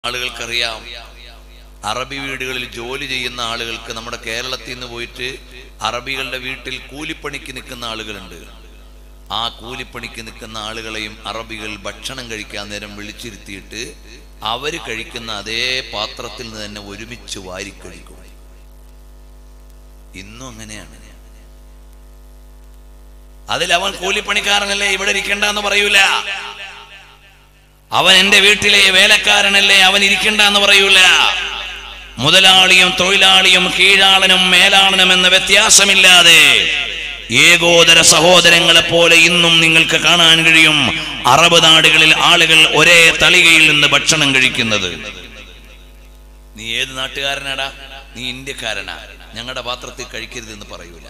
ആളുകൾക്കറിയാം അറബി വീടുകളിൽ ജോലി ചെയ്യുന്ന ആളുകൾക്ക് നമ്മുടെ കേരളത്തിൽ നിന്ന് പോയിട്ട് അറബികളുടെ വീട്ടിൽ കൂലിപ്പണിക്ക് നിൽക്കുന്ന ആളുകളുണ്ട് ആ കൂലിപ്പണിക്ക് നിൽക്കുന്ന ആളുകളെയും അറബികൾ ഭക്ഷണം കഴിക്കാൻ നേരം വിളിച്ചിരുത്തിയിട്ട് അവര് കഴിക്കുന്ന അതേ പാത്രത്തിൽ നിന്ന് തന്നെ ഒരുമിച്ച് വാരിക്കഴിക്കും ഇന്നും അങ്ങനെയാണ് അതിൽ അവൻ കൂലിപ്പണിക്കാരനല്ലേ ഇവിടെ ഇരിക്കണ്ടെന്ന് പറയൂല അവൻ എന്റെ വീട്ടിലെ വേലക്കാരനല്ലേ അവൻ ഇരിക്കണ്ട എന്ന് പറയൂല മുതലാളിയും തൊഴിലാളിയും കീഴാളനും മേലാളനും എന്ന വ്യത്യാസമില്ലാതെ ഏകോദര സഹോദരങ്ങളെ പോലെ ഇന്നും നിങ്ങൾക്ക് കാണാൻ കഴിയും അറബ് നാടുകളിൽ ആളുകൾ ഒരേ തളികയിൽ നിന്ന് ഭക്ഷണം കഴിക്കുന്നത് നീ ഏത് നാട്ടുകാരനാടാ നീ ഇന്ത്യക്കാരനാ ഞങ്ങളുടെ പാത്രത്തിൽ കഴിക്കരുതെന്ന് പറയൂല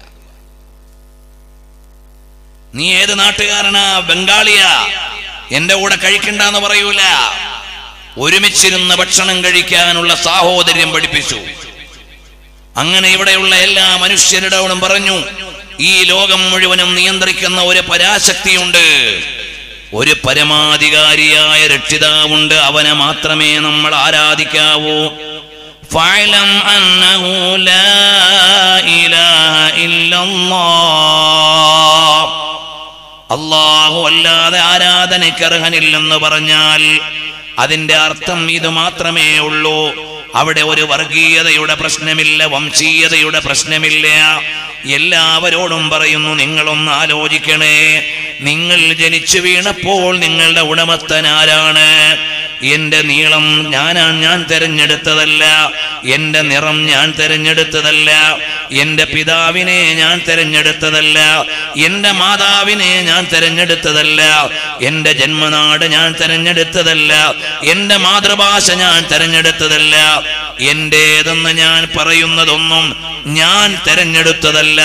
നീ ഏത് നാട്ടുകാരനാ ബംഗാളിയാ എന്റെ കൂടെ കഴിക്കണ്ടെന്ന് പറയൂല ഒരുമിച്ചിരുന്ന് ഭക്ഷണം കഴിക്കാനുള്ള സാഹോദര്യം പഠിപ്പിച്ചു അങ്ങനെ ഇവിടെയുള്ള എല്ലാ മനുഷ്യരുടോടും പറഞ്ഞു ഈ ലോകം മുഴുവനും നിയന്ത്രിക്കുന്ന ഒരു പരാശക്തിയുണ്ട് ഒരു പരമാധികാരിയായ രക്ഷിതാവുണ്ട് അവനെ മാത്രമേ നമ്മൾ ആരാധിക്കാവൂ ഫഅലം അന്നഹു ലാ ഇലാഹ ഇല്ലല്ലാഹ് അള്ളാഹു അല്ലാതെ ആരാധനയ്ക്ക് അർഹനില്ലെന്ന് പറഞ്ഞാൽ അതിന്റെ അർത്ഥം ഇത് മാത്രമേ ഉള്ളൂ അവിടെ ഒരു വർഗീയതയുടെ പ്രശ്നമില്ല വംശീയതയുടെ പ്രശ്നമില്ല എല്ലാവരോടും പറയുന്നു നിങ്ങളൊന്ന് ആലോചിക്കണേ നിങ്ങൾ ജനിച്ചു വീണപ്പോൾ നിങ്ങളുടെ ഉടമസ്ഥൻ ആരാണ് എന്റെ നീളം ഞാനാ ഞാൻ തെരഞ്ഞെടുത്തതല്ല എന്റെ നിറം ഞാൻ തെരഞ്ഞെടുത്തതല്ല എന്റെ പിതാവിനെ ഞാൻ തെരഞ്ഞെടുത്തതല്ല എന്റെ മാതാവിനെ ഞാൻ തെരഞ്ഞെടുത്തതല്ല എന്റെ ജന്മനാട് ഞാൻ തെരഞ്ഞെടുത്തതല്ല എന്റെ മാതൃഭാഷ ഞാൻ തെരഞ്ഞെടുത്തതല്ല എന്റേതെന്ന് ഞാൻ പറയുന്നതൊന്നും ഞാൻ തെരഞ്ഞെടുത്തതല്ല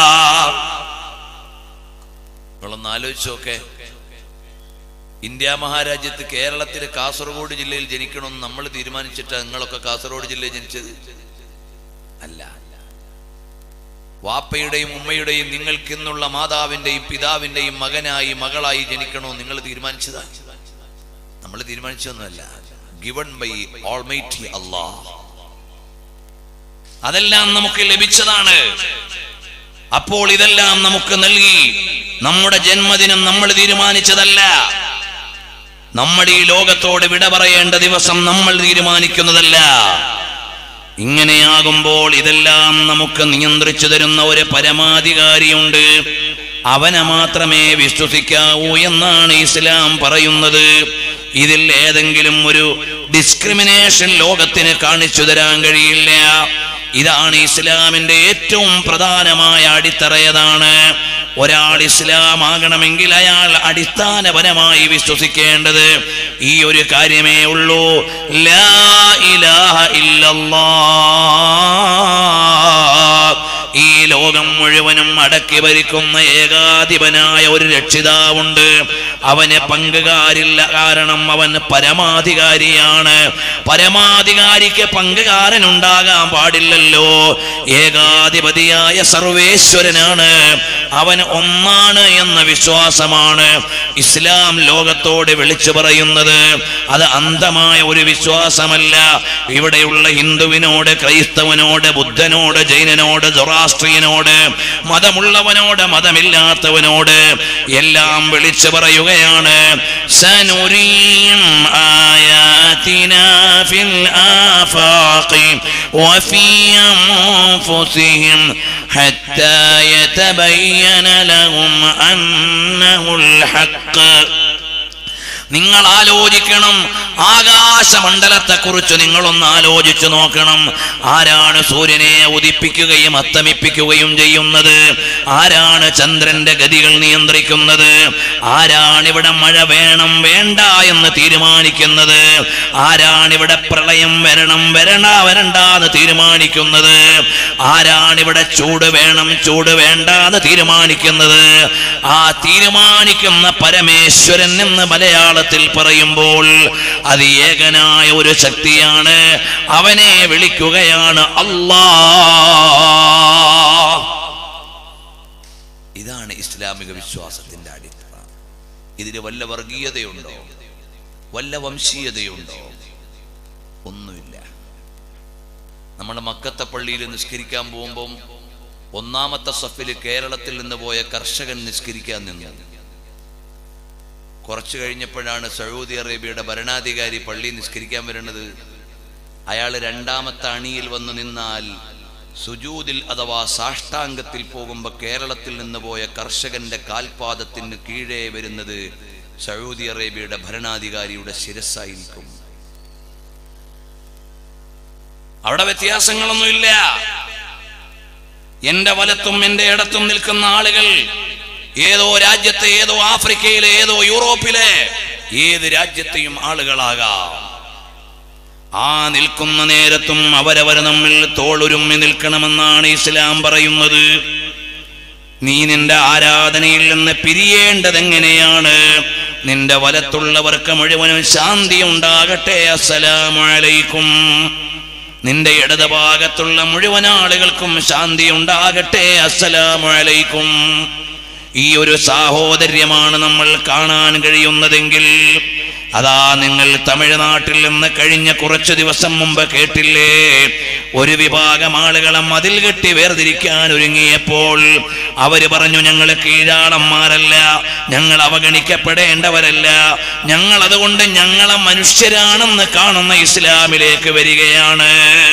നിങ്ങളൊന്ന് ആലോചിച്ചോക്കെ ഇന്ത്യ മഹാരാജ്യത്ത് കേരളത്തിലെ കാസർഗോഡ് ജില്ലയിൽ ജനിക്കണമെന്ന് നമ്മൾ തീരുമാനിച്ചിട്ട് നിങ്ങളൊക്കെ കാസർഗോഡ് ജില്ലയിൽ ജനിച്ചത് അല്ല വാപ്പയുടെയും ഉമ്മയുടെയും നിങ്ങൾക്ക് ഇന്നുള്ള മാതാവിന്റെയും പിതാവിന്റെയും മകനായി മകളായി ജനിക്കണമെന്ന് നിങ്ങൾ തീരുമാനിച്ചതാ നമ്മൾ തീരുമാനിച്ചതൊന്നുമല്ല ഗിവൺ ബൈ ഓൾമൈറ്റി അള്ളാഹ് അതെല്ലാം നമുക്ക് ലഭിച്ചതാണ് അപ്പോൾ ഇതെല്ലാം നമുക്ക് നൽകി നമ്മുടെ ജന്മദിനം നമ്മൾ തീരുമാനിച്ചതല്ല നമ്മൾ ഈ ലോകത്തോട് വിട പറയേണ്ട ദിവസം നമ്മൾ തീരുമാനിക്കുന്നതല്ല ഇങ്ങനെയാകുമ്പോൾ ഇതെല്ലാം നമുക്ക് നിയന്ത്രിച്ചു തരുന്ന ഒരു പരമാധികാരിയുണ്ട് അവനെ മാത്രമേ വിശ്വസിക്കാവൂ എന്നാണ് ഇസ്ലാം പറയുന്നത് ഇതിൽ ഏതെങ്കിലും ഒരു ഡിസ്ക്രിമിനേഷൻ ലോകത്തിന് കാണിച്ചു തരാൻ കഴിയില്ല ഇതാണ് ഇസ്ലാമിന്റെ ഏറ്റവും പ്രധാനമായ അടിത്തറയതാണ് ഒരാൾ ഇസ്ലാം ആകണമെങ്കിൽ അയാൾ അടിസ്ഥാനപരമായി വിശ്വസിക്കേണ്ടത് ഈ ഒരു കാര്യമേ ഉള്ളൂ ലാ ഇലാഹ ഇല്ലല്ലാഹ് ഈ ലോകം മുഴുവനും അടക്കി ഭരിക്കുന്ന ഏകാധിപനായ ഒരു രക്ഷിതാവുണ്ട് അവന് പങ്കുകാരില്ല കാരണം അവൻ പരമാധികാരിയാണ് പരമാധികാരിക്ക് പങ്കുകാരൻ ഉണ്ടാകാൻ പാടില്ലല്ലോ ഏകാധിപതിയായ സർവേശ്വരനാണ് അവൻ ഒന്നാണ് എന്ന വിശ്വാസമാണ് ഇസ്ലാം ലോകത്തോട് വിളിച്ചു പറയുന്നത് അത് അന്ധമായ ഒരു വിശ്വാസമല്ല ഇവിടെയുള്ള ഹിന്ദുവിനോട് ക്രൈസ്തവനോട് ബുദ്ധനോട് ജൈനനോട് ജൊറാസ്ട്രിയനോട് മതമുള്ളവനോട് മതമില്ലാത്തവനോട് എല്ലാം വിളിച്ചു പറയുകയാണ് സനുരീം ആയാതിനാ ഫിൽ ആഫാഖി വഫീ അൻഫുസിഹിം حتى يتبين لهم أنه الحق നിങ്ങൾ ആലോചിക്കണം ആകാശമണ്ഡലത്തെ കുറിച്ച് നിങ്ങളൊന്ന് ആലോചിച്ചു നോക്കണം ആരാണ് സൂര്യനെ ഉദിപ്പിക്കുകയും അസ്തമിപ്പിക്കുകയും ചെയ്യുന്നത് ആരാണ് ചന്ദ്രന്റെ ഗതികൾ നിയന്ത്രിക്കുന്നത് ആരാണ് ഇവിടെ മഴ വേണം വേണ്ട എന്ന് തീരുമാനിക്കുന്നത് ആരാണ് ഇവിടെ പ്രളയം വരണം വരണ വരണ്ട എന്ന് തീരുമാനിക്കുന്നത് ആരാണ് ഇവിടെ ചൂട് വേണം ചൂട് വേണ്ട എന്ന് തീരുമാനിക്കുന്നത് ആ തീരുമാനിക്കുന്ന പരമേശ്വരൻ എന്ന് മലയാള മലയാളത്തിൽ പറയുമ്പോൾ അത് ഏകനായ ഒരു ശക്തിയാണ് അവനെ വിളിക്കുകയാണ് അല്ലാ ഇതാണ് ഇസ്ലാമിക വിശ്വാസത്തിന്റെ അടിത്തറ ഇതിന് വല്ല വർഗീയതയുണ്ടോ വല്ല വംശീയതയുണ്ടോ ഒന്നുമില്ല നമ്മൾ മക്കത്തെ പള്ളിയിൽ നിസ്കരിക്കാൻ പോകുമ്പം ഒന്നാമത്തെ സഫിൽ കേരളത്തിൽ നിന്ന് പോയ കർഷകൻ നിസ്കരിക്കാൻ നിന്നു കുറച്ചു കഴിഞ്ഞപ്പോഴാണ് സൗദി അറേബ്യയുടെ ഭരണാധികാരി പള്ളി നിസ്കരിക്കാൻ വരുന്നത് അയാൾ രണ്ടാമത്തെ അണിയിൽ വന്ന് നിന്നാൽ സുജൂദിൽ അഥവാ സാഷ്ടാംഗത്തിൽ പോകുമ്പോൾ കേരളത്തിൽ നിന്ന് പോയ കർഷകന്റെ കാൽപാദത്തിന് കീഴേ വരുന്നത് സൗദി അറേബ്യയുടെ ഭരണാധികാരിയുടെ ശിരസ്സായിരിക്കും അവിടെ വ്യത്യാസങ്ങളൊന്നുമില്ല എന്റെ വലത്തും എന്റെ ഇടത്തും നിൽക്കുന്ന ആളുകൾ ഏതോ രാജ്യത്തെ ഏതോ ആഫ്രിക്കയിലെ ഏതോ യൂറോപ്പിലെ ഏത് രാജ്യത്തെയും ആളുകളാകാം ആ നിൽക്കുന്ന നേരത്തും അവരവർ നമ്മിൽ തോളുരുമ്മി നിൽക്കണമെന്നാണ് ഇസ്ലാം പറയുന്നത് നീ നിന്റെ ആരാധനയിൽ നിന്ന് പിരിയേണ്ടത് എങ്ങനെയാണ് നിന്റെ വലത്തുള്ളവർക്ക് മുഴുവനും ശാന്തി ഉണ്ടാകട്ടെ അസ്സലാമലൈക്കും നിന്റെ ഇടതുഭാഗത്തുള്ള മുഴുവൻ ആളുകൾക്കും ശാന്തി ഉണ്ടാകട്ടെ അസ്സലാമലൈക്കും ഈ ഒരു സാഹോദര്യമാണ് നമ്മൾ കാണാൻ കഴിയുന്നതെങ്കിൽ അതാ നിങ്ങൾ തമിഴ്നാട്ടിൽ നിന്ന് കഴിഞ്ഞ കുറച്ചു ദിവസം മുമ്പ് കേട്ടില്ലേ ഒരു വിഭാഗം ആളുകളെ മതിൽ കെട്ടി വേർതിരിക്കാൻ ഒരുങ്ങിയപ്പോൾ അവര് പറഞ്ഞു ഞങ്ങൾ കീഴാളന്മാരല്ല ഞങ്ങൾ അവഗണിക്കപ്പെടേണ്ടവരല്ല ഞങ്ങൾ അതുകൊണ്ട് ഞങ്ങളെ മനുഷ്യരാണെന്ന് കാണുന്ന ഇസ്ലാമിലേക്ക് വരികയാണ്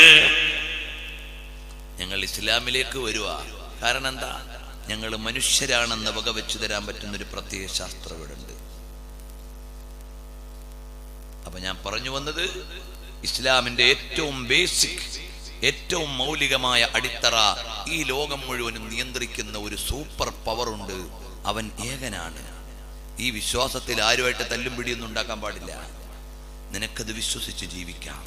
ഞങ്ങൾ ഇസ്ലാമിലേക്ക് വരുക കാരണം എന്താ ഞങ്ങൾ മനുഷ്യരാണെന്ന് വകവെച്ചു തരാൻ പറ്റുന്ന ഒരു പ്രത്യേക ശാസ്ത്രം ഇവിടെ ഉണ്ട് അപ്പൊ ഞാൻ പറഞ്ഞു വന്നത് ഇസ്ലാമിന്റെ ഏറ്റവും ബേസിക് ഏറ്റവും മൗലികമായ അടിത്തറ ഈ ലോകം മുഴുവനും നിയന്ത്രിക്കുന്ന ഒരു സൂപ്പർ പവർ ഉണ്ട് അവൻ ഏകനാണ് ഈ വിശ്വാസത്തിൽ ആരുമായിട്ട് തല്ലും പിടിയൊന്നും ഉണ്ടാക്കാൻ പാടില്ല നിനക്കത് വിശ്വസിച്ച് ജീവിക്കാം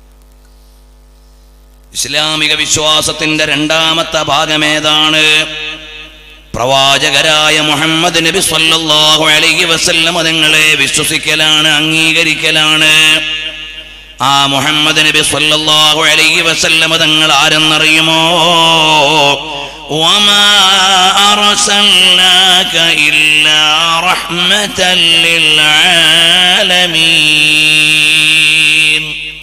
ഇസ്ലാമിക വിശ്വാസത്തിന്റെ രണ്ടാമത്തെ ഭാഗമേതാണ് പ്രവാചകരായ മുഹമ്മദ് നബി സല്ലല്ലാഹു അലൈഹി വസല്ലം അതുങ്ങളെ വിശ്വസിക്കലാണ് അംഗീകരിക്കലാണ് ആ മുഹമ്മദ് നബി സല്ലല്ലാഹു അലൈഹി വസല്ലം തങ്ങൾ ആരെന്നറിയുമോ وما أرسلناك إلا رحمة للعالمين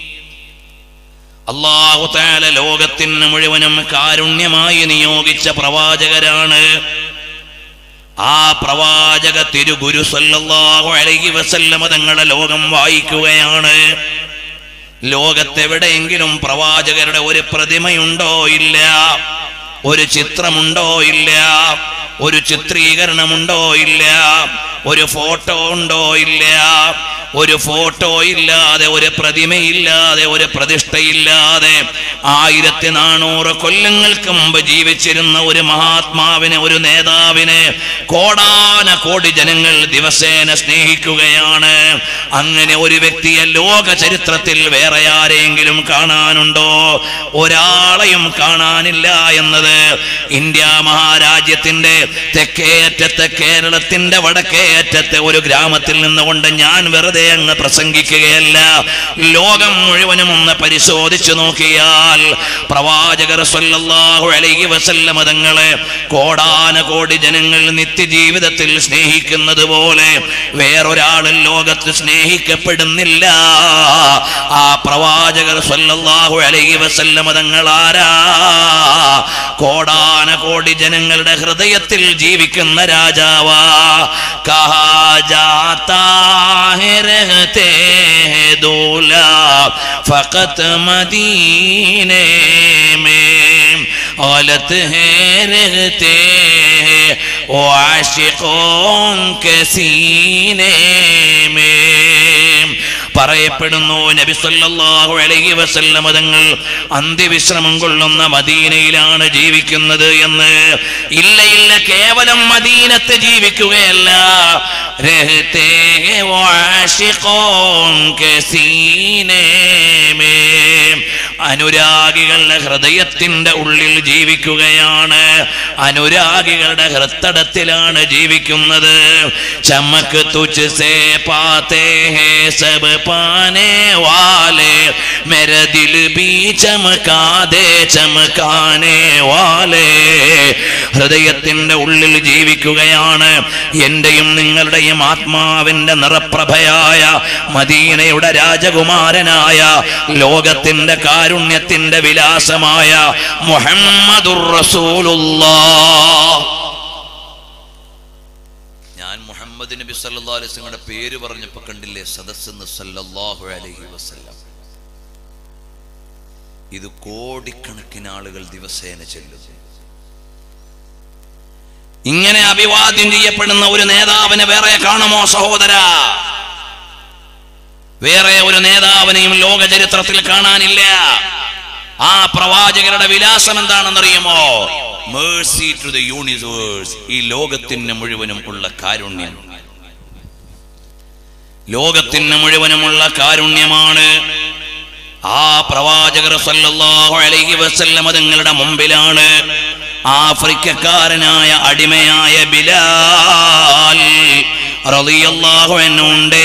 അള്ളാഹു താല ലോകത്തിന് മുഴുവനും കാരുണ്യമായി നിയോഗിച്ച പ്രവാചകരാണ് ആ പ്രവാചക തിരുഗുരു സല്ലല്ലാഹു അലൈഹി വസല്ലമ തങ്ങളുടെ ലോകം വായിക്കുകയാണ് ലോകത്തെവിടെയെങ്കിലും പ്രവാചകരുടെ ഒരു പ്രതിമയുണ്ടോ ഇല്ല ഒരു ചിത്രമുണ്ടോ ഇല്ല ഒരു ചിത്രീകരണമുണ്ടോ ഇല്ല ഒരു ഫോട്ടോ ഉണ്ടോ ഇല്ല ഒരു ഫോട്ടോ ഇല്ലാതെ ഒരു പ്രതിമയില്ലാതെ ഒരു പ്രതിഷ്ഠയില്ലാതെ ആയിരത്തി നാനൂറ് കൊല്ലങ്ങൾക്ക് മുമ്പ് ജീവിച്ചിരുന്ന ഒരു മഹാത്മാവിനെ ഒരു നേതാവിനെ കോടാന കോടി ജനങ്ങൾ ദിവസേന സ്നേഹിക്കുകയാണ് അങ്ങനെ ഒരു വ്യക്തിയെ ലോക ചരിത്രത്തിൽ വേറെ ആരെങ്കിലും കാണാനുണ്ടോ ഒരാളെയും കാണാനില്ല എന്നത് ഇന്ത്യ മഹാരാജ്യത്തിന്റെ തെക്കേയറ്റത്തെ കേരളത്തിന്റെ വടക്കേയറ്റത്തെ ഒരു ഗ്രാമത്തിൽ നിന്നുകൊണ്ട് ഞാൻ വെറുതെ അങ്ങ് പ്രസംഗിക്കുകയല്ല ലോകം മുഴുവനും ഒന്ന് പരിശോധിച്ചു നോക്കിയാൽ പ്രവാചകർ സല്ലല്ലാഹു അലൈഹി വസല്ലമ തങ്ങളെ കോടാന കോടി ജനങ്ങൾ നിത്യജീവിതത്തിൽ സ്നേഹിക്കുന്നത് പോലെ വേറൊരാളും ലോകത്ത് സ്നേഹിക്കപ്പെടുന്നില്ല ആ പ്രവാചകർ സല്ലല്ലാഹു അലൈഹി വസല്ലമ തങ്ങൾ ആരാ കോടാന കോടി ജനങ്ങളുടെ ഹൃദയത്തിൽ ജീവിക്കുന്ന രാജാവാ കഹാ ജാതാ है रहते हैं दूल्हा फकत मदीने में गलत है रहते हैं वो आशिकों के सीने में പറയപ്പെടുന്നു നബി സല്ലല്ലാഹു അലൈഹി വസല്ലമ തങ്ങൾ അന്ത്യവിശ്രമം കൊള്ളുന്ന മദീനയിലാണ് ജീവിക്കുന്നത് എന്ന് ഇല്ല ഇല്ല കേവലം മദീനത്ത് ജീവിക്കുകയല്ല രഹത്തെ वो आशिकों के सीने में അനുരാഗികളുടെ ഹൃദയത്തിന്റെ ഉള്ളിൽ ജീവിക്കുകയാണ് അനുരാഗികളുടെ ഹൃത്തടത്തിലാണ് ജീവിക്കുന്നത് ചമക്ക് തുച്ച് സേ പാത്തേ ഹേ സബ് പാനെ വാലെ മേ मेरे दिल भी चमका दे चमकाने വാലേ ഹൃദയത്തിന്റെ ഉള്ളിൽ ജീവിക്കുകയാണ് എന്റെയും നിങ്ങളുടെയും ആത്മാവിന്റെ നിറപ്രഭയായ മദീനയുടെ രാജകുമാരനായ ലോകത്തിന്റെ കാരുണ്യത്തിന്റെ വിലാസമായ മുഹമ്മദുർ റസൂലുള്ളാഹ് ഞാൻ മുഹമ്മദ് നബി സല്ലല്ലാഹു അലൈഹി വസല്ലമയുടെ പേര് പറഞ്ഞപ്പോ കണ്ടില്ലേ സദസ്സെന്ന് സല്ലല്ലാഹു അലൈഹി വസല്ലം ഇത് കോടിക്കണക്കിന് ആളുകൾ ദിവസേന ചെല്ലുന്നു ഇങ്ങനെ അഭിവാദ്യം ചെയ്യപ്പെടുന്ന ഒരു നേതാവിനെ വേറെ കാണുമോ സഹോദര വേറെ ഒരു നേതാവിനെയും ലോക ചരിത്രത്തിൽ കാണാനില്ല ആ പ്രവാചകരുടെ വിലാസം എന്താണെന്നറിയുമോ മേഴ്സി ടു ദ യൂണിവേഴ്സ് ഈ ലോകത്തിന് മുഴുവനും ഉള്ള കാരുണ്യം ലോകത്തിന് മുഴുവനുമുള്ള കാരുണ്യമാണ് ആ പ്രവാചകർ സല്ലല്ലാഹു അലൈഹി വസല്ലം തങ്ങളുടെ മുമ്പിലാണ് ആഫ്രിക്കക്കാരനായ അടിമയായ ബിലാൽ റളിയല്ലാഹു അൻഹുണ്ടേ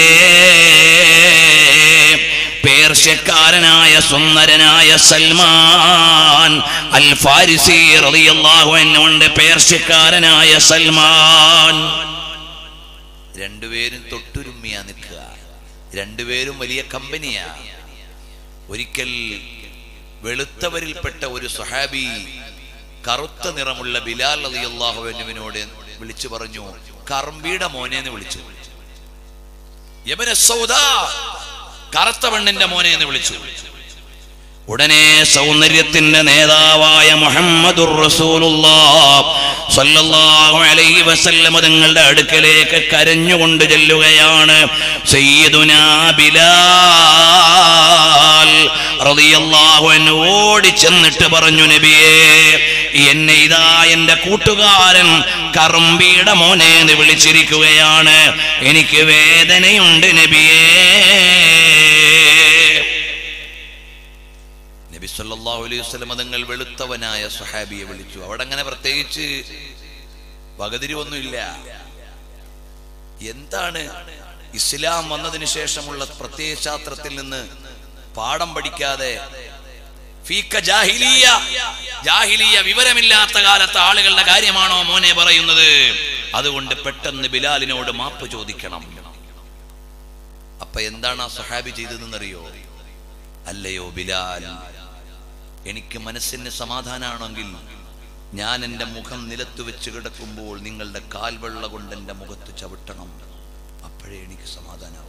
പേർഷ്യക്കാരനായ സുന്ദരനായ സൽമാൻ അൽ ഫാരിസി റളിയല്ലാഹു അൻഹുണ്ട് പേർഷ്യക്കാരനായ സൽമാൻ രണ്ടുപേരും തൊട്ടുരുമ്മിയാ നിൽക്കുക രണ്ടുപേരും വലിയ കമ്പനിയാ ഒരിക്കൽ വെളുത്തവരിൽപ്പെട്ട ഒരു സുഹാബി കറുത്ത നിറമുള്ള ബിലാൽ അലിയല്ലാഹു അനുവിനോട് വിളിച്ചു പറഞ്ഞു കറമ്പിയുടെ മോനെ എന്ന് വിളിച്ചു യബന സൗദാ കറുത്ത പെണ്ണിന്റെ മോനെ എന്ന് വിളിച്ചു ഉടനെ സൗന്ദര്യത്തിന്റെ നേതാവായ മുഹമ്മദുർ റസൂലുള്ളാഹ് സ്വല്ലല്ലാഹു അലൈഹി വസല്ലം തങ്ങളുടെ അടുക്കലേക്ക് കരഞ്ഞുകൊണ്ട് ചെല്ലുകയാണ് സയ്യിദുനാ ബിലാൽ റളിയല്ലാഹു അൻഹു ഓടി ചെന്നിട്ട് പറഞ്ഞു നബിയേ എന്നെ ഇതാ എന്റെ കൂട്ടുകാരൻ കറുമ്പിയുടെ മോനെ എന്ന് വിളിച്ചിരിക്കുകയാണ് എനിക്ക് വേദനയുണ്ട് നബിയേ നബി സല്ലല്ലാഹു അലൈഹി വസല്ലം തങ്ങൾ വെളുത്തവനായ സുഹാബിയെ വിളിച്ചു അവിടെ അങ്ങനെ പ്രത്യേകിച്ച് വകതിരിവൊന്നുമില്ല എന്താണ് ഇസ്ലാം വന്നതിന് ശേഷമുള്ള പ്രത്യയശാസ്ത്രത്തിൽ നിന്ന് പാഠം പഠിക്കാതെ ഫീക്ക ജാഹിലിയ ജാഹിലിയ വിവരമില്ലാത്ത കാലത്തെ ആളുകളുടെ കാര്യമാണോ മോനെ പറയുന്നത് അതുകൊണ്ട് പെട്ടെന്ന് ബിലാലിനോട് മാപ്പ് ചോദിക്കണം അപ്പൊ എന്താണ് ആ സഹാബി ചെയ്തതെന്നറിയോ അല്ലയോ ബിലാൽ എനിക്ക് മനസ്സിന് സമാധാനമാണെങ്കിൽ ഞാൻ എൻ്റെ മുഖം നിലത്ത് വെച്ച് കിടക്കുമ്പോൾ നിങ്ങളുടെ കാൽവെള്ള കൊണ്ട് എൻ്റെ മുഖത്ത് ചവിട്ടണം അപ്പോഴേ എനിക്ക് സമാധാനമാവും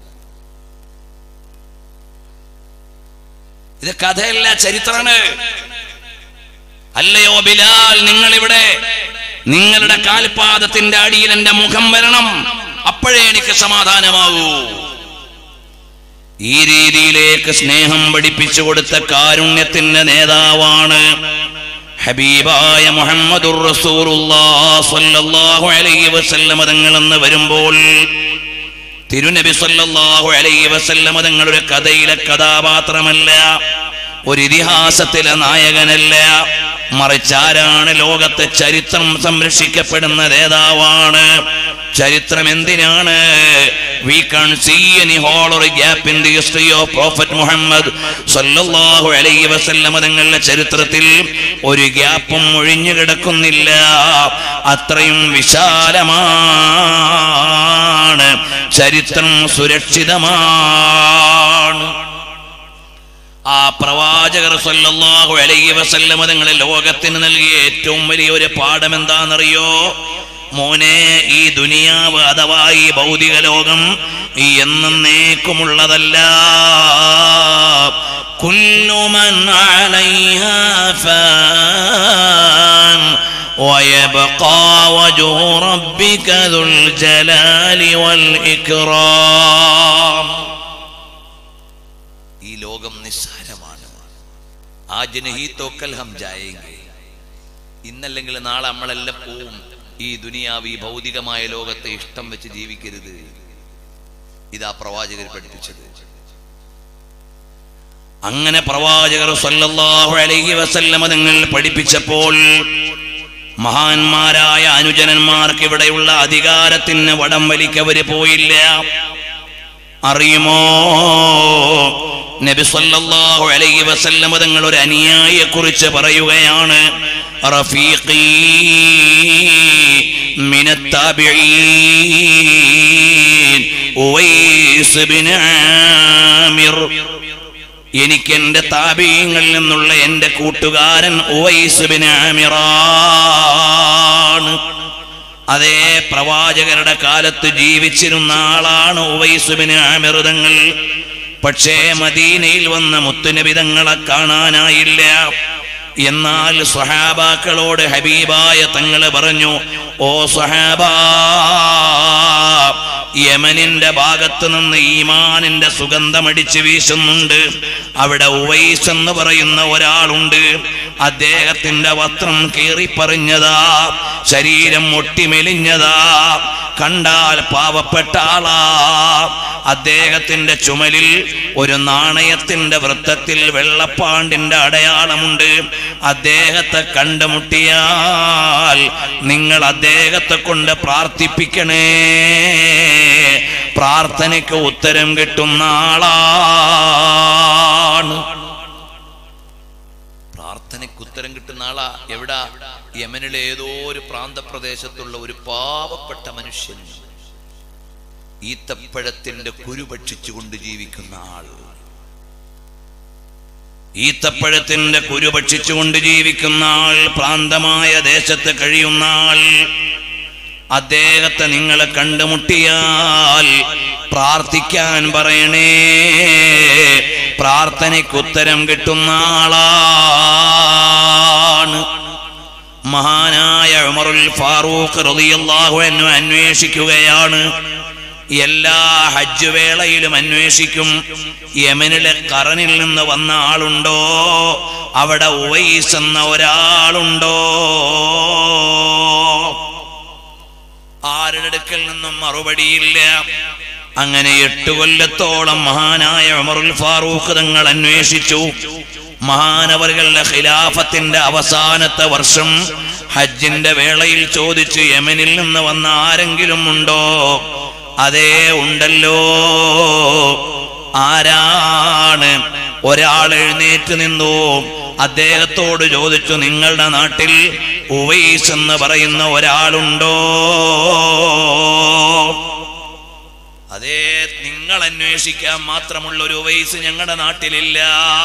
ഇത് കഥയല്ല ചരിത്രമാണ് അല്ലയോ ബിലാൽ നിങ്ങൾ ഇവിടെ നിങ്ങളുടെ കാൽപാദത്തിന്റെ അടിയിൽ എന്റെ മുഖം വരണം അപ്പോഴേ എനിക്ക് സമാധാനമാകൂ ഈ രീതിയിലേക്ക് സ്നേഹം പഠിപ്പിച്ചു കൊടുത്ത കാരുണ്യത്തിന്റെ നേതാവാണ് ഹബീബായ മുഹമ്മദുർ റസൂലുള്ളാഹി സ്വല്ലല്ലാഹു അലൈഹി വസല്ലം തങ്ങൾ എന്ന് വരുമ്പോൾ തിരുനബി സല്ലല്ലാഹു അലൈഹി വസല്ലം തങ്ങൾ ഒരു കഥയിലെ കഥാപാത്രമല്ല ഒരു ഇതിഹാസത്തിലെ നായകനല്ല മറിച്ച് ആരാണ് ലോകത്തെ ചരിത്രം സംരക്ഷിക്കപ്പെടുന്ന നേതാവാണ് ചരിത്രം എന്തിനാണ് we can see any hole or a gap in the history of Prophet Muhammad സല്ലല്ലാഹു അലൈഹി വസല്ലം തങ്ങളുടെ ചരിത്രത്തിൽ ഒരു ഗ്യാപ്പും ഒഴിഞ്ഞു കിടക്കുന്നില്ല അത്രയും വിശാലമാണ് ചരിത്രം സുരക്ഷിതമാണ് ആ പ്രവാചകർ സല്ലല്ലാഹു അലൈഹി വസല്ലം തങ്ങളെ ലോകത്തിന് നൽകിയ ഏറ്റവും വലിയ ഒരു പാഠം എന്താണെന്നറിയോ മോനെ ഈ ദുനിയാവ് അഥവാ ഈ ഭൗതിക ലോകം ഈ എന്നേക്കുമുള്ളതല്ല കുല്ലുമൻ അലൈഹാ ഫാൻ ويبقى وجه ربك ذو الجلال والإكرام ഈ ലോകം നിസ്സാരമാണ് ആ ജനഹി തോക്കൽ ഹം ജായേങ്കെ ഇന്നല്ലെങ്കിൽ നാളെ നമ്മളെല്ലാം പോവും ഈ ദുനിയാവ് ഈ ഭൗതികമായ ലോകത്തെ ഇഷ്ടം വെച്ച് ജീവിക്കരുത് ഇതാ പ്രവാചകർ പഠിപ്പിച്ചത് അങ്ങനെ പ്രവാചകർ സല്ലല്ലാഹു അലൈഹി വസല്ലമ നിങ്ങൾ പഠിപ്പിച്ചപ്പോൾ മഹാന്മാരായ അനുജനന്മാർക്ക് ഇവിടെയുള്ള അധികാരത്തിന് വടം വലിക്കവര് പോയില്ല അറിയുമോ നബി സല്ലല്ലാഹു അലൈഹി വസല്ലം തങ്ങൾ ഒരു അനുയായിയെ കുറിച്ച് പറയുകയാണ് റഫീഖി മിനത്ത് താബിഈൻ ഉവൈസ് ബിൻ ആമിർ എനിക്ക് എന്റെ താപീയങ്ങളിൽ നിന്നുള്ള എന്റെ കൂട്ടുകാരൻ ഉവൈസ് ബിൻ ആമിറാണ് അതേ പ്രവാചകരുടെ കാലത്ത് ജീവിച്ചിരുന്ന ആളാണ് ഉവൈസ് ബിൻ ആമിർതങ്ങൾ പക്ഷേ മദീനയിൽ വന്ന മുത്തുനബിതങ്ങളെ കാണാനായില്ല എന്നാൽ സ്വഹാബാക്കളോട് ഹബീബായ തങ്ങള് പറഞ്ഞു ഓ സ്വഹാബാ യമനിന്റെ ഭാഗത്ത് നിന്ന് ഈമാനിന്റെ സുഗന്ധമടിച്ച് വീശുന്നുണ്ട് അവിടെ ഉവൈസ് എന്ന് പറയുന്ന ഒരാളുണ്ട് അദ്ദേഹത്തിന്റെ വസ്ത്രം കീറിപ്പറിഞ്ഞതാ ശരീരം ഒട്ടിമെലിഞ്ഞതാ കണ്ടാൽ പാവപ്പെട്ട ആളാ അദ്ദേഹത്തിന്റെ ചുമലിൽ ഒരു നാണയത്തിന്റെ വൃത്തത്തിൽ വെള്ളപ്പാണ്ടിന്റെ അടയാളമുണ്ട് അദ്ദേഹത്തെ കണ്ടുമുട്ടിയാൽ നിങ്ങൾ അദ്ദേഹത്തെ കൊണ്ട് പ്രാർത്ഥിപ്പിക്കണേ പ്രാർത്ഥനയ്ക്ക് ഉത്തരം കിട്ടുന്ന ആളാണ് പ്രാർത്ഥനയ്ക്ക് ഉത്തരം കിട്ടുന്ന ആളാ എവിടാ യമനിലെ ഏതോ ഒരു പ്രാന്തപ്രദേശത്തുള്ള ഒരു പാവപ്പെട്ട മനുഷ്യൻ ഈത്തപ്പഴത്തിന്റെ കുരു ഭക്ഷിച്ചുകൊണ്ട് ജീവിക്കുന്ന ആൾ ഈത്തപ്പഴത്തിന്റെ കുരു ഭക്ഷിച്ചുകൊണ്ട് ജീവിക്കുന്ന ആൾ പ്രാന്തമായ ദേശത്ത് കഴിയുന്ന ആൾ അദ്ദേഹത്തെ നിങ്ങളെ കണ്ടുമുട്ടിയാൽ പ്രാർത്ഥിക്കാൻ പറയണേ പ്രാർത്ഥനയ്ക്ക് ഉത്തരം കിട്ടുന്ന ആളാണ് മഹാനായ ഉമറുൽ ഫാറൂഖ് റളിയല്ലാഹു അൻഹു അന്വേഷിക്കുകയാണ് എല്ലാ ഹജ്ജ് വേളയിലും അന്വേഷിക്കും യമനിലെ കറനിൽ നിന്ന് വന്ന ആളുണ്ടോ അവിടെ ഉവൈസ് എന്ന ഒരാളുണ്ടോ ആരുടെ അടുക്കൽ നിന്നും മറുപടിയില്ല അങ്ങനെ എട്ട് കൊല്ലത്തോളം മഹാനായ ഉമറുൽ ഫാറൂഖ് തങ്ങൾ അന്വേഷിച്ചു മഹാനവറുകളുടെ ഖിലാഫത്തിന്റെ അവസാനത്തെ വർഷം ഹജ്ജിന്റെ വേളയിൽ ചോദിച്ചു യമനിൽ നിന്ന് വന്ന ആരെങ്കിലും ഉണ്ടോ അതേ ഉണ്ടല്ലോ ആരാണ് ഒരാൾ എഴുന്നേറ്റ് നിന്നു അദ്ദേഹത്തോട് ചോദിച്ചു നിങ്ങളുടെ നാട്ടിൽ ഉവൈസ് എന്ന് പറയുന്ന ഒരാളുണ്ടോ അതേ നിങ്ങൾ അന്വേഷിക്കാൻ മാത്രമുള്ള ഒരു ഉവൈസ് ഞങ്ങളുടെ നാട്ടിലില്ല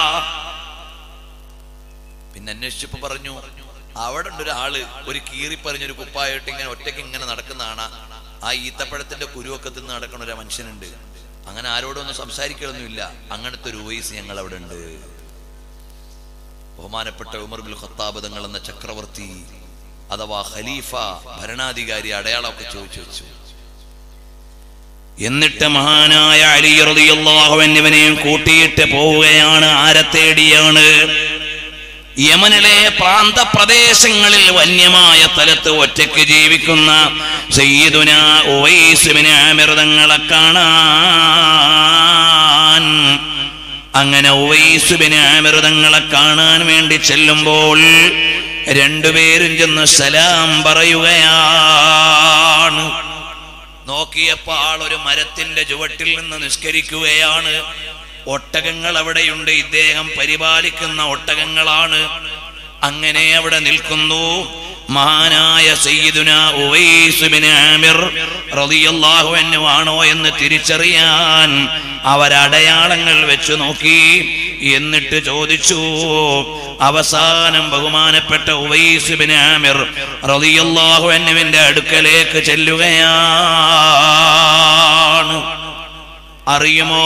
പിന്നെ അന്വേഷിച്ചപ്പോ പറഞ്ഞു അവിടെ ഉണ്ട് ഒരാള് ഒരു കീറിപ്പറിഞ്ഞൊരു കുപ്പായിട്ട് ഇങ്ങനെ ഒറ്റയ്ക്ക് ഇങ്ങനെ നടക്കുന്നതാണ് ആ ഈത്തപ്പഴത്തിന്റെ കുരുവൊക്കെ തിന്ന് നടക്കുന്ന ഒരു മനുഷ്യനുണ്ട് അങ്ങനെ ആരോടൊന്നും സംസാരിക്കലൊന്നുമില്ല അങ്ങനത്തെ ഒരു ഉവൈസ് ഞങ്ങൾ അവിടെ ഉണ്ട് ബഹുമാനപ്പെട്ട ഉമർ ബിൽ ഖത്താബ് തങ്ങൾ എന്ന ചക്രവർത്തി അഥവാ ഖലീഫ ഭരണാധികാരി അടയാളമൊക്കെ ചോദിച്ചു വെച്ചു എന്നിട്ട് മഹാനായ അലി റളിയല്ലാഹു എന്നിവനെയും കൂട്ടിയിട്ട് പോവുകയാണ് ആരെ തേടിയാണ് യമനിലെ പ്രാന്തപ്രദേശങ്ങളിൽ വന്യമായ സ്ഥലത്ത് ഒറ്റയ്ക്ക് ജീവിക്കുന്ന സയ്യിദുന ഉവൈസുബിന് ആമിർതങ്ങളെ കാണാൻ അങ്ങനെ ഉവൈസുബിന് ആമിർതങ്ങളെ കാണാൻ വേണ്ടി ചെല്ലുമ്പോൾ രണ്ടുപേരും ചെന്ന് സലാം പറയുകയാണ് നോക്കിയപ്പോൾ ആൾ ഒരു മരത്തിന്റെ ചുവട്ടിൽ നിന്ന് നിസ്കരിക്കുകയാണ് ഒട്ടകങ്ങൾ അവിടെയുണ്ട് ഇദ്ദേഹം പരിപാലിക്കുന്ന ഒട്ടകങ്ങളാണ് അങ്ങനെ അവിടെ നിൽക്കുന്നു മഹാനായ സയ്യിദുന ഉവൈസ് ബിൻ ആമിർ റളിയല്ലാഹു അൻഹു ആണോ എന്ന് തിരിച്ചറിയാൻ അവരടയാളങ്ങൾ വെച്ച് നോക്കി എന്നിട്ട് ചോദിച്ചു അവസാനം ബഹുമാനപ്പെട്ട ഉവൈസ് ബിൻ ആമിർ റളിയല്ലാഹു അൻഹുവിന്റെ അടുക്കലേക്ക് ചെല്ലുകയാണ് അറിയുമോ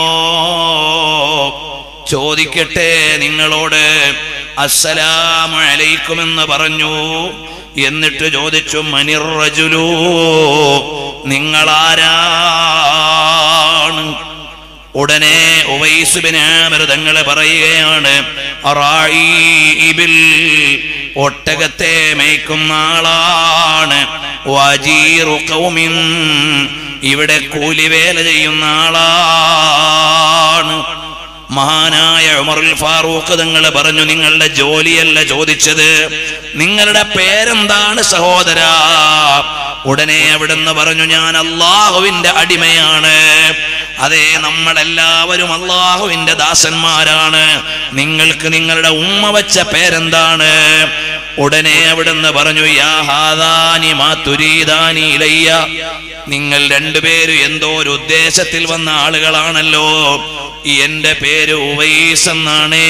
ചോദിക്കട്ടെ നിങ്ങളോട് അസ്സലാമു അലൈക്കും എന്ന് പറഞ്ഞു എന്നിട്ട് ചോദിച്ചു മനിർ റജുലു നിങ്ങളാരാണ് ഉടനെ ഉവൈസുബിനാമൃതങ്ങളെ പറയുകയാണ് അറായീബിൽ ഒട്ടകത്തെ മേയ്ക്കുന്ന ആളാണ് വജീറു ഖൗമിൻ ഇവിടെ കൂലിവേല ചെയ്യുന്ന ആളാണ് മഹാനായ ഉമറുൽ ഫാറൂഖ് തങ്ങൾ പറഞ്ഞു നിങ്ങളുടെ ജോലിയല്ല ചോദിച്ചത് നിങ്ങളുടെ പേരെന്താണ് സഹോദര ഉടനെ അവിടുന്ന് പറഞ്ഞു ഞാൻ അള്ളാഹുവിന്റെ അടിമയാണ് അതേ നമ്മളെല്ലാവരും അള്ളാഹുവിന്റെ ദാസന്മാരാണ് നിങ്ങൾക്ക് നിങ്ങളുടെ ഉമ്മ വെച്ച പേരെന്താണ് ഉടനെ അവിടുന്ന് പറഞ്ഞു യാ ഹാദാനി മാ തുരീദാനി ഇലയ്യ നിങ്ങൾ രണ്ടുപേരും എന്തോ ഒരു ഉദ്ദേശത്തിൽ വന്ന ആളുകളാണല്ലോ എന്റെ പേര് ഉവൈസ് എന്നാണേ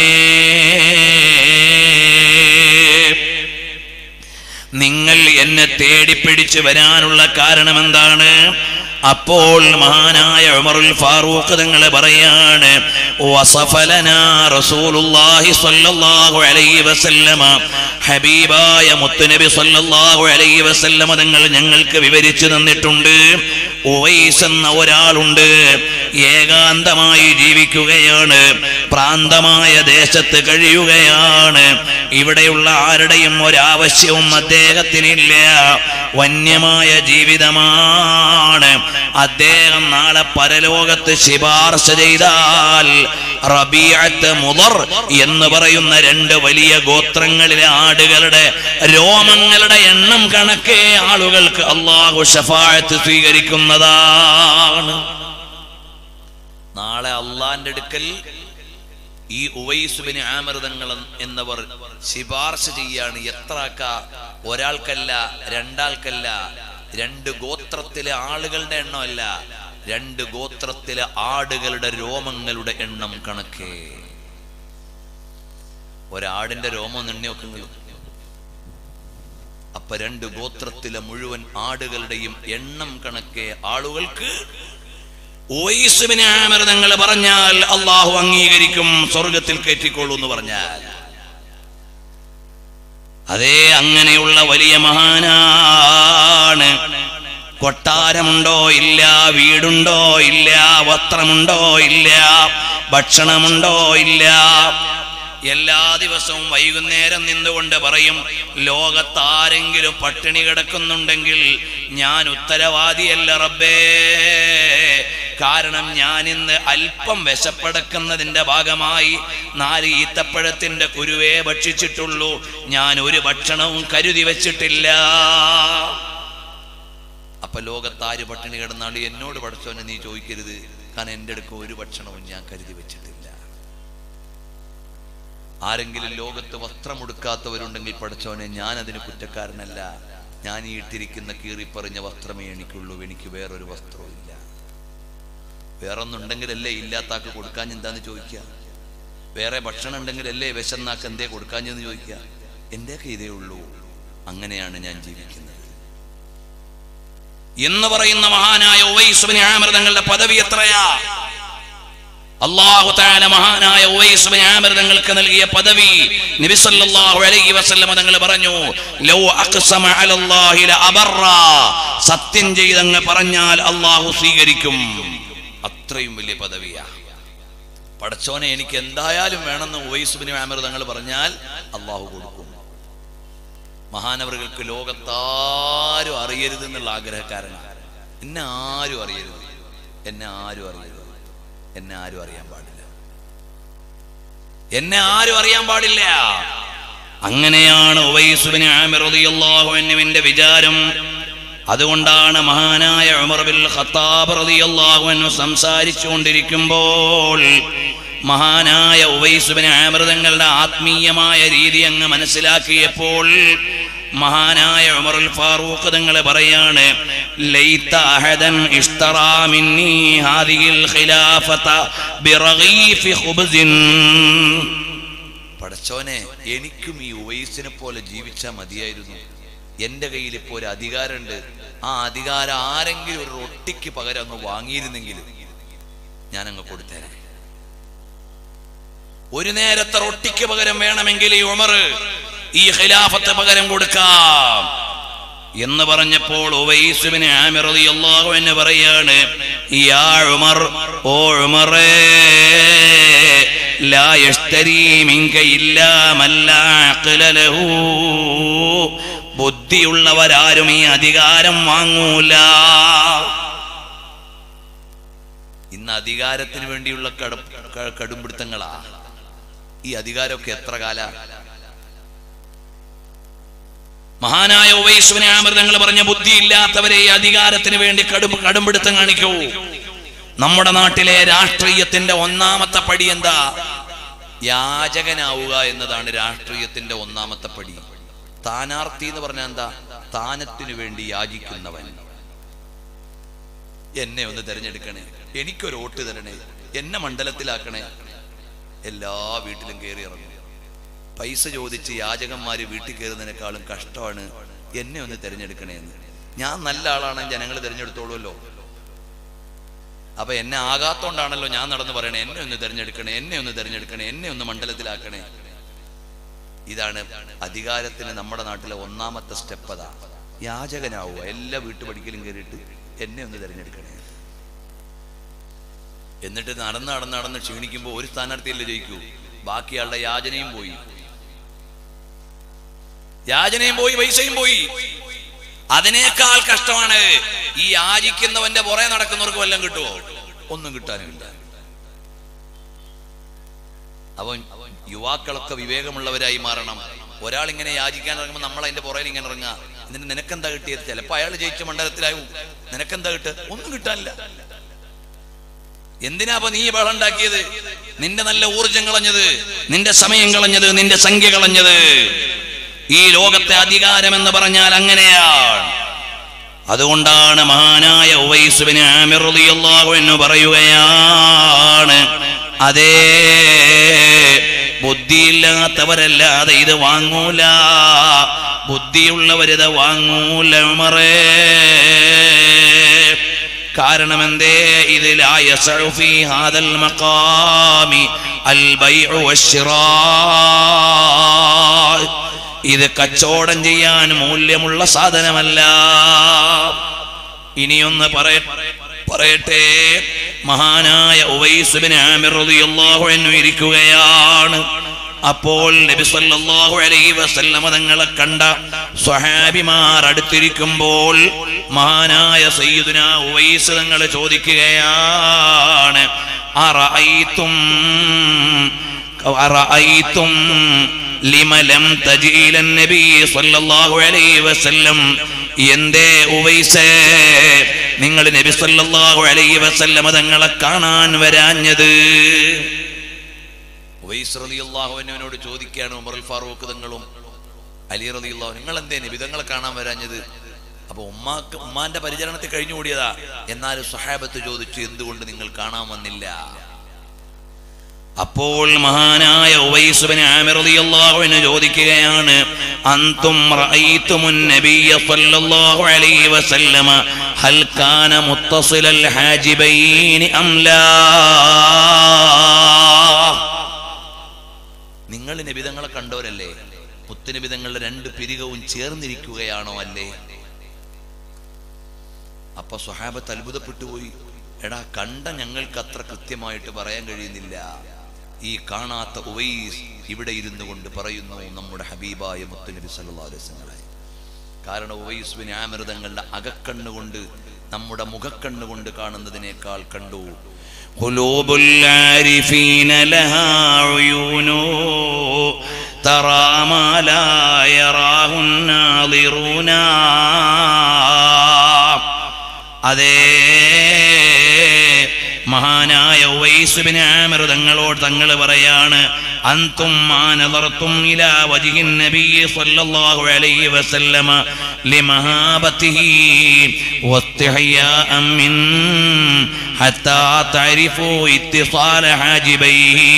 നിങ്ങൾ എന്നെ തേടിപ്പിടിച്ച് വരാനുള്ള കാരണം എന്താണ് അപ്പോൾ മഹാനായ ഉമറുൽ ഫാറൂഖ് തങ്ങൾ പറയാണ് വസഫലനാ റസൂലുള്ളാഹി സ്വല്ലല്ലാഹു അലൈഹി വസല്ലമ ഹബീബായ മുത്തുനബി സ്വല്ലല്ലാഹു അലൈഹി വസല്ലമ തങ്ങൾ ഞങ്ങൾക്ക് വിവരിച്ചു തന്നിട്ടുണ്ട് ഉവൈസ് എന്ന ഒരാളുണ്ട് ഏകാന്തമായി ജീവിക്കുകയാണ് പ്രാന്തമായ ദേശത്ത് കഴിയുകയാണ് ഇവിടെയുള്ള ആരുടെയും ഒരാവശ്യവും അദ്ദേഹത്തിനില്ല വന്യമായ ജീവിതമാണ് അദ്ദേഹം നാളെ പരലോകത്ത് ശിപാർശ ചെയ്താൽ റബീഅത്ത് മുദർ എന്ന് പറയുന്ന രണ്ട് വലിയ ഗോത്രങ്ങളിലെ ആടുകളുടെ രോമങ്ങളുടെ എണ്ണം കണക്കേ ആളുകൾക്ക് അള്ളാഹു ഷഫായത്ത് സ്വീകരിക്കുന്നതാണ് നാളെ അള്ളാന്റെ അടുക്കൽ ഈ ഉവൈസുബിന് ആമൃതങ്ങൾ എന്നവർ ശിപാർശ ചെയ്യാണ് എത്ര ആക്ക ഒരാൾക്കല്ല രണ്ടാൾക്കല്ല രണ്ട് ഗോത്രത്തിലെ ആളുകളുടെ എണ്ണമല്ല രണ്ട് ഗോത്രത്തിലെ ആടുകളുടെ രോമങ്ങളുടെ എണ്ണം കണക്കേ ഒരാടിന്റെ രോമം എണ്ണി നോക്കുങ്ങളും അപ്പൊ രണ്ട് ഗോത്രത്തിലെ മുഴുവൻ ആടുകളുടെയും എണ്ണം കണക്കെ ആളുകൾക്ക് നിങ്ങൾ പറഞ്ഞാൽ അള്ളാഹു അംഗീകരിക്കും സ്വർഗത്തിൽ കയറ്റിക്കൊള്ളൂ എന്ന് പറഞ്ഞാൽ അതേ അങ്ങനെയുള്ള വലിയ മഹാനാണ് കൊട്ടാരമുണ്ടോ ഇല്ല വീടുണ്ടോ ഇല്ല വസ്ത്രമുണ്ടോ ഇല്ല ഭക്ഷണമുണ്ടോ ഇല്ല എല്ലാ ദിവസവും വൈകുന്നേരം നിന്നുകൊണ്ട് പറയും ലോകത്താരെങ്കിലും പട്ടിണി കിടക്കുന്നുണ്ടെങ്കിൽ ഞാൻ ഉത്തരവാദിയല്ല റബ്ബേ കാരണം ഞാൻ ഇന്ന് അല്പം വിശപ്പടക്കുന്നതിന്റെ ഭാഗമായി നാല് ഈത്തപ്പഴത്തിന്റെ കുരുവേ ഭക്ഷിച്ചിട്ടുള്ളൂ ഞാൻ ഒരു ഭക്ഷണവും കരുതി വെച്ചിട്ടില്ല അപ്പൊ ലോകത്താര് പട്ടിണി കിടന്നാണ്ട് എന്നോട് പഠിച്ചോനെ നീ ചോദിക്കരുത് കാരണം എൻ്റെ അടുക്ക ഒരു ഭക്ഷണവും ഞാൻ കരുതി വെച്ചിട്ടില്ല ആരെങ്കിലും ലോകത്ത് വസ്ത്രമുടുക്കാത്തവരുണ്ടെങ്കിൽ പഠിച്ചോനെ ഞാൻ അതിന് കുറ്റക്കാരനല്ല ഞാൻ ഈ ഇട്ടിരിക്കുന്ന കീറിപ്പറിഞ്ഞ വസ്ത്രമേ എനിക്കുള്ളൂ എനിക്ക് വേറൊരു വസ്ത്രവും ഇല്ല വേറൊന്നുണ്ടെങ്കിലല്ലേ ഇല്ലാത്താക്ക് കൊടുക്കാൻ എന്താന്ന് ചോദിക്കുക വേറെ ഭക്ഷണം ഉണ്ടെങ്കിലല്ലേ വിശന്നാക്ക് എന്തേ കൊടുക്കാഞ്ഞെന്ന് ചോദിക്കുക എന്റെയൊക്കെ ഇതേ ഉള്ളൂ അങ്ങനെയാണ് ഞാൻ ജീവിക്കുന്നത് എന്ന് പറയുന്ന മഹാനായ ഉവൈസുബിന് ആമർ തങ്ങളുടെ പദവി എത്രയാ അള്ളാഹു താല മഹാനായ ഉവൈസുബിന് ആമർ തങ്ങൾക്ക് നൽകിയ പദവി നബി സല്ലല്ലാഹു അലൈഹി വസല്ലം തങ്ങൾ പറഞ്ഞു ലൗ അഖ്സമ അലല്ലാഹി ലഅബറ സത്യം ചെയ്തങ്ങ് പറഞ്ഞാൽ അള്ളാഹു സ്വീകരിക്കും അത്രയും വലിയ പദവിയാ പടച്ചോനെ എനിക്ക് എന്തായാലും വേണമെന്ന് ഉവൈസുബിന് ആമർ തങ്ങൾ പറഞ്ഞാൽ അള്ളാഹു കൊടുക്കും മഹാനവറുകൾക്ക് ലോകത്താരും അറിയരുത് എന്നുള്ള ആഗ്രഹക്കാരനാണ് എന്നെ ആരും അറിയരുത് എന്നെ ആരും അറിയരുത് എന്നെ ആരും അറിയാൻ പാടില്ല എന്നെ ആരും അറിയാൻ പാടില്ല അങ്ങനെയാണ് ഉവൈസുബിന് ആമിർ റളിയല്ലാഹു അൻഹുവിന്റെ വിചാരം അതുകൊണ്ടാണ് മഹാനായ ഉമർ ബിൻ ഖത്താബ് റളിയല്ലാഹു അൻഹു സംസാരിച്ചുകൊണ്ടിരിക്കുമ്പോൾ മഹാനായ ഉവൈസുബിന് ആമൃതങ്ങളുടെ ആത്മീയമായ രീതി അങ്ങ് മനസ്സിലാക്കിയപ്പോൾ മഹാനായ ഉമറുൽ ഫാറൂഖ് തങ്ങൾ പറയാണ് ലൈത അഹദൻ ഇഷ്തറാ മിന്നി ഹാദിഹിൽ ഖിലാഫത ബിറഗീഫി ഖുബ്സിൻ പടച്ചോനെ എനിക്കും ഈ ഉവൈസിനെ പോലെ ജീവിച്ചാൽ മതിയായിരുന്നു എന്റെ കയ്യിൽ ഇപ്പോൾ ഒരു അധികാരമുണ്ട് ആ അധികാരം ആരെങ്കിലും ഒരു റൊട്ടിക്ക് പകരം അങ്ങ് വാങ്ങിയിരുന്നെങ്കിൽ ഞാൻ അങ്ങ് കൊടുത്തേനെ ഒരു നേരത്തെ റൊട്ടിക്ക് പകരം വേണമെങ്കിൽ ഈ ഉമർ ഈ ഖിലാഫത്ത് പകരം കൊടുക്കാം എന്ന് പറഞ്ഞപ്പോൾ ഉവൈസുബിന് ആമിർ റളിയല്ലാഹു അൻഹു പറയാണ് യാ ഉമർ ഓ ഉമറേ ലാ യഷ്തരി മിൻക ഇല്ലാ മല്ലാ അഖ്ല ലഹു ബുദ്ധിയുള്ളവരാരും ഈ അധികാരം വാങ്ങൂല ഇന്ന് അധികാരത്തിന് വേണ്ടിയുള്ള കട ക- കടുംപിടുത്തങ്ങളാ ഈ അധികാരമൊക്കെ എത്ര കാല മഹാനായ ഉവൈസുവിനെ ആമൃതങ്ങൾ പറഞ്ഞ ബുദ്ധിയില്ലാത്തവരെ ഈ അധികാരത്തിന് വേണ്ടി കടും കടുംപിടുത്തം കാണിക്കൂ നമ്മുടെ നാട്ടിലെ രാഷ്ട്രീയത്തിന്റെ ഒന്നാമത്തെ പടി എന്താ യാചകനാവുക എന്നതാണ് രാഷ്ട്രീയത്തിന്റെ ഒന്നാമത്തെ പടി സ്ഥാനാർത്ഥി എന്ന് പറഞ്ഞാൽ എന്താ സ്ഥാനത്തിനു വേണ്ടി യാചിക്കുന്നവൻ എന്നെ ഒന്ന് തിരഞ്ഞെടുക്കണേ എനിക്കൊരു വോട്ട് തരണേ എന്നെ മണ്ഡലത്തിലാക്കണേ എല്ലാ വീട്ടിലും കയറി ഇറങ്ങും പൈസ ചോദിച്ച് യാചകന്മാര് വീട്ടിൽ കയറുന്നതിനേക്കാളും കഷ്ടമാണ് എന്നെ ഒന്ന് തിരഞ്ഞെടുക്കണേ എന്ന് ഞാൻ നല്ല ആളാണെങ്കിൽ ജനങ്ങൾ തിരഞ്ഞെടുത്തോളുമല്ലോ അപ്പൊ എന്നെ ആകാത്തോണ്ടാണല്ലോ ഞാൻ നടന്ന് പറയണേ എന്നെ ഒന്ന് തിരഞ്ഞെടുക്കണേ എന്നെ ഒന്ന് തിരഞ്ഞെടുക്കണേ എന്നെ ഒന്ന് മണ്ഡലത്തിലാക്കണേ ഇതാണ് അധികാരത്തിന് നമ്മുടെ നാട്ടിലെ ഒന്നാമത്തെ സ്റ്റെപ്പ് അതാ യാചകനാവുക എല്ലാ വീട്ടുപടിക്കലും കയറിയിട്ട് എന്നെ ഒന്ന് തിരഞ്ഞെടുക്കണേ എന്നിട്ട് നടന്ന് നടന്ന് നടന്ന് ക്ഷീണിക്കുമ്പോൾ ഒരു സ്ഥാനാർത്ഥിയല്ലേ ജയിക്കൂ ബാക്കിയാളുടെ യാചനയും പോയി യാചനയും പോയി പൈസയും പോയി അതിനേക്കാൾ കഷ്ടമാണ് ഈ യാചിക്കുന്നവന്റെ പുറകെ നടക്കുന്നവർക്ക് വല്ലതും കിട്ടുമോ ഒന്നും കിട്ടാനുമില്ല അവൻ യുവാക്കളൊക്കെ വിവേകമുള്ളവരായി മാറണം ഒരാൾ ഇങ്ങനെ യാചിക്കാൻ ഇറങ്ങുമ്പോൾ നമ്മൾ അതിന്റെ പുറകിൽ ഇങ്ങനെ ഇറങ്ങുക എന്നിട്ട് നിനക്കെന്താ കിട്ടിയത് ചിലപ്പോൾ അയാൾ ജയിച്ച മണ്ഡലത്തിലാവും നിനക്കെന്താ കിട്ടുക ഒന്നും കിട്ടാനില്ല എന്തിനാ അപ്പൊ നീ ബഹളം ഉണ്ടാക്കിയത് നിന്റെ നല്ല ഊർജം കളഞ്ഞത് നിന്റെ സമയം കളഞ്ഞത് നിന്റെ സംഖ്യ കളഞ്ഞത് ഈ ലോകത്തെ അധികാരം എന്ന് പറഞ്ഞാൽ അങ്ങനെയാണ് അതുകൊണ്ടാണ് മഹാനായ ഉവൈസുബിന് ആമിർ റളിയല്ലാഹു എന്ന് പറയുകയാണ് അതേ ബുദ്ധിയില്ലാത്തവരല്ലാതെ ഇത് വാങ്ങൂല ബുദ്ധിയുള്ളവരിത് വാങ്ങൂല ഉമറേ കാരണം എന്തേ ഇതിലായ ഫീ ഹാദൽ മഖാമി അൽ ബൈഉ വശ്ശിറാ ഇത് കച്ചവടം ചെയ്യാൻ മൂല്യമുള്ള സാധനമല്ല ഇനിയൊന്ന് പറയ പറയട്ടെ മഹാനായ ഉവൈസുബിന് ആമിർ റളിയല്ലാഹു അൻഹു ഇരിക്കുകയാണ് അപ്പോൾ നബി സല്ലല്ലാഹു അലൈഹി വസല്ലമ തങ്ങളെ കണ്ട സ്വഹാബിമാർ അടുത്തിരിക്കുമ്പോൾ മഹാനായ സയ്യിദുന ഉവൈസ് തങ്ങൾ ചോദിക്കുകയാണ് അറഅയ്തും അറഅയ്തും ലിമ ലം തജീല നബി സല്ലല്ലാഹു അലൈഹി വസല്ലം എന്തേ ഉവൈസേ നിങ്ങൾ നബി സല്ലല്ലാഹു അലൈഹി വസല്ലമ തങ്ങളെ കാണാൻ വരാഞ്ഞത് ഉവൈസ് റളിയല്ലാഹു അൻഹുവിനോട് ചോദിക്കുകയാണ് ഉമറുൽ ഫാറൂഖ് തങ്ങളും അലി റളിയല്ലാഹു നിങ്ങൾ എന്തേ നബി തങ്ങളെ കാണാൻ വരാഞ്ഞത് അപ്പൊ ഉമ്മാക്ക് ഉമ്മാന്റെ പരിചരണത്തിൽ കഴിഞ്ഞുകൂടിയതാ എന്നാൽ സഹാബത്ത് ചോദിച്ചു എന്തുകൊണ്ട് നിങ്ങൾ കാണാൻ വന്നില്ല അപ്പോൾ മഹാനായ ഉവൈസുബിന് ആമിർ റളിയല്ലാഹു അൻഹു ചോദിക്കുകയാണ് അൻതും റഅയ്തുമുൻ നബിയ സല്ലല്ലാഹു അലൈഹി വസല്ലമ ഹൽ കാന മുത്തസിലൽ ഹാജിബൈൻ അം ലാ നിങ്ങൾ നബിതങ്ങളെ കണ്ടവരല്ലേ മുത്തുനബിതങ്ങളുടെ രണ്ട് പിരികവും ചേർന്നിരിക്കുകയാണോ അല്ലേ അപ്പൊ സ്വഹാബത്ത് അത്ഭുതപ്പെട്ടു പോയി എടാ കണ്ട ഞങ്ങൾക്ക് അത്ര കൃത്യമായിട്ട് പറയാൻ കഴിയുന്നില്ല ഈ കാണാത്ത ഉവൈസ് ഇവിടെ ഇരുന്നു കൊണ്ട് പറയുന്നു നമ്മുടെ ഹബീബായ മുത്തുനബി സല്ലല്ലാഹു അലൈഹി വസല്ലം കാരണം ഉവൈസ് ബിൻ ആമിർ തങ്ങളുടെ അകക്കണ്ണുകൊണ്ട് നമ്മുടെ മുഖക്കണ്ണുകൊണ്ട് കാണുന്നതിനേക്കാൾ കണ്ടു قلوب العارفين لها عيون ترى ما لا يراه الناظرون അതേ മഹാനായ ഉവൈസുബിന് ആമിർ തങ്ങളോട് തങ്ങൾ പറയാണ് അന്തും മാനദർത്തും ഇലാ വജിഹിൻ നബി സല്ലല്ലാഹു അലൈഹി വസല്ലമ ലിമഹാബത്തിഹി വസ്തിഹയാഅ മിൻ ഹത്താ തഅരിഫു ഇത്തിസാല ഹാജിബൈഹി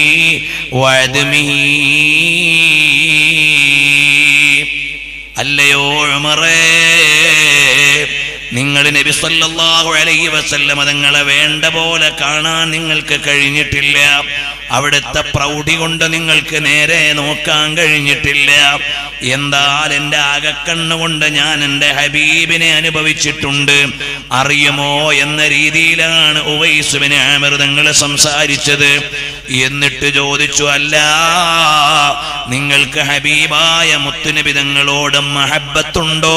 വഅദ്മിഹി അല്ലയോ ഉമറേ നിങ്ങൾ നബി സല്ലല്ലാഹു അലൈഹി വസല്ലമ തങ്ങളെ വേണ്ട പോലെ കാണാൻ നിങ്ങൾക്ക് കഴിഞ്ഞിട്ടില്ല അവിടുത്തെ പ്രൗഢി കൊണ്ട് നിങ്ങൾക്ക് നേരെ നോക്കാൻ കഴിഞ്ഞിട്ടില്ല എന്നാൽ എൻ്റെ അകക്കണ്ണുകൊണ്ട് ഞാൻ എൻ്റെ ഹബീബിനെ അനുഭവിച്ചിട്ടുണ്ട് അറിയുമോ എന്ന രീതിയിലാണ് ഉവൈസുബിനെ ആമൃതങ്ങൾ സംസാരിച്ചത് എന്നിട്ട് ചോദിച്ചു അല്ല നിങ്ങൾക്ക് ഹബീബായ മുത്തുനബിതങ്ങളോട് മഹബത്തുണ്ടോ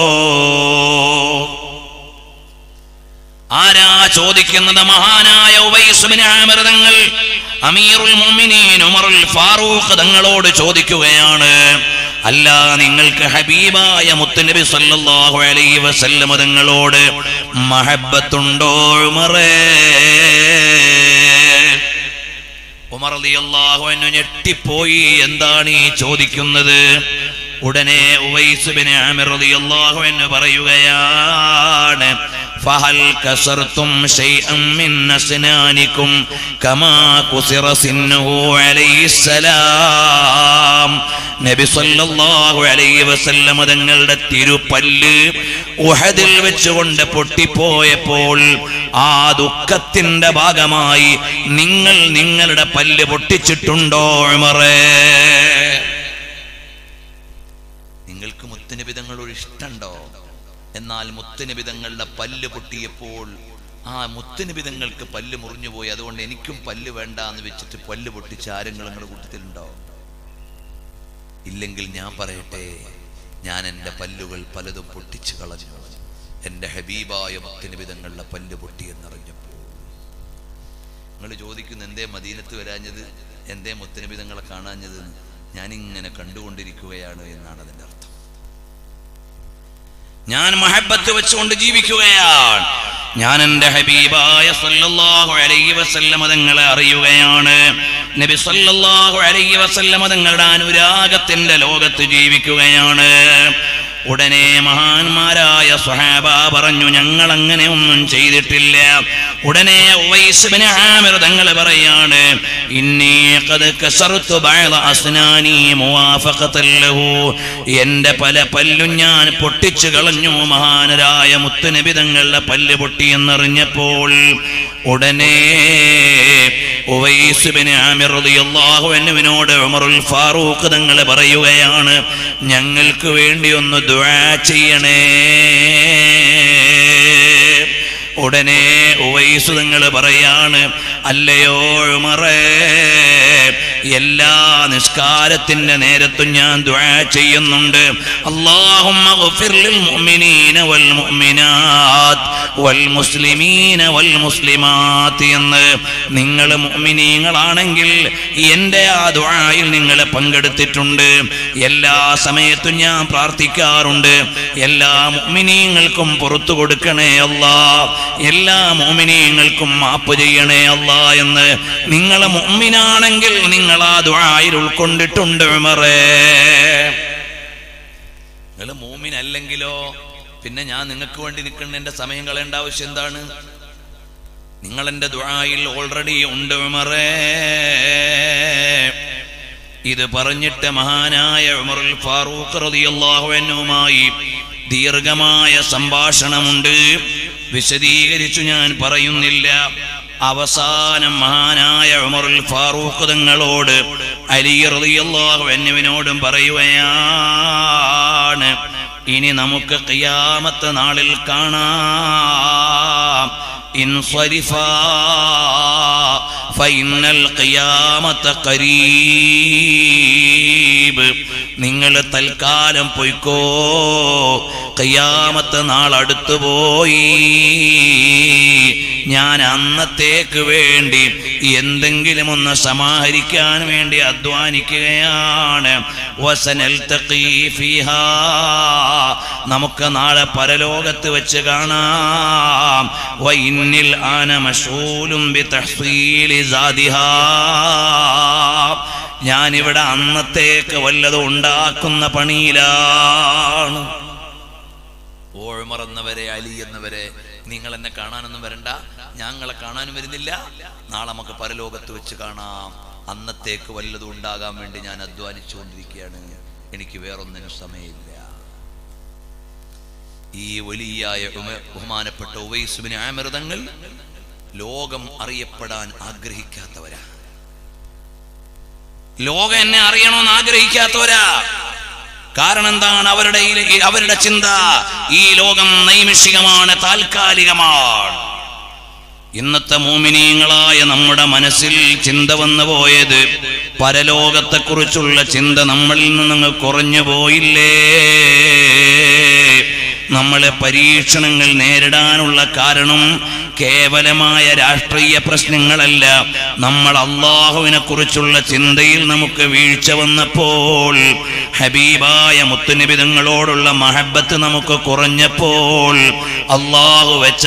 ആരാ ചോദിക്കുന്നത് മഹാനായ ഉവൈസുബിന് ആമൃതങ്ങൾ അമീറുൽ മുഅ്മിനീൻ ഉമറുൽ ഫാറൂഖ് തങ്ങളോട് ചോദിക്കുകയാണ് അല്ല നിങ്ങൾക്ക് ഹബീബായ മുത്തുനബി സല്ലല്ലാഹു അലൈഹി വസല്ലം തങ്ങളോട് മഹബത്തുണ്ടോ ഉമറേ ഉമർ റളിയല്ലാഹു അൻഹു ഞെട്ടിപ്പോയി എന്താണ് ഈ ചോദിക്കുന്നത് ഉടനെ ഉവൈസ് ബിൻ ആമിർ റളിയല്ലാഹു അൻഹു പറയുകയാണ് ഫഹൽ കസർതും ശൈഅൻ മിൻ അസ്നാനിക്കും കമാ കുസിറ സിന്നുഹു അലൈഹിസ്സലാം നബി സല്ലല്ലാഹു അലൈഹി വസല്ലം തങ്ങളുടെ തിരുപ്പല്ല് ഉഹദിൽ വെച്ചുകൊണ്ട് പൊട്ടിപ്പോയപ്പോൾ ആ ദുഃഖത്തിന്റെ ഭാഗമായി നിങ്ങൾ നിങ്ങളുടെ പല്ല് പൊട്ടിച്ചിട്ടുണ്ടോ ഉമറേ നിങ്ങൾക്ക് മുത്തുനിബിതങ്ങളോട് ഇഷ്ടമുണ്ടോ എന്നാൽ മുത്തുനിബിതങ്ങളുടെ പല്ല് പൊട്ടിയപ്പോൾ ആ മുത്തുനിബിതങ്ങൾക്ക് പല്ല് മുറിഞ്ഞുപോയി അതുകൊണ്ട് എനിക്കും പല്ല് വേണ്ട എന്ന് വെച്ചിട്ട് പല്ല് പൊട്ടിച്ച ആരെങ്കിലും നിങ്ങളുടെ കൂട്ടത്തിലുണ്ടോ ഇല്ലെങ്കിൽ ഞാൻ പറയട്ടെ ഞാൻ എൻ്റെ പല്ലുകൾ പലതും പൊട്ടിച്ചു കളഞ്ഞു എൻ്റെ ഹബീബായ മുത്തുനിബിതങ്ങളുടെ പല്ല് പൊട്ടിയെന്നറിഞ്ഞപ്പോൾ നിങ്ങൾ ചോദിക്കുന്നു എന്തേ മദീനത്ത് വരാഞ്ഞത് എന്തേ മുത്തുനിബിതങ്ങളെ കാണാഞ്ഞത് ഞാനിങ്ങനെ കണ്ടുകൊണ്ടിരിക്കുകയാണ് എന്നാണ് അതിൻ്റെ അർത്ഥം ഞാൻ മഹബത്ത് വെച്ചുകൊണ്ട് ജീവിക്കുകയാണ് ഞാൻ എൻ്റെ ഹബീബായ സല്ലല്ലാഹു അലൈഹി വസല്ലമ തങ്ങളെ അറിയുകയാണ് നബി സല്ലല്ലാഹു അലൈഹി വസല്ലമ തങ്ങളുടെ അനുരാഗത്തിന്റെ ലോകത്ത് ജീവിക്കുകയാണ് ഉടനെ മഹാന്മാരായ സ്വഹാബ പറഞ്ഞു ഞങ്ങൾ അങ്ങനെ ഒന്നും ചെയ്തിട്ടില്ല ഉടനെ ഉവൈസ് ഇബ്നു ആമിർ തങ്ങൾ പറയാണ് ഇന്നി ഖദ് കസർതു ബഅദ അസ്നാനി മുവാഫഖതൻ ലഹു എൻ്റെ പല പല്ലും ഞാൻ പൊട്ടിച്ചു കളഞ്ഞു മഹാനരായ മുത്തുനബി തങ്ങളുടെ പല്ല് പൊട്ടി എന്നറിഞ്ഞപ്പോൾ ഉടനെ ഉവൈസ് ഇബ്നു ആമിർ റളിയല്ലാഹു അൻഹുവിനോട് ഉമറുൽ ഫാറൂഖ് തങ്ങൾ പറയുകയാണ് ഞങ്ങൾക്ക് വേണ്ടി ഒന്ന് ദുആ ചെയ്യണേ ഉടനെ ഉവൈസ് നിങ്ങൾ പറയാണ് അല്ലയോ ഉമറേ എല്ലാ നിസ്കാരത്തിന്റെ നേരത്തും ഞാൻ ദുആ ചെയ്യുന്നുണ്ട് അല്ലാഹുമ്മ ഗഫിർ ലിൽ മുഅ്മിനീന വൽ മുഅ്മിനാത്ത് വൽ മുസ്ലിമീന വൽ മുസ്ലിമാത്ത് എന്ന് നിങ്ങൾ മുഅ്മിനീങ്ങളാണെങ്കിൽ എൻ്റെ ആ ദുആയിൽ നിങ്ങൾ പങ്കെടുത്തിട്ടുണ്ട് എല്ലാ സമയത്തും ഞാൻ പ്രാർത്ഥിക്കാറുണ്ട് എല്ലാ മുഅ്മിനീങ്ങൾക്കും പുറത്തു കൊടുക്കണേ അല്ലാ എല്ലാ മുഅ്മിനീങ്ങൾക്കും മാപ്പ് ചെയ്യണേ അല്ലാ എന്ന് നിങ്ങൾ മുഅ്മിനാണെങ്കിൽ നിങ്ങൾ ആ ദുആയിൽ ഉൾക്കൊണ്ടിട്ടുണ്ട് ഉമറേ നിങ്ങൾ മൂമിൻ അല്ലെങ്കിലോ പിന്നെ ഞാൻ നിങ്ങൾക്ക് വേണ്ടി നിൽക്കുന്ന എന്റെ സമയം കളയേണ്ട ആവശ്യം എന്താണ് നിങ്ങൾ എന്റെ ദുആയിൽ ഓൾറെഡി ഉണ്ട് ഉമറേ ഇത് പറഞ്ഞിട്ട് മഹാനായ ഉമറുൽ ഫാറൂഖ് റളിയല്ലാഹു അൻഹുമായി ദീർഘമായ സംഭാഷണമുണ്ട് വിശദീകരിച്ചു ഞാൻ പറയുന്നില്ല അവസാനം മഹാനായ ഉമറുൽ ഫാറൂഖ് തങ്ങളോട് അലി റളിയല്ലാഹു അൻഹുവിനോടും പറയുകയാണ് ഇനി നമുക്ക് ഖിയാമത്ത് നാളിൽ കാണാം ഇൻസരിഫാ ഫൈനൽ ഖിയാമത്ത് ഖരീബ് നിങ്ങൾ തൽക്കാലം പൊയ്ക്കോ ഖിയാമത്ത് നാൾ അടുത്തു പോയി ഞാൻ അന്നത്തേക്ക് വേണ്ടി എന്തെങ്കിലും ഒന്ന് സമാഹരിക്കാൻ വേണ്ടി അധ്വാനിക്കുകയാണ് വസനൽ ഫീഹാ നമുക്ക് നാളെ പരലോകത്ത് വെച്ച് കാണാം വൈന്നിൽ ആന മഷൂലും ബി തഹ്സീലി സാദിഹാ ഞാനിവിടെ അന്നത്തേക്ക് വല്ലതും ഉണ്ടാക്കുന്ന പണിയിലാണ് ഓഴ്മറന്നവരെ അലി എന്നവരെ നിങ്ങൾ എന്നെ കാണാനൊന്നും വരണ്ട ഞങ്ങളെ കാണാനും വരുന്നില്ല നാളെ നമുക്ക് പരലോകത്ത് വെച്ച് കാണാം അന്നത്തേക്ക് വല്ലതും ഉണ്ടാകാൻ വേണ്ടി ഞാൻ അധ്വാനിച്ചുകൊണ്ടിരിക്കുകയാണ് എനിക്ക് വേറൊന്നിനും സമയമില്ല ഈ വലിയായ ഉമ- ബഹുമാനപ്പെട്ട ഉവൈസുബിന് ആമൃതങ്ങൾ ലോകം അറിയപ്പെടാൻ ആഗ്രഹിക്കാത്തവരാ ലോകം എന്നെ അറിയണമെന്ന് ആഗ്രഹിക്കാത്തവരാ കാരണം എന്താണ് അവരുടെ ഈ- അവരുടെ ചിന്ത ഈ ലോകം നൈമിഷികമാണ് താൽക്കാലികമാണ് ഇന്നത്തെ മോമിനീങ്ങളായ നമ്മുടെ മനസ്സിൽ ചിന്ത വന്നു പോയത് പരലോകത്തെക്കുറിച്ചുള്ള ചിന്ത നമ്മളിൽ നിന്ന് കുറഞ്ഞു പോയില്ലേ നമ്മളെ പരീക്ഷണങ്ങൾ നേരിടാനുള്ള കാരണം കേവലമായ രാഷ്ട്രീയ പ്രശ്നങ്ങളല്ല നമ്മൾ അള്ളാഹുവിനെ കുറിച്ചുള്ള ചിന്തയിൽ നമുക്ക് വീഴ്ച വന്നപ്പോൾ ഹബീബായ മുത്തുനിബിതങ്ങളോടുള്ള മഹബത്ത് നമുക്ക് കുറഞ്ഞപ്പോൾ അള്ളാഹു വെച്ച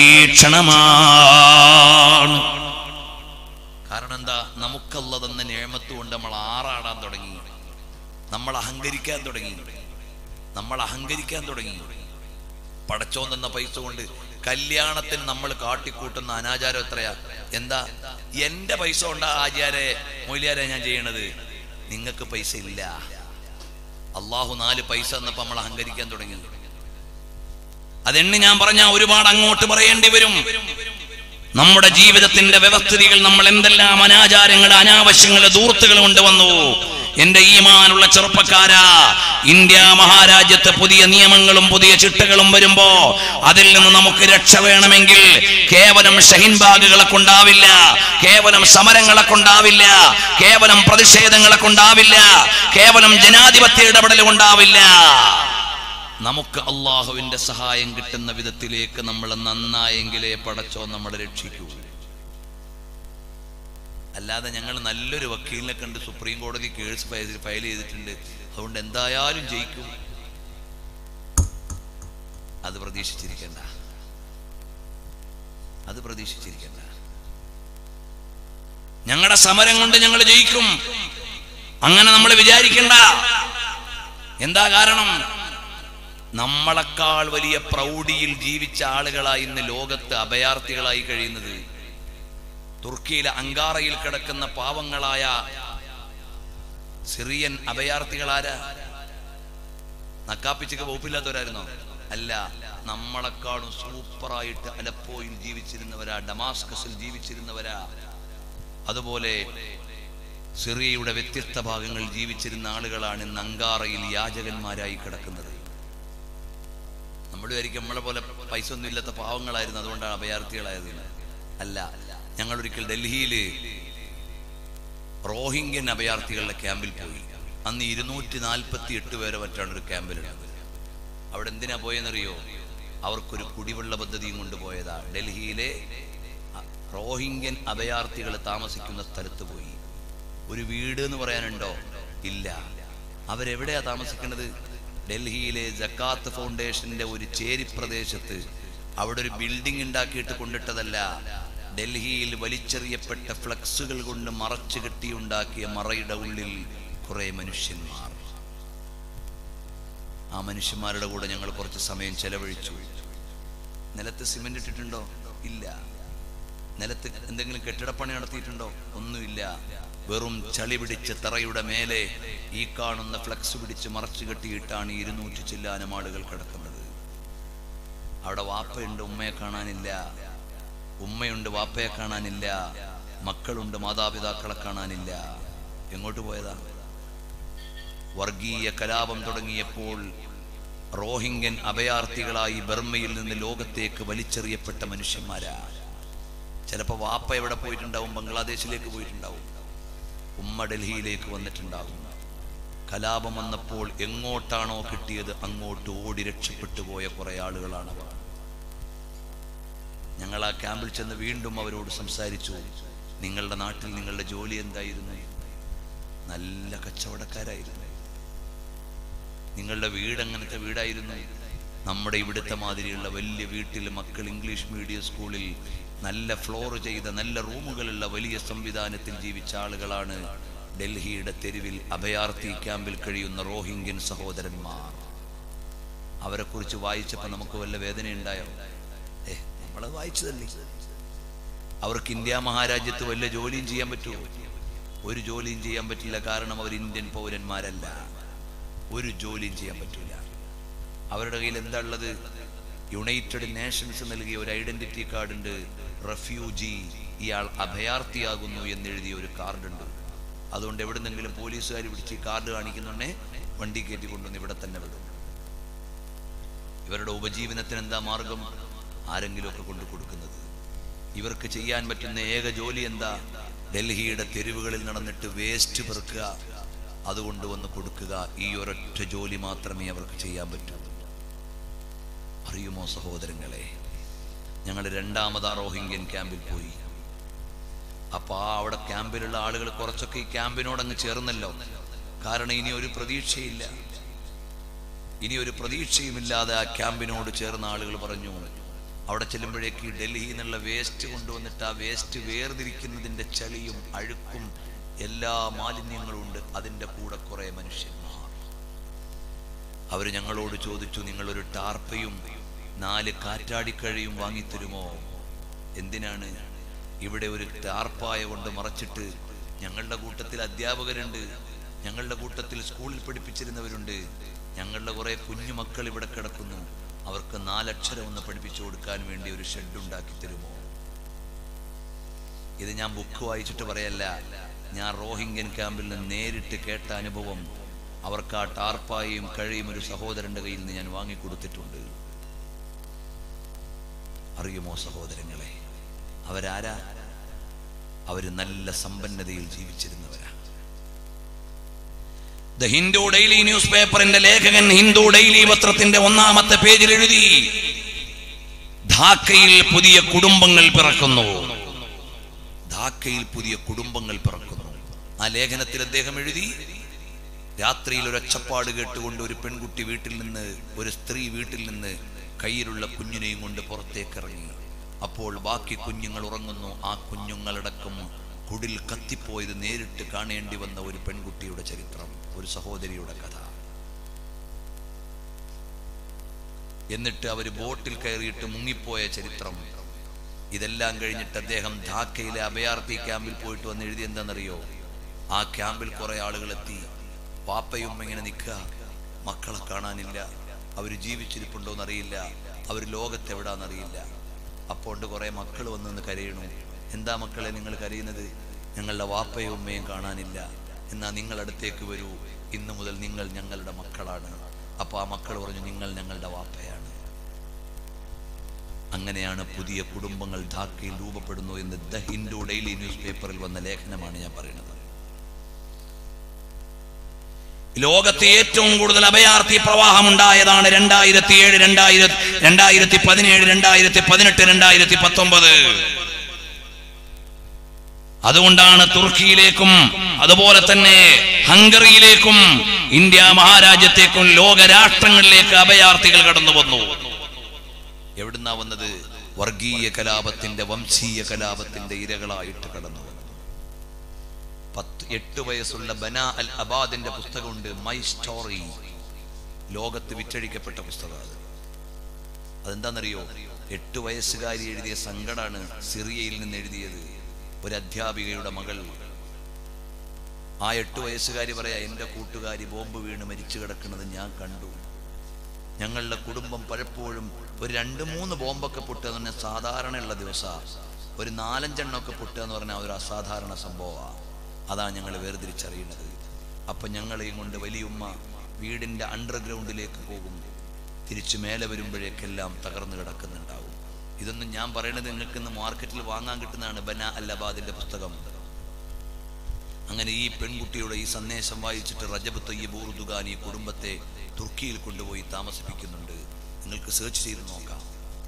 പരീക്ഷണമാണ് കാരണം എന്താ നമുക്കല്ല തന്ന നേമത്ത് കൊണ്ട് നമ്മൾ ആറാടാൻ തുടങ്ങി നമ്മൾ അഹങ്കരിക്കാൻ തുടങ്ങി നമ്മൾ അഹങ്കരിക്കാൻ തുടങ്ങി പടച്ചോൻ തന്ന പൈസ കൊണ്ട് കല്യാണത്തിന് നമ്മൾ കാട്ടിക്കൂട്ടുന്ന അനാചാരം എത്രയാ എന്താ എന്റെ പൈസ കൊണ്ടാ ആചാരെ മൊയിലാരെ ഞാൻ ചെയ്യണത് നിങ്ങൾക്ക് പൈസ ഇല്ല അള്ളാഹു നാല് പൈസ എന്നപ്പോ നമ്മൾ അഹങ്കരിക്കാൻ തുടങ്ങി അതെണ്ണി ഞാൻ പറഞ്ഞ ഒരുപാട് അങ്ങോട്ട് പറയേണ്ടി വരും നമ്മുടെ ജീവിതത്തിന്റെ വ്യവസ്ഥിതികൾ നമ്മൾ എന്തെല്ലാം അനാചാരങ്ങൾ അനാവശ്യങ്ങൾ ദൂർത്തുകൾ കൊണ്ടുവന്നു എന്റെ ഈമാനുള്ള ചെറുപ്പക്കാരാ ഇന്ത്യ മഹാരാജ്യത്ത് പുതിയ നിയമങ്ങളും പുതിയ ചിട്ടകളും വരുമ്പോ അതിൽ നിന്ന് നമുക്ക് രക്ഷ വേണമെങ്കിൽ കേവലം ഷഹിൻബാഗുകളെ കൊണ്ടാവില്ല കേവലം സമരങ്ങളെ കൊണ്ടാവില്ല കേവലം പ്രതിഷേധങ്ങളെ കൊണ്ടാവില്ല കേവലം ജനാധിപത്യ ഇടപെടൽ കൊണ്ടാവില്ല നമുക്ക് അള്ളാഹുവിന്റെ സഹായം കിട്ടുന്ന വിധത്തിലേക്ക് നമ്മൾ നന്നായെങ്കിലേ പടച്ചോ നമ്മളെ രക്ഷിക്കൂ അല്ലാതെ ഞങ്ങൾ നല്ലൊരു വക്കീലിനെ കണ്ട് സുപ്രീം കോടതി കേസ് ഫയൽ ഫയൽ ചെയ്തിട്ടുണ്ട് അതുകൊണ്ട് എന്തായാലും ജയിക്കും അത് പ്രതീക്ഷിച്ചിരിക്കണ്ട അത് പ്രതീക്ഷിച്ചിരിക്കണ്ട ഞങ്ങളുടെ സമരം കൊണ്ട് ഞങ്ങൾ ജയിക്കും അങ്ങനെ നമ്മൾ വിചാരിക്കണ്ട എന്താ കാരണം നമ്മളെക്കാൾ വലിയ പ്രൗഢിയിൽ ജീവിച്ച ആളുകളായി ഇന്ന് ലോകത്ത് അഭയാർത്ഥികളായി കഴിയുന്നത് തുർക്കിയിലെ അങ്കാറയിൽ കിടക്കുന്ന പാവങ്ങളായ സിറിയൻ അഭയാർത്ഥികളാരാ നക്കാപ്പിച്ചക്ക് വകുപ്പില്ലാത്തവരായിരുന്നോ അല്ല നമ്മളെക്കാളും സൂപ്പറായിട്ട് അലപ്പോയിൽ ജീവിച്ചിരുന്നവരാ ഡമാസ്കസിൽ ജീവിച്ചിരുന്നവരാ അതുപോലെ സിറിയയുടെ വ്യത്യസ്ത ഭാഗങ്ങളിൽ ജീവിച്ചിരുന്ന ആളുകളാണ് ഇന്ന് അങ്കാറയിൽ യാചകന്മാരായി കിടക്കുന്നത് നമ്മൾ വിചാരിക്കും നമ്മളെ പോലെ പൈസ ഒന്നും ഇല്ലാത്ത പാവങ്ങളായിരുന്നു അതുകൊണ്ടാണ് അഭയാർത്ഥികളായത് അല്ല ഞങ്ങൾ ഒരിക്കൽ ഡൽഹിയിൽ റോഹിംഗ്യൻ അഭയാർത്ഥികളുടെ ക്യാമ്പിൽ പോയി അന്ന് ഇരുന്നൂറ്റി നാൽപ്പത്തി എട്ട് പേരെ മറ്റാണ് ഒരു ക്യാമ്പിലുള്ളത് അവിടെ എന്തിനാ പോയെന്നറിയോ അവർക്കൊരു കുടിവെള്ള പദ്ധതിയും കൊണ്ട് പോയതാ ഡൽഹിയിലെ റോഹിംഗ്യൻ അഭയാർത്ഥികൾ താമസിക്കുന്ന സ്ഥലത്ത് പോയി ഒരു വീട് എന്ന് പറയാനുണ്ടോ ഇല്ല അവരെവിടെയാ താമസിക്കുന്നത് ഡൽഹിയിലെ ജക്കാത്ത് ഫൗണ്ടേഷന്റെ ഒരു ചേരി പ്രദേശത്ത് അവിടെ ഒരു ബിൽഡിംഗ് ഉണ്ടാക്കിയിട്ട് കൊണ്ടിട്ടതല്ല ഡൽഹിയിൽ വലിച്ചെറിയപ്പെട്ട ഫ്ലക്സുകൾ കൊണ്ട് മറച്ചു കെട്ടിയുണ്ടാക്കിയ മറയുടെ ഉള്ളിൽ കുറെ മനുഷ്യന്മാർ ആ മനുഷ്യന്മാരുടെ കൂടെ ഞങ്ങൾ കുറച്ച് സമയം ചെലവഴിച്ചു നിലത്ത് സിമെന്റ് ഇട്ടിട്ടുണ്ടോ ഇല്ല നിലത്ത് എന്തെങ്കിലും കെട്ടിടപ്പണി നടത്തിയിട്ടുണ്ടോ ഒന്നുമില്ല വെറും ചളി പിടിച്ച് തറയുടെ മേലെ ഈ കാണുന്ന ഫ്ലക്സ് പിടിച്ച് മറച്ചു കെട്ടിയിട്ടാണ് ഈ ഇരുന്നൂറ്റി ചില്ലാനം ആളുകൾ കിടക്കുന്നത് അവിടെ വാപ്പയുണ്ട് ഉമ്മയെ കാണാനില്ല ഉമ്മയുണ്ട് വാപ്പയെ കാണാനില്ല മക്കളുണ്ട് മാതാപിതാക്കളെ കാണാനില്ല എങ്ങോട്ട് പോയതാ വർഗീയ കലാപം തുടങ്ങിയപ്പോൾ റോഹിംഗ്യൻ അഭയാർത്ഥികളായി ബർമ്മയിൽ നിന്ന് ലോകത്തേക്ക് വലിച്ചെറിയപ്പെട്ട മനുഷ്യന്മാരാ ചിലപ്പോ വാപ്പ എവിടെ പോയിട്ടുണ്ടാവും ബംഗ്ലാദേശിലേക്ക് പോയിട്ടുണ്ടാവും ഉമ്മ ഡൽഹിയിലേക്ക് വന്നിട്ടുണ്ടാകും കലാപം വന്നപ്പോൾ എങ്ങോട്ടാണോ കിട്ടിയത് അങ്ങോട്ട് ഓടി രക്ഷപ്പെട്ടു പോയ കുറെ ആളുകളാണവർ ഞങ്ങൾ ആ ക്യാമ്പിൽ ചെന്ന് വീണ്ടും അവരോട് സംസാരിച്ചു നിങ്ങളുടെ നാട്ടിൽ നിങ്ങളുടെ ജോലി എന്തായിരുന്നു നല്ല കച്ചവടക്കാരായിരുന്നു നിങ്ങളുടെ വീട് എങ്ങനത്തെ വീടായിരുന്നു നമ്മുടെ ഇവിടുത്തെ മാതിരിയുള്ള വലിയ വീട്ടിൽ മക്കൾ ഇംഗ്ലീഷ് മീഡിയം സ്കൂളിൽ നല്ല ഫ്ലോർ ചെയ്ത നല്ല റൂമുകളുള്ള വലിയ സംവിധാനത്തിൽ ജീവിച്ച ആളുകളാണ് ഡൽഹിയുടെ തെരുവിൽ അഭയാർത്ഥി ക്യാമ്പിൽ കഴിയുന്ന റോഹിംഗ്യൻ സഹോദരന്മാർ അവരെ കുറിച്ച് വായിച്ചപ്പോൾ നമുക്ക് വല്ല വേദനയുണ്ടായോ ഏ നമ്മളത് വായിച്ചതല്ലേ അവർക്ക് ഇന്ത്യ മഹാരാജ്യത്ത് വല്ല ജോലിയും ചെയ്യാൻ പറ്റുമോ ഒരു ജോലിയും ചെയ്യാൻ പറ്റില്ല കാരണം അവർ ഇന്ത്യൻ പൗരന്മാരല്ല ഒരു ജോലിയും ചെയ്യാൻ പറ്റില്ല അവരുടെ കയ്യിൽ എന്താ ഉള്ളത് യുണൈറ്റഡ് നേഷൻസ് നൽകിയ ഒരു ഐഡന്റിറ്റി കാർഡ് ഉണ്ട് റെഫ്യൂജി ഇയാൾ അഭയാർത്ഥിയാകുന്നു എന്നെഴുതിയ ഒരു കാർഡ് ഉണ്ട് അതുകൊണ്ട് എവിടുന്നെങ്കിലും പോലീസുകാർ പിടിച്ച് ഈ കാർഡ് കാണിക്കുന്നുണ്ടേ വണ്ടി കയറ്റി കൊണ്ടുവന്ന് ഇവിടെ തന്നെ വിടും ഇവരുടെ ഉപജീവനത്തിന് എന്താ മാർഗം ആരെങ്കിലുമൊക്കെ കൊണ്ടു കൊടുക്കുന്നത് ഇവർക്ക് ചെയ്യാൻ പറ്റുന്ന ഏക ജോലി എന്താ ഡൽഹിയുടെ തെരുവുകളിൽ നടന്നിട്ട് വേസ്റ്റ് പെറുക്കുക അതുകൊണ്ട് വന്ന് കൊടുക്കുക ഈ ഒരൊറ്റ ജോലി മാത്രമേ അവർക്ക് ചെയ്യാൻ പറ്റൂ അറിയുമോ സഹോദരങ്ങളെ ഞങ്ങൾ രണ്ടാമത് ആ റോഹിംഗ്യൻ ക്യാമ്പിൽ പോയി അപ്പൊ ആ അവിടെ ക്യാമ്പിലുള്ള ആളുകൾ കുറച്ചൊക്കെ ഈ ക്യാമ്പിനോട് അങ്ങ് ചേർന്നല്ലോ കാരണം ഇനി ഒരു പ്രതീക്ഷയില്ല ഇനി ഒരു പ്രതീക്ഷയുമില്ലാതെ ആ ക്യാമ്പിനോട് ചേർന്ന ആളുകൾ പറഞ്ഞു അവിടെ ചെല്ലുമ്പോഴേക്ക് ഈ ഡൽഹിയിൽ നിന്നുള്ള വേസ്റ്റ് കൊണ്ടുവന്നിട്ട് ആ വേസ്റ്റ് വേർതിരിക്കുന്നതിന്റെ ചളിയും അഴുക്കും എല്ലാ മാലിന്യങ്ങളും ഉണ്ട് അതിന്റെ കൂടെ കുറെ മനുഷ്യന്മാർ അവർ ഞങ്ങളോട് ചോദിച്ചു നിങ്ങളൊരു ടാർപ്പയും നാല് കാറ്റാടിക്കഴിയും വാങ്ങിത്തരുമോ എന്തിനാണ് ഇവിടെ ഒരു ടാർപ്പായ കൊണ്ട് മറച്ചിട്ട് ഞങ്ങളുടെ കൂട്ടത്തിൽ അധ്യാപകരുണ്ട് ഞങ്ങളുടെ കൂട്ടത്തിൽ സ്കൂളിൽ പഠിപ്പിച്ചിരുന്നവരുണ്ട് ഞങ്ങളുടെ കുറെ കുഞ്ഞു മക്കൾ ഇവിടെ കിടക്കുന്നു അവർക്ക് നാലക്ഷരം ഒന്ന് പഠിപ്പിച്ചു കൊടുക്കാൻ വേണ്ടി ഒരു ഷെഡ് ഉണ്ടാക്കി തരുമോ ഇത് ഞാൻ ബുക്ക് വായിച്ചിട്ട് പറയല്ല ഞാൻ റോഹിംഗ്യൻ ക്യാമ്പിൽ നിന്ന് നേരിട്ട് കേട്ട അനുഭവം അവർക്ക് ആ ടാർപ്പായും കഴിയും ഒരു സഹോദരന്റെ കയ്യിൽ നിന്ന് ഞാൻ വാങ്ങിക്കൊടുത്തിട്ടുണ്ട് അറിയുമോ സഹോദരങ്ങളെ അവരാരാ അവര് നല്ല സമ്പന്നതയിൽ ജീവിച്ചിരുന്നവരാ ദ ഹിന്ദു ഡെയിലി ന്യൂസ് പേപ്പറിന്റെ ലേഖകൻ ഹിന്ദു ഡെയിലി പത്രത്തിന്റെ ഒന്നാമത്തെ പേജിൽ എഴുതി ധാക്കയിൽ പുതിയ കുടുംബങ്ങൾ പിറക്കുന്നു ധാക്കയിൽ പുതിയ കുടുംബങ്ങൾ പിറക്കുന്നു ആ ലേഖനത്തിൽ അദ്ദേഹം എഴുതി രാത്രിയിൽ ഒരു ഒച്ചപ്പാട് കേട്ടുകൊണ്ട് ഒരു പെൺകുട്ടി വീട്ടിൽ നിന്ന് ഒരു സ്ത്രീ വീട്ടിൽ നിന്ന് കയ്യിലുള്ള കുഞ്ഞിനെയും കൊണ്ട് പുറത്തേക്ക് ഇറങ്ങി അപ്പോൾ ബാക്കി കുഞ്ഞുങ്ങൾ ഉറങ്ങുന്നു ആ കുഞ്ഞുങ്ങളടക്കം കുടിൽ കത്തിപ്പോയത് നേരിട്ട് കാണേണ്ടി വന്ന ഒരു പെൺകുട്ടിയുടെ ചരിത്രം ഒരു സഹോദരിയുടെ കഥ എന്നിട്ട് അവർ ബോട്ടിൽ കയറിയിട്ട് മുങ്ങിപ്പോയ ചരിത്രം ഇതെല്ലാം കഴിഞ്ഞിട്ട് അദ്ദേഹം ധാക്കയിലെ അഭയാർത്ഥി ക്യാമ്പിൽ പോയിട്ട് വന്ന് എഴുതി എന്താണെന്നറിയോ ആ ക്യാമ്പിൽ കുറെ ആളുകൾ എത്തി പാപ്പയും ഇങ്ങനെ നിൽക്കുക മക്കളെ കാണാനില്ല അവർ ജീവിച്ചിരിപ്പുണ്ടോ എന്നറിയില്ല അവർ ലോകത്ത് എവിടാന്നറിയില്ല അപ്പോൾ ഉണ്ട് കുറെ മക്കൾ വന്ന് നിന്ന് കരയണു എന്താ മക്കളെ നിങ്ങൾ കരയുന്നത് ഞങ്ങളുടെ വാപ്പയും ഉമ്മയും കാണാനില്ല എന്നാ നിങ്ങൾ അടുത്തേക്ക് വരൂ ഇന്നു മുതൽ നിങ്ങൾ ഞങ്ങളുടെ മക്കളാണ് അപ്പൊ ആ മക്കൾ പറഞ്ഞു നിങ്ങൾ ഞങ്ങളുടെ വാപ്പയാണ് അങ്ങനെയാണ് പുതിയ കുടുംബങ്ങൾ ധാക്കയിൽ രൂപപ്പെടുന്നു എന്ന് ദ ഹിന്ദു ഡെയിലി ന്യൂസ് പേപ്പറിൽ വന്ന ലേഖനമാണ് ഞാൻ പറയുന്നത് ലോകത്തെ ഏറ്റവും കൂടുതൽ അഭയാർത്ഥി പ്രവാഹം ഉണ്ടായതാണ് രണ്ടായിരത്തി ഏഴ് രണ്ടായിരത്തി രണ്ടായിരത്തി പതിനേഴ് രണ്ടായിരത്തി പതിനെട്ട് രണ്ടായിരത്തി പത്തൊമ്പത് അതുകൊണ്ടാണ് തുർക്കിയിലേക്കും അതുപോലെ തന്നെ ഹംഗറിയിലേക്കും ഇന്ത്യ മഹാരാജ്യത്തേക്കും ലോകരാഷ്ട്രങ്ങളിലേക്ക് അഭയാർത്ഥികൾ കടന്നു വന്നു എവിടുന്നാ വന്നത് വർഗീയ കലാപത്തിന്റെ വംശീയ കലാപത്തിന്റെ ഇരകളായിട്ട് കടന്നു വന്നു പത്ത് എട്ട് വയസ്സുള്ള ബന അൽ അബാദിന്റെ പുസ്തകമുണ്ട് മൈ സ്റ്റോറി ലോകത്ത് വിറ്റഴിക്കപ്പെട്ട പുസ്തകം അത് അതെന്താണെന്നറിയോ എട്ട് വയസ്സുകാരി എഴുതിയ സങ്കടാണ് സിറിയയിൽ നിന്ന് എഴുതിയത് ഒരു അധ്യാപികയുടെ മകൾ ആ എട്ട് വയസ്സുകാരി പറയാ എൻ്റെ കൂട്ടുകാരി ബോംബ് വീണ് മരിച്ചു കിടക്കുന്നത് ഞാൻ കണ്ടു ഞങ്ങളുടെ കുടുംബം പലപ്പോഴും ഒരു രണ്ട് മൂന്ന് ബോംബൊക്കെ പൊട്ടുക എന്ന് പറഞ്ഞാൽ സാധാരണയുള്ള ദിവസമാണ് ഒരു നാലഞ്ചെണ്ണമൊക്കെ പൊട്ടുക എന്ന് പറഞ്ഞാൽ ഒരു അസാധാരണ സംഭവമാണ് അതാണ് ഞങ്ങൾ വേർതിരിച്ചറിയുന്നത് അപ്പം ഞങ്ങളെയും കൊണ്ട് വലിയുമ്മ വീടിൻ്റെ അണ്ടർഗ്രൗണ്ടിലേക്ക് പോകും തിരിച്ചു മേലെ വരുമ്പോഴേക്കെല്ലാം തകർന്നു കിടക്കുന്നുണ്ടാവും ഇതൊന്നും ഞാൻ പറയണത് നിങ്ങൾക്ക് ഇന്ന് മാർക്കറ്റിൽ വാങ്ങാൻ കിട്ടുന്നതാണ് ബന അല്ലബാദിന്റെ പുസ്തകം അങ്ങനെ ഈ പെൺകുട്ടിയുടെ ഈ സന്ദേശം വായിച്ചിട്ട് റജബ് തയ്യബ് ഉറുദുഖാൻ ഈ കുടുംബത്തെ തുർക്കിയിൽ കൊണ്ടുപോയി താമസിപ്പിക്കുന്നുണ്ട് നിങ്ങൾക്ക് സെർച്ച് ചെയ്ത് നോക്കാം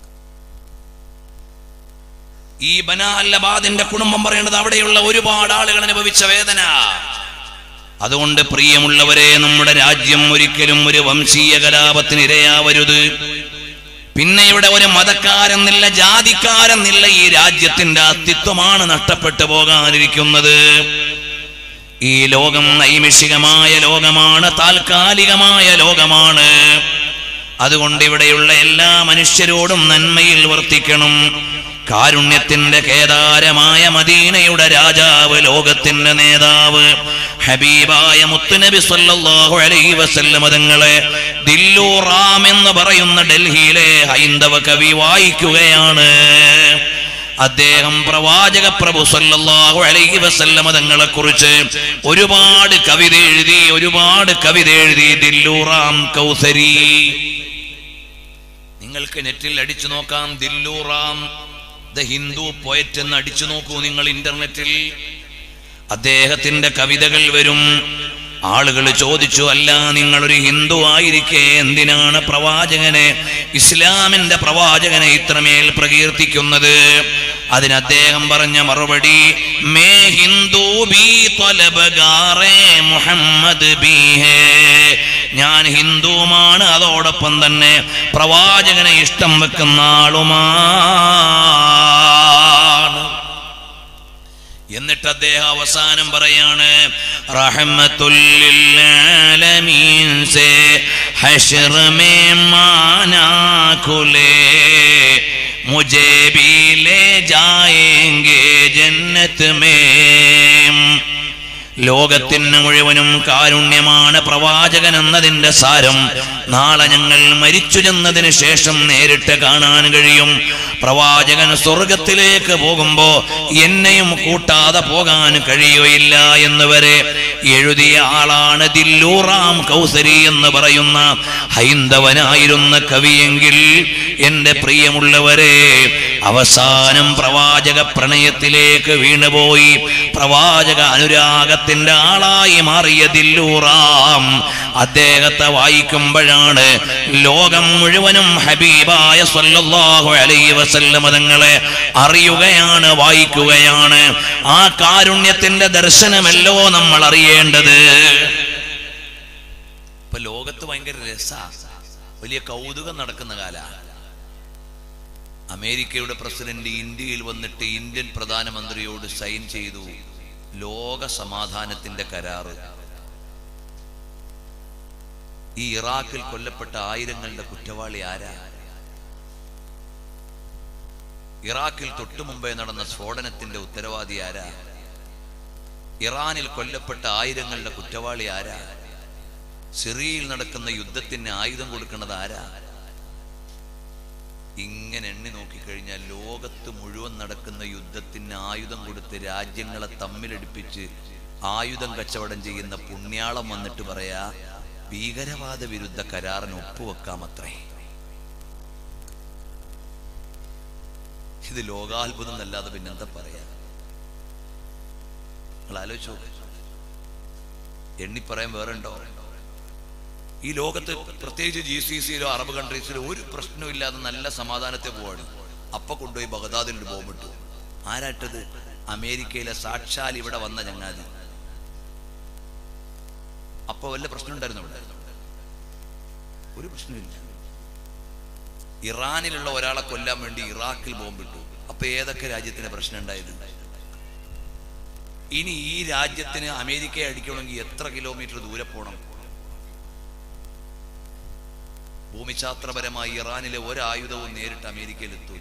ഈ ബന അല്ലബാദിന്റെ കുടുംബം പറയുന്നത് അവിടെയുള്ള ഒരുപാട് ആളുകൾ അനുഭവിച്ച വേദന അതുകൊണ്ട് പ്രിയമുള്ളവരെ നമ്മുടെ രാജ്യം ഒരിക്കലും ഒരു വംശീയ കലാപത്തിന് ഇരയാവരുത് പിന്നെ ഇവിടെ ഒരു മതക്കാരെന്നില്ല ജാതിക്കാരെന്നില്ല ഈ രാജ്യത്തിന്റെ അസ്തിത്വമാണ് നഷ്ടപ്പെട്ടു പോകാനിരിക്കുന്നത് ഈ ലോകം നൈമിഷികമായ ലോകമാണ് താൽക്കാലികമായ ലോകമാണ് അതുകൊണ്ട് ഇവിടെയുള്ള എല്ലാ മനുഷ്യരോടും നന്മയിൽ വർത്തിക്കണം കാരുണ്യത്തിന്റെ കേദാരമായ മദീനയുടെ രാജാവ് ലോകത്തിന്റെ നേതാവ് ഹബീബായ മുത്തുനബി സല്ലല്ലാഹു അലൈഹി വസല്ലം തങ്ങളെ ദില്ലു റാം എന്ന് പറയുന്ന ഡൽഹിയിലെ ഹൈന്ദവ കവി വായിക്കുകയാണ് അദ്ദേഹം പ്രവാചക പ്രഭു സല്ലല്ലാഹു അലൈഹി വസല്ലം തങ്ങളെ കുറിച്ച് ഒരുപാട് കവിത എഴുതി ഒരുപാട് കവിത എഴുതി ദില്ലു റാം കൗസരി നിങ്ങൾക്ക് നെറ്റിൽ അടിച്ചു നോക്കാം ദില്ലു റാം ദ ഹിന്ദു പോയറ്റ് എന്ന് അടിച്ചു നോക്കൂ നിങ്ങൾ ഇന്റർനെറ്റിൽ അദ്ദേഹത്തിന്റെ കവിതകൾ വരും ആളുകൾ ചോദിച്ചു അല്ല നിങ്ങളൊരു ഹിന്ദു ആയിരിക്കെ എന്തിനാണ് പ്രവാചകനെ ഇസ്ലാമിന്റെ പ്രവാചകനെ ഇത്രമേൽ പ്രകീർത്തിക്കുന്നത് അതിന് അദ്ദേഹം പറഞ്ഞ മറുപടി മേ ഹിന്ദു ബി ത്വലബഗാറേ മുഹമ്മദ് ബി ഹേ ഞാൻ ഹിന്ദുവുമാണ് അതോടൊപ്പം തന്നെ പ്രവാചകനെ ഇഷ്ടം വെക്കുന്ന ആളുമാണ് എന്നിട്ട് അദ്ദേഹം അവസാനം പറയാണ് റഹ്മത്തുല്ലിൽ സേ ഹശ്ർ മേ മാനാ ഖുലേ മുझे भी ले जाएंगे जन्नत में ലോകത്തിന് മുഴുവനും കാരുണ്യമാണ് പ്രവാചകൻ എന്നതിന്റെ സാരം നാളെ ഞങ്ങൾ മരിച്ചു ചെന്നതിന് ശേഷം നേരിട്ട് കാണാൻ കഴിയും പ്രവാചകൻ സ്വർഗത്തിലേക്ക് പോകുമ്പോ എന്നെയും കൂട്ടാതെ പോകാൻ കഴിയുകയില്ല എന്ന് വരെ എഴുതിയ ആളാണ് ദില്ലൂറാം കൗസരി എന്ന് പറയുന്ന ഹൈന്ദവനായിരുന്ന കവിയെങ്കിൽ എന്റെ പ്രിയമുള്ളവരെ അവസാനം പ്രവാചക പ്രണയത്തിലേക്ക് വീണുപോയി പ്രവാചക അനുരാഗത്തിന്റെ ആളായി മാറിയ ദില്ലൂറാം അദ്ദേഹത്തെ വായിക്കുമ്പോഴാണ് ലോകം മുഴുവനും ഹബീബായ സല്ലല്ലാഹു അലൈഹി വസല്ലമ തങ്ങളെ അറിയുകയാണ് വായിക്കുകയാണ് ആ കാരുണ്യത്തിന്റെ ദർശനമല്ലോ നമ്മൾ അറിയേണ്ടത് ഇപ്പൊ ലോകത്ത് ഭയങ്കര രസ വലിയ കൗതുകം നടക്കുന്ന കാല അമേരിക്കയുടെ പ്രസിഡന്റ് ഇന്ത്യയിൽ വന്നിട്ട് ഇന്ത്യൻ പ്രധാനമന്ത്രിയോട് സൈൻ ചെയ്തു ലോക സമാധാനത്തിന്റെ കരാറ് ഈ ഇറാഖിൽ കൊല്ലപ്പെട്ട ആയിരങ്ങളുടെ കുറ്റവാളി ആരാ ഇറാഖിൽ തൊട്ടു മുമ്പേ നടന്ന സ്ഫോടനത്തിന്റെ ഉത്തരവാദി ആരാ ഇറാനിൽ കൊല്ലപ്പെട്ട ആയിരങ്ങളുടെ കുറ്റവാളി ആരാ സിറിയയിൽ നടക്കുന്ന യുദ്ധത്തിന് ആയുധം കൊടുക്കുന്നത് ആരാ ഇങ്ങനെ എണ്ണി നോക്കിക്കഴിഞ്ഞാൽ ലോകത്ത് മുഴുവൻ നടക്കുന്ന യുദ്ധത്തിന് ആയുധം കൊടുത്ത് രാജ്യങ്ങളെ തമ്മിലടിപ്പിച്ച് ആയുധം കച്ചവടം ചെയ്യുന്ന പുണ്യാളം വന്നിട്ട് പറയാ ഭീകരവാദ വിരുദ്ധ കരാറിന് ഒപ്പുവെക്കാമത്രേ ഇത് ലോകാത്ഭുതം എന്നല്ലാതെ പിന്നെന്താ പറയാ നിങ്ങൾ ആലോചിച്ചു എണ്ണി പറയാൻ വേറെ ഉണ്ടോ ഈ ലോകത്ത് പ്രത്യേകിച്ച് ജി സി സിയിലോ അറബ് കൺട്രീസിലോ ഒരു പ്രശ്നവും ഇല്ലാതെ നല്ല സമാധാനത്തെ പോവാണ് അപ്പൊ കൊണ്ടുപോയി ബഗദാദിൽ ഒരു ബോംബിട്ടു ആരാട്ടത് അമേരിക്കയിലെ സാക്ഷാൽ ഇവിടെ വന്ന ചങ്ങാതി അപ്പൊ വല്ല പ്രശ്നം ഉണ്ടായിരുന്നു ഇവിടെ ഒരു പ്രശ്നമില്ല ഇറാനിലുള്ള ഒരാളെ കൊല്ലാൻ വേണ്ടി ഇറാഖിൽ ബോംബിട്ടു അപ്പൊ ഏതൊക്കെ രാജ്യത്തിന് പ്രശ്നം ഉണ്ടായത് ഇനി ഈ രാജ്യത്തിന് അമേരിക്കയെ അടിക്കണമെങ്കിൽ എത്ര കിലോമീറ്റർ ദൂരെ പോകണം ഭൂമിശാസ്ത്രപരമായി ഇറാനിലെ ഒരായുധവും നേരിട്ട് അമേരിക്കയിൽ എത്തൂല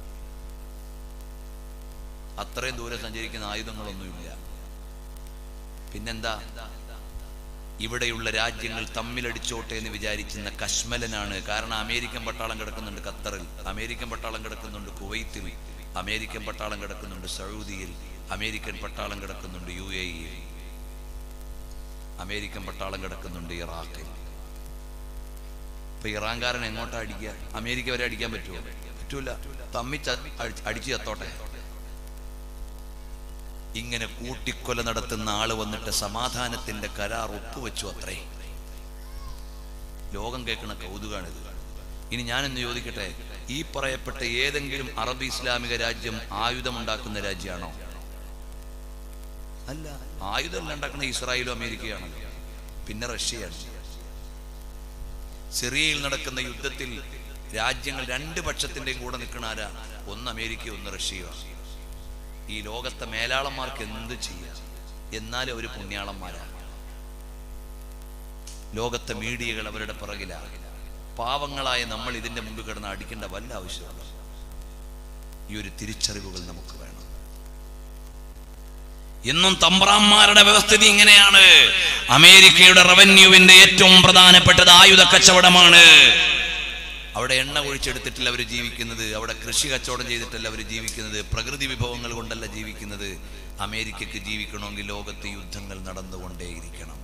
അത്രയും ദൂരം സഞ്ചരിക്കുന്ന ആയുധങ്ങളൊന്നുമില്ല പിന്നെന്താ ഇവിടെയുള്ള രാജ്യങ്ങൾ തമ്മിലടിച്ചോട്ടെ എന്ന് വിചാരിക്കുന്ന കശ്മലനാണ് കാരണം അമേരിക്കൻ പട്ടാളം കിടക്കുന്നുണ്ട് ഖത്തറിൽ അമേരിക്കൻ പട്ടാളം കിടക്കുന്നുണ്ട് കുവൈത്തിൽ അമേരിക്കൻ പട്ടാളം കിടക്കുന്നുണ്ട് സൗദിയിൽ അമേരിക്കൻ പട്ടാളം കിടക്കുന്നുണ്ട് യു എ ഇയിൽ അമേരിക്കൻ പട്ടാളം കിടക്കുന്നുണ്ട് ഇറാഖിൽ ഇപ്പൊ ഇറാൻകാരൻ എങ്ങോട്ടാ അടിക്കുക അമേരിക്ക വരെ അടിക്കാൻ പറ്റുമോ പറ്റൂല തമ്മി ച- അടി- അടിച്ചു ചത്തോട്ടെ ഇങ്ങനെ കൂട്ടിക്കൊല നടത്തുന്ന ആള് വന്നിട്ട് സമാധാനത്തിന്റെ കരാർ ഒപ്പുവെച്ചു അത്രേ ലോകം കേൾക്കുന്ന കൗതുകാണിത് ഇനി ഞാനെന്ന് ചോദിക്കട്ടെ ഈ പറയപ്പെട്ട ഏതെങ്കിലും അറബ് ഇസ്ലാമിക രാജ്യം ആയുധമുണ്ടാക്കുന്ന രാജ്യമാണോ അല്ല ആയുധം ഉണ്ടാക്കുന്ന ഇസ്രായേലും അമേരിക്കയാണ് പിന്നെ റഷ്യയാണ് സിറിയയിൽ നടക്കുന്ന യുദ്ധത്തിൽ രാജ്യങ്ങൾ രണ്ട് പക്ഷത്തിന്റെയും കൂടെ നിൽക്കണ ആരാ ഒന്ന് അമേരിക്ക ഒന്ന് റഷ്യയുമാണ് ഈ ലോകത്തെ മേലാളന്മാർക്ക് എന്ത് ചെയ്യാം എന്നാലും അവര് പുണ്യാളന്മാരാണ് ലോകത്തെ മീഡിയകൾ അവരുടെ പിറകിലാണ് പാവങ്ങളായ നമ്മൾ ഇതിന്റെ മുമ്പിൽ കിടന്ന് അടിക്കേണ്ട വല്ല ആവശ്യമുണ്ട് ഈ ഒരു തിരിച്ചറിവുകൾ നമുക്ക് വേണം എന്നും തമ്പ്രാന്മാരുടെ വ്യവസ്ഥിതി ഇങ്ങനെയാണ് അമേരിക്കയുടെ റവന്യൂവിന്റെ ഏറ്റവും പ്രധാനപ്പെട്ടത് ആയുധ കച്ചവടമാണ് അവിടെ എണ്ണ ഒഴിച്ചെടുത്തിട്ടല്ല അവർ ജീവിക്കുന്നത് അവിടെ കൃഷി കച്ചവടം ചെയ്തിട്ടല്ല അവർ ജീവിക്കുന്നത് പ്രകൃതി വിഭവങ്ങൾ കൊണ്ടല്ല ജീവിക്കുന്നത് അമേരിക്കക്ക് ജീവിക്കണമെങ്കിൽ ലോകത്ത് യുദ്ധങ്ങൾ നടന്നുകൊണ്ടേയിരിക്കണം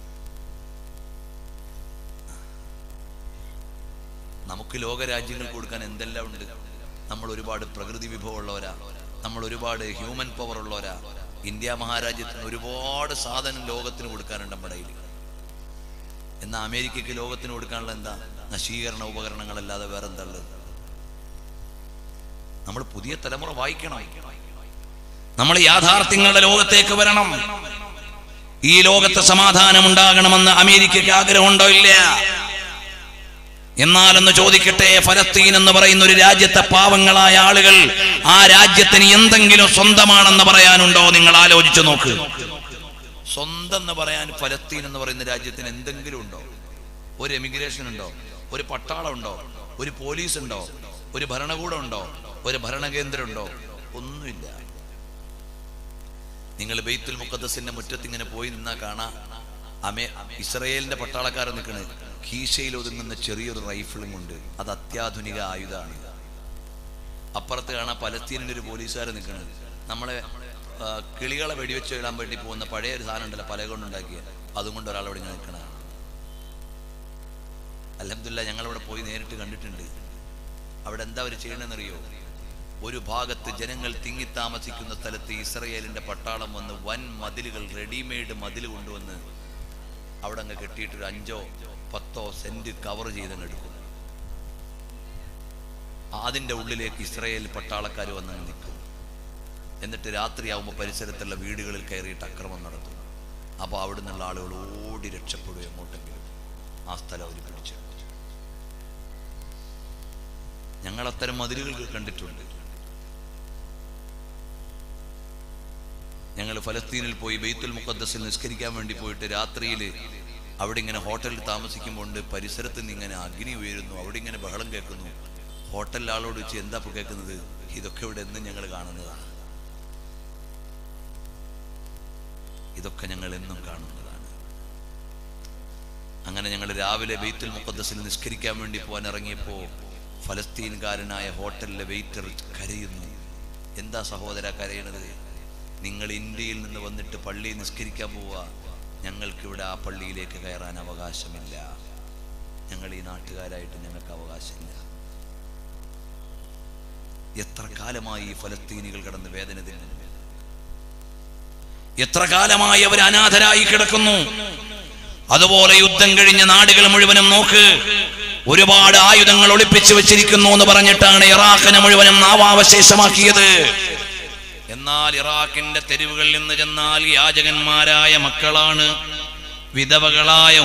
നമുക്ക് ലോകരാജ്യങ്ങൾ കൊടുക്കാൻ എന്തെല്ലാം ഉണ്ട് നമ്മൾ ഒരുപാട് പ്രകൃതി വിഭവമുള്ളവരാ നമ്മൾ ഒരുപാട് ഹ്യൂമൻ പവർ ഉള്ളവരാ ഇന്ത്യ മഹാരാജ്യത്തിന് ഒരുപാട് സാധനം ലോകത്തിന് കൊടുക്കാനുണ്ട് നമ്മുടെ കയ്യിൽ എന്നാൽ അമേരിക്കയ്ക്ക് ലോകത്തിന് കൊടുക്കാനുള്ള എന്താ നശീകരണ ഉപകരണങ്ങളല്ലാതെ വേറെ എന്താ ഉള്ളത് നമ്മൾ പുതിയ തലമുറ വായിക്കണം നമ്മൾ യാഥാർത്ഥ്യങ്ങളുടെ ലോകത്തേക്ക് വരണം ഈ ലോകത്ത് സമാധാനം ഉണ്ടാകണമെന്ന് അമേരിക്കയ്ക്ക് ആഗ്രഹമുണ്ടോ ഇല്ല എന്നാലെന്ന് ചോദിക്കട്ടെ ഫലസ്തീൻ എന്ന് പറയുന്ന ഒരു രാജ്യത്തെ പാവങ്ങളായ ആളുകൾ ആ രാജ്യത്തിന് എന്തെങ്കിലും സ്വന്തമാണെന്ന് പറയാനുണ്ടോ നിങ്ങൾ ആലോചിച്ചു നോക്ക് സ്വന്തം എന്ന് പറയാൻ ഫലസ്തീൻ എന്ന് പറയുന്ന രാജ്യത്തിന് എന്തെങ്കിലും ഉണ്ടോ ഒരു എമിഗ്രേഷൻ ഉണ്ടോ ഒരു പട്ടാളം ഉണ്ടോ ഒരു പോലീസ് ഉണ്ടോ ഒരു ഭരണകൂടം ഉണ്ടോ ഒരു ഭരണകേന്ദ്രം ഉണ്ടോ ഒന്നുമില്ല നിങ്ങൾ ബെയ്ത്തുൽ മുഖദ്സിന്റെ മുറ്റത്ത് ഇങ്ങനെ പോയി നിന്നാ കാണാ അമേ ഇസ്രയേലിന്റെ പട്ടാളക്കാരൻ നിൽക്കണത് കീശയിൽ ഒതുങ്ങുന്ന ചെറിയൊരു റൈഫിളും കൊണ്ട് അത് അത്യാധുനിക ആയുധമാണ് അപ്പുറത്ത് കാണാൻ പലസ്തീനിന്റെ ഒരു പോലീസുകാരൻ നിൽക്കുന്നത് നമ്മളെ ആ, കിളികളെ വെടിവെച്ച് ഇടാൻ വേണ്ടി പോകുന്ന പഴയ ഒരു സാധനം ഉണ്ടല്ലോ പല കൊണ്ടുണ്ടാക്കിയ അതും കൊണ്ട് ഒരാൾ അവിടെ ഇങ്ങനെ നിൽക്കണതാണ് അലഹമില്ല ഞങ്ങളിവിടെ പോയി നേരിട്ട് കണ്ടിട്ടുണ്ട് അവിടെ എന്താ അവർ ചെയ്യണമെന്നറിയോ ഒരു ഭാഗത്ത് ജനങ്ങൾ തിങ്ങി താമസിക്കുന്ന സ്ഥലത്ത് ഇസ്രയേലിന്റെ പട്ടാളം വന്ന് വൻ മതിലുകൾ റെഡിമെയ്ഡ് മതിൽ കൊണ്ടുവന്ന് അവിടെ അങ്ങ് കെട്ടിയിട്ട് ഒരു അഞ്ചോ പത്തോ സെന്റ് കവർ ചെയ്തങ്ങ് എടുക്കും അതിന്റെ ഉള്ളിലേക്ക് ഇസ്രയേൽ പട്ടാളക്കാർ വന്ന് നിൽക്കും എന്നിട്ട് രാത്രിയാവുമ്പോൾ പരിസരത്തുള്ള വീടുകളിൽ കയറിയിട്ട് അക്രമം നടത്തും അപ്പോൾ അവിടെ നിന്നുള്ള ആളുകൾ ഓടി രക്ഷപ്പെടും എങ്ങോട്ടെങ്കിലും ആ സ്ഥലം അവർ പിടിച്ചു ഞങ്ങൾ അത്തരം മതിലുകൾ കണ്ടിട്ടുണ്ട് ഞങ്ങൾ ഫലസ്തീനിൽ പോയി ബെയ്ത്തുൽ മുഖദ്ദസിൽ നിസ്കരിക്കാൻ വേണ്ടി പോയിട്ട് രാത്രിയിൽ അവിടെ ഇങ്ങനെ ഹോട്ടലിൽ താമസിക്കുമ്പോൾ പരിസരത്ത് നിന്ന് ഇങ്ങനെ അഗ്നി ഉയരുന്നു അവിടെ ഇങ്ങനെ ബഹളം കേൾക്കുന്നു ഹോട്ടലിൽ ആളോട് വെച്ച് എന്താ ഇപ്പൊ കേൾക്കുന്നത് ഇതൊക്കെ ഇവിടെ എന്നും ഞങ്ങൾ കാണുന്നതാണ് ഇതൊക്കെ ഞങ്ങൾ എന്നും കാണുന്നതാണ് അങ്ങനെ ഞങ്ങൾ രാവിലെ ബെയ്ത്തുൽ മുഖദ്ദസിൽ നിസ്കരിക്കാൻ വേണ്ടി പോകാൻ ഇറങ്ങിയപ്പോൾ ഫലസ്തീൻകാരനായ ഹോട്ടലിലെ വെയിറ്റർ കരയുന്നു എന്താ സഹോദര കരയണത് നിങ്ങൾ ഇന്ത്യയിൽ നിന്ന് വന്നിട്ട് പള്ളിയിൽ നിസ്കരിക്കാൻ പോവുക ഞങ്ങൾക്കിവിടെ ആ പള്ളിയിലേക്ക് കയറാൻ അവകാശമില്ല ഞങ്ങൾ ഈ നാട്ടുകാരായിട്ട് ഞങ്ങൾക്ക് അവകാശമില്ല എത്ര കാലമായി ഈ ഫലസ്തീനികൾ കിടന്ന് വേദന തിന്നുന്നു എത്ര കാലമായി അവർ അനാഥരായി കിടക്കുന്നു അതുപോലെ യുദ്ധം കഴിഞ്ഞ നാടുകൾ മുഴുവനും നോക്ക് ഒരുപാട് ആയുധങ്ങൾ ഒളിപ്പിച്ചു വെച്ചിരിക്കുന്നു എന്ന് പറഞ്ഞിട്ടാണ് ഇറാഖിനെ മുഴുവനും നാവാവശേഷമാക്കിയത് എന്നാൽ ഇറാഖിന്റെ തെരുവുകളിൽ നിന്ന് ചെന്നാൽ യാചകന്മാരായ മക്കളാണ് വിധവകളായ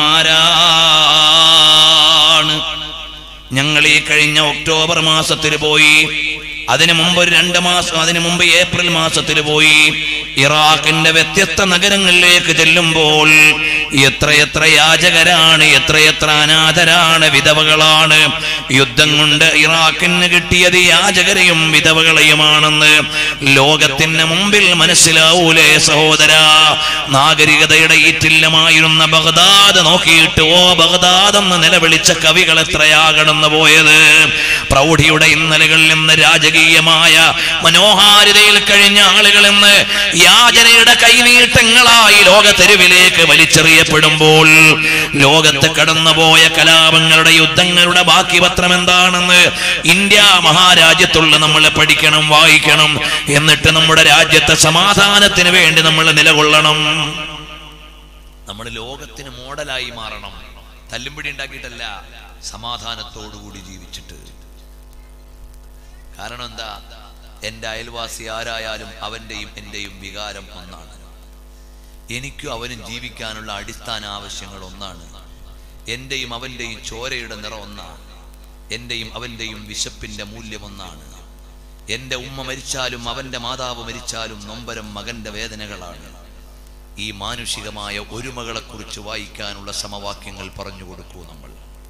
ഉമ്മമാരാണ് ഞങ്ങൾ ഈ കഴിഞ്ഞ ഒക്ടോബർ മാസത്തിൽ പോയി അതിനു മുമ്പ് ഒരു രണ്ട് മാസം അതിനു മുമ്പ് ഏപ്രിൽ മാസത്തിൽ പോയി ഇറാഖിന്റെ വ്യത്യസ്ത നഗരങ്ങളിലേക്ക് ചെല്ലുമ്പോൾ എത്രയെത്ര യാചകരാണ് എത്രയെത്ര അനാഥരാണ് വിധവകളാണ് യുദ്ധം കൊണ്ട് ഇറാഖിന് കിട്ടിയത് യാചകരെയും വിധവകളെയുമാണെന്ന് ലോകത്തിന് മുമ്പിൽ മനസ്സിലാവൂലേ സഹോദര നാഗരികതയുടെ ഈറ്റില്ലമായിരുന്ന ബഗ്ദാദ് നോക്കിയിട്ട് ഓ ബഗ്ദാദ് എന്ന് നിലവിളിച്ച കവികൾ എത്രയാ കടന്നു പോയത് പ്രൗഢിയുടെ ഇന്നലകളിൽ നിന്ന് രാജകീയമായ മനോഹാരിതയിൽ കഴിഞ്ഞ ആളുകൾ ഇന്ന് യാചനയുടെ കൈനീട്ടങ്ങളായി ലോക തെരുവിലേക്ക് വലിച്ചെറിയപ്പെടുമ്പോൾ ലോകത്ത് കടന്നുപോയ കലാപങ്ങളുടെ യുദ്ധങ്ങളുടെ ബാക്കി പത്രം എന്താണെന്ന് ഇന്ത്യ മഹാരാജ്യത്തുള്ള നമ്മൾ പഠിക്കണം വായിക്കണം എന്നിട്ട് നമ്മുടെ രാജ്യത്തെ സമാധാനത്തിന് വേണ്ടി നമ്മൾ നിലകൊള്ളണം നമ്മൾ ലോകത്തിന് മോഡലായി മാറണം തല്ലുംപിടി ഉണ്ടാക്കിയിട്ടല്ല സമാധാനത്തോടുകൂടി ജീവിച്ചിട്ട് കാരണം എന്താ എൻ്റെ അയൽവാസി ആരായാലും അവൻ്റെയും എൻ്റെയും വികാരം ഒന്നാണ് എനിക്കും അവനും ജീവിക്കാനുള്ള അടിസ്ഥാന ആവശ്യങ്ങൾ ഒന്നാണ് എന്റെയും അവന്റെയും ചോരയുടെ നിറം ഒന്നാണ് എന്റെയും അവന്റെയും വിശപ്പിന്റെ മൂല്യം ഒന്നാണ് എന്റെ ഉമ്മ മരിച്ചാലും അവന്റെ മാതാവ് മരിച്ചാലും നൊമ്പരം മകന്റെ വേദനകളാണ് ഈ മാനുഷികമായ ഒരുമകളെ കുറിച്ച് വായിക്കാനുള്ള സമവാക്യങ്ങൾ പറഞ്ഞു കൊടുക്കൂ നമ്മൾ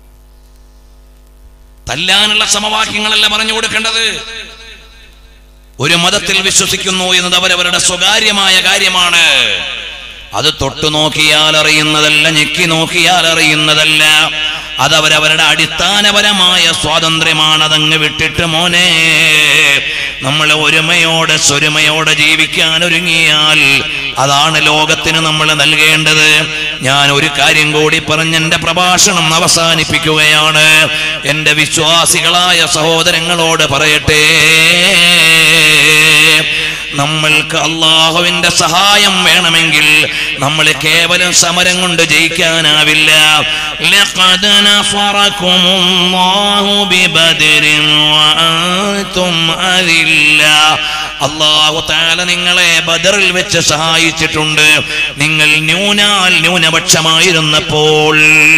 തല്ലാനുള്ള സമവാക്യങ്ങളല്ല പറഞ്ഞു കൊടുക്കേണ്ടത് ഒരു മതത്തിൽ വിശ്വസിക്കുന്നു എന്നത് അവരവരുടെ സ്വകാര്യമായ കാര്യമാണ് അത് തൊട്ടു നോക്കിയാൽ അറിയുന്നതല്ല ഞെക്കി നോക്കിയാൽ അറിയുന്നതല്ല അതവരവരുടെ അടിസ്ഥാനപരമായ സ്വാതന്ത്ര്യമാണ് അതങ്ങ് വിട്ടിട്ട് മോനെ നമ്മൾ ഒരുമയോടെ സ്വരുമയോടെ ജീവിക്കാൻ ഒരുങ്ങിയാൽ അതാണ് ലോകത്തിന് നമ്മൾ നൽകേണ്ടത് ഞാൻ ഒരു കാര്യം കൂടി പറഞ്ഞ് എന്റെ പ്രഭാഷണം അവസാനിപ്പിക്കുകയാണ് എന്റെ വിശ്വാസികളായ സഹോദരങ്ങളോട് പറയട്ടെ നമ്മൾക്ക് അള്ളാഹുവിന്റെ സഹായം വേണമെങ്കിൽ നമ്മൾ കേവലം സമരം കൊണ്ട് ജയിക്കാനാവില്ല ലഖദ് നസറകുമുല്ലാഹു ബിബദരിൻ വഅൻതും അദില്ല അള്ളാഹു താല നിങ്ങളെ ബദറിൽ വെച്ച് സഹായിച്ചിട്ടുണ്ട് നിങ്ങൾ ന്യൂനാൽ ന്യൂനപക്ഷമായിരുന്നപ്പോൾ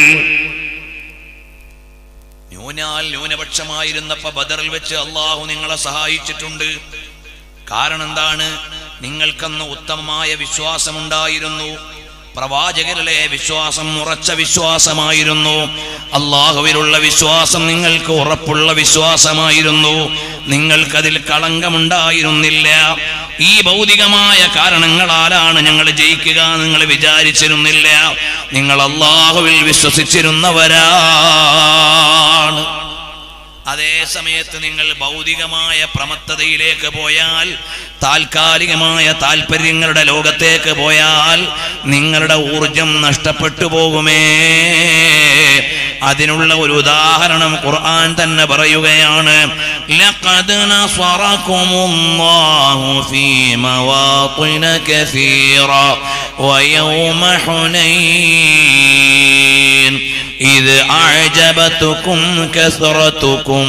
ന്യൂനാൽ ന്യൂനപക്ഷമായിരുന്നപ്പോ ബദറിൽ വെച്ച് അള്ളാഹു നിങ്ങളെ സഹായിച്ചിട്ടുണ്ട് കാരണം എന്താണ് നിങ്ങൾക്കന്ന് ഉത്തമമായ വിശ്വാസമുണ്ടായിരുന്നു പ്രവാചകരിലെ വിശ്വാസം ഉറച്ച വിശ്വാസമായിരുന്നു അള്ളാഹുവിലുള്ള വിശ്വാസം നിങ്ങൾക്ക് ഉറപ്പുള്ള വിശ്വാസമായിരുന്നു നിങ്ങൾക്കതിൽ കളങ്കമുണ്ടായിരുന്നില്ല ഈ ഭൗതികമായ കാരണങ്ങളാലാണ് ഞങ്ങൾ ജയിക്കുക എന്ന് നിങ്ങൾ വിചാരിച്ചിരുന്നില്ല നിങ്ങൾ അള്ളാഹുവിൽ വിശ്വസിച്ചിരുന്നവരാണ് അതേ സമയത്ത് നിങ്ങൾ ഭൗതികമായ പ്രമത്തതയിലേക്ക് പോയാൽ താൽക്കാലികമായ താല്പര്യങ്ങളുടെ ലോകത്തേക്ക് പോയാൽ നിങ്ങളുടെ ഊർജം നഷ്ടപ്പെട്ടു പോകുമേ അതിനുള്ള ഒരു ഉദാഹരണം ഖുർആൻ തന്നെ പറയുകയാണ് ലഖദ് നസറകുമുല്ലാഹു ഫീ മവാത്തിന കസീറ വയൗമ ഹുനൈൻ ഇത് അഅജബതുക്കും കസറതുക്കും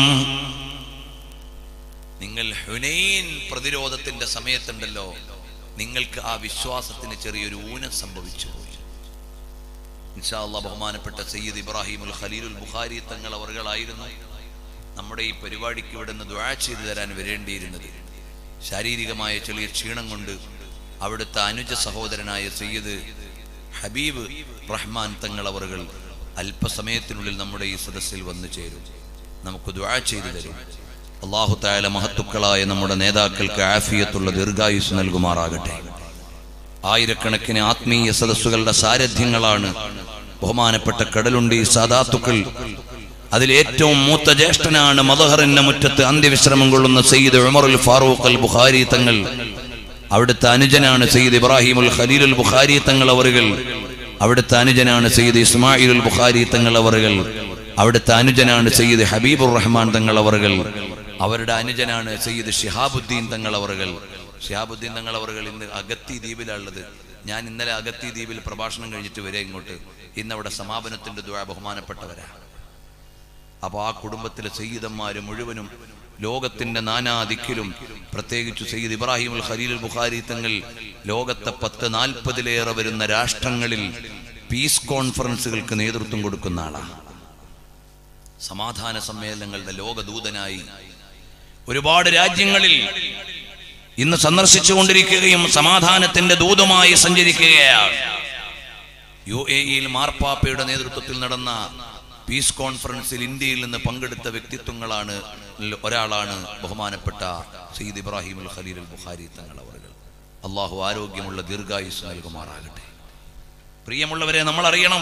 നിങ്ങൾ ഹുനൈൻ പ്രതിരോധത്തിന്റെ സമയത്തുണ്ടല്ലോ നിങ്ങൾക്ക് ആ വിശ്വാസത്തിന് ചെറിയൊരു ഊനം സംഭവിച്ചു പോയി ഇൻഷാ അല്ലാഹ് ബഹുമാനപ്പെട്ട സയ്യിദ് ഇബ്രാഹിമുൽ ഖലീലുൽ ബുഖാരി തങ്ങൾ അവർകളായിരുന്നു നമ്മുടെ ഈ പരിപാടിക്ക് ഇവിടെ നിന്ന് ദ്വാ ചെയ്തു തരാൻ വരേണ്ടിയിരുന്നത് ശാരീരികമായ ചെറിയ ക്ഷീണം കൊണ്ട് അവിടുത്തെ അനുജ സഹോദരനായ സയ്യിദ് ഹബീബ് റഹ്മാൻ തങ്ങൾ അവറുകൾ അല്പസമയത്തിനുള്ളിൽ നമ്മുടെ ഈ സദസ്സിൽ വന്നു ചേരും നമുക്ക് ദ്വാ ചെയ്തു തരും അള്ളാഹു തായാല മഹത്തുക്കളായ നമ്മുടെ നേതാക്കൾക്ക് ആഫിയത്തുള്ള ദീർഘായുസ് നൽകുമാറാകട്ടെ ആയിരക്കണക്കിന് ആത്മീയ സദസ്സുകളുടെ സാരഥ്യങ്ങളാണ് ബഹുമാനപ്പെട്ട കടലുണ്ടി സാദാത്തുക്കൾ അതിലേറ്റവും മൂത്ത ജ്യേഷ്ഠനാണ് മദഹറിന്റെ മുറ്റത്ത് അന്ത്യവിശ്രമം കൊള്ളുന്ന സയ്യിദ് ഉമറുൽ ഫാറൂഖ് അൽ ബുഖാരി തങ്ങൾ അവിടുത്തെ അനുജനാണ് സയ്യിദ് ഇബ്രാഹിമുൽ ഖലീലുൽ ബുഖാരി തങ്ങൾ അവറുകൾ അവിടുത്തെ അനുജനാണ് സയ്യിദ് ഇസ്മായിലുൽ ബുഖാരി തങ്ങൾ അവറുകൾ അവിടുത്തെ അനുജനാണ് സയ്യിദ് ഹബീബുർ റഹ്മാൻ തങ്ങൾ അവറുകൾ അവരുടെ അനുജനാണ് സയ്യിദ് ഷിഹാബുദ്ദീൻ തങ്ങൾ അവറുകൾ ഷിഹാബുദ്ദീൻ തങ്ങൾ അവറുകൾ ഇന്ന് അഗത്തി ദ്വീപിലുള്ളത് ഞാൻ ഇന്നലെ അഗത്തി ദ്വീപിൽ പ്രഭാഷണം കഴിഞ്ഞിട്ട് വരെ ഇങ്ങോട്ട് ഇന്ന് അവിടെ സമാപനത്തിന്റെ ദ്വാ ബഹുമാനപ്പെട്ടവരാണ് അപ്പോൾ ആ കുടുംബത്തിലെ സയ്യിദന്മാര് മുഴുവനും ലോകത്തിന്റെ നാനാദിക്കിലും പ്രത്യേകിച്ച് സയ്യിദ് ഇബ്രാഹിം അൽ ഖലീൽ ബുഖാരി തങ്ങൾ ലോകത്തെ പത്ത് നാൽപ്പതിലേറെ വരുന്ന രാഷ്ട്രങ്ങളിൽ പീസ് കോൺഫറൻസുകൾക്ക് നേതൃത്വം കൊടുക്കുന്ന ആളാണ് സമാധാന സമ്മേളനങ്ങളുടെ ലോകദൂതനായി ഒരുപാട് രാജ്യങ്ങളിൽ ഇന്ന് സന്ദർശിച്ചുകൊണ്ടിരിക്കുകയും സമാധാനത്തിന്റെ ദൂതുമായി സഞ്ചരിക്കുകയാണ് യു എ ഇയിൽ മാർപ്പാപ്പയുടെ നേതൃത്വത്തിൽ നടന്ന പീസ് കോൺഫറൻസിൽ ഇന്ത്യയിൽ നിന്ന് പങ്കെടുത്ത വ്യക്തിത്വങ്ങളാണ് ൽ- ഒരാളാണ് ബഹുമാനപ്പെട്ട സയ്യിദ് ഇബ്രാഹിം അൽ ഖലീൽ അൽ ബുഖാരി തങ്ങൾ അവர்கள் അള്ളാഹു ആരോഗ്യമുള്ള ദീർഘായുസ് നൽകുമാറാകട്ടെ പ്രിയമുള്ളവരെ നമ്മൾ അറിയണം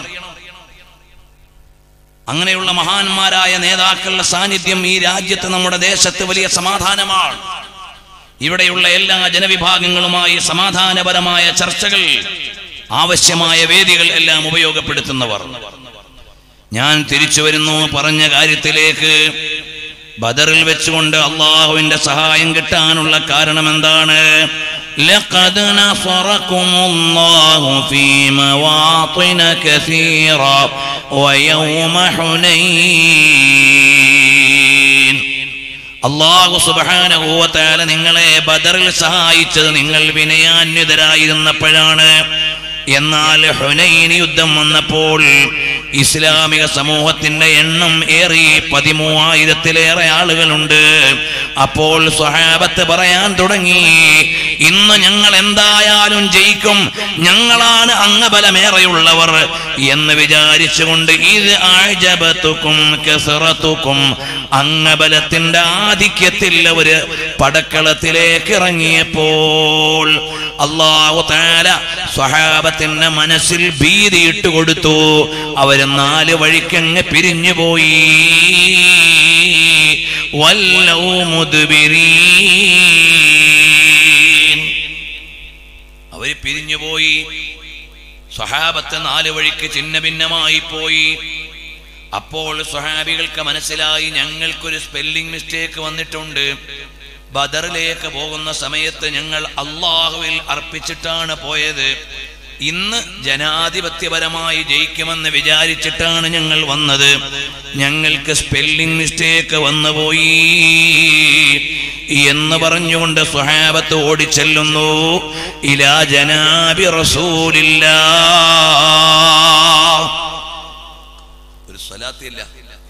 അങ്ങനെയുള്ള മഹാന്മാരായ നേതാക്കളുടെ സാന്നിധ്യം ഈ രാജ്യത്ത് നമ്മുടെ ദേശത്ത് വലിയ സമാധാനമാണ് ഇവിടെയുള്ള എല്ലാ ജനവിഭാഗങ്ങളുമായി സമാധാനപരമായ ചർച്ചകൾ ആവശ്യമായ വേദികൾ എല്ലാം ഉപയോഗപ്പെടുത്തുന്നവർ ഞാൻ തിരിച്ചു വരുന്നു പറഞ്ഞ കാര്യത്തിലേക്ക് ബദറിൽ വെച്ചുകൊണ്ട് അള്ളാഹുവിന്റെ സഹായം കിട്ടാനുള്ള കാരണം എന്താണ് لقد نصركم الله في مواطن كثيرة ويوم حنين അള്ളാഹു സുബാനഹൂവത്താല നിങ്ങളെ ബദറിൽ സഹായിച്ചത് നിങ്ങൾ വിനയാന്വിതരായിരുന്നപ്പോഴാണ് എന്നാൽ ഹുനൈൻ യുദ്ധം വന്നപ്പോൾ ഇസ്ലാമിക സമൂഹത്തിന്റെ എണ്ണം ഏറി പതിമൂവായിരത്തിലേറെ ആളുകളുണ്ട് അപ്പോൾ സ്വഹാബത്ത് പറയാൻ തുടങ്ങി ഇന്ന് ഞങ്ങൾ എന്തായാലും ജയിക്കും ഞങ്ങളാണ് അംഗബലമേറെയുള്ളവർ എന്ന് വിചാരിച്ചുകൊണ്ട് ഇത് ആഴ്ചബത്തുക്കും കെസറത്തുക്കും അംഗബലത്തിന്റെ ആധിക്യത്തിൽ അവര് പടക്കളത്തിലേക്ക് ഇറങ്ങിയപ്പോൾ അള്ളാഹു താല സ്വഹാബത്തിന്റെ മനസ്സിൽ ഭീതി ഇട്ടുകൊടുത്തു അവര് നാല് വഴിക്കങ്ങ് പിരിഞ്ഞുപോയി വല്ലൗ മുദ്ബിരീൻ അവര് പിരിഞ്ഞുപോയി സ്വഹാബത്ത് നാല് വഴിക്ക് ചിന്ന ഭിന്നമായി പോയി അപ്പോൾ സ്വഹാബികൾക്ക് മനസ്സിലായി ഞങ്ങൾക്കൊരു സ്പെല്ലിംഗ് മിസ്റ്റേക്ക് വന്നിട്ടുണ്ട് ബദറിലേക്ക് പോകുന്ന സമയത്ത് ഞങ്ങൾ അള്ളാഹുവിൽ അർപ്പിച്ചിട്ടാണ് പോയത് ഇന്ന് ജനാധിപത്യപരമായി ജയിക്കുമെന്ന് വിചാരിച്ചിട്ടാണ് ഞങ്ങൾ വന്നത് ഞങ്ങൾക്ക് സ്പെല്ലിംഗ് മിസ്റ്റേക്ക് വന്നുപോയി എന്ന് പറഞ്ഞുകൊണ്ട് സുഹാബത്ത് ഓടിച്ചെല്ലുന്നു ഇലാ ജനാബി റസൂലില്ല ഒരു സ്വലാത്തില്ല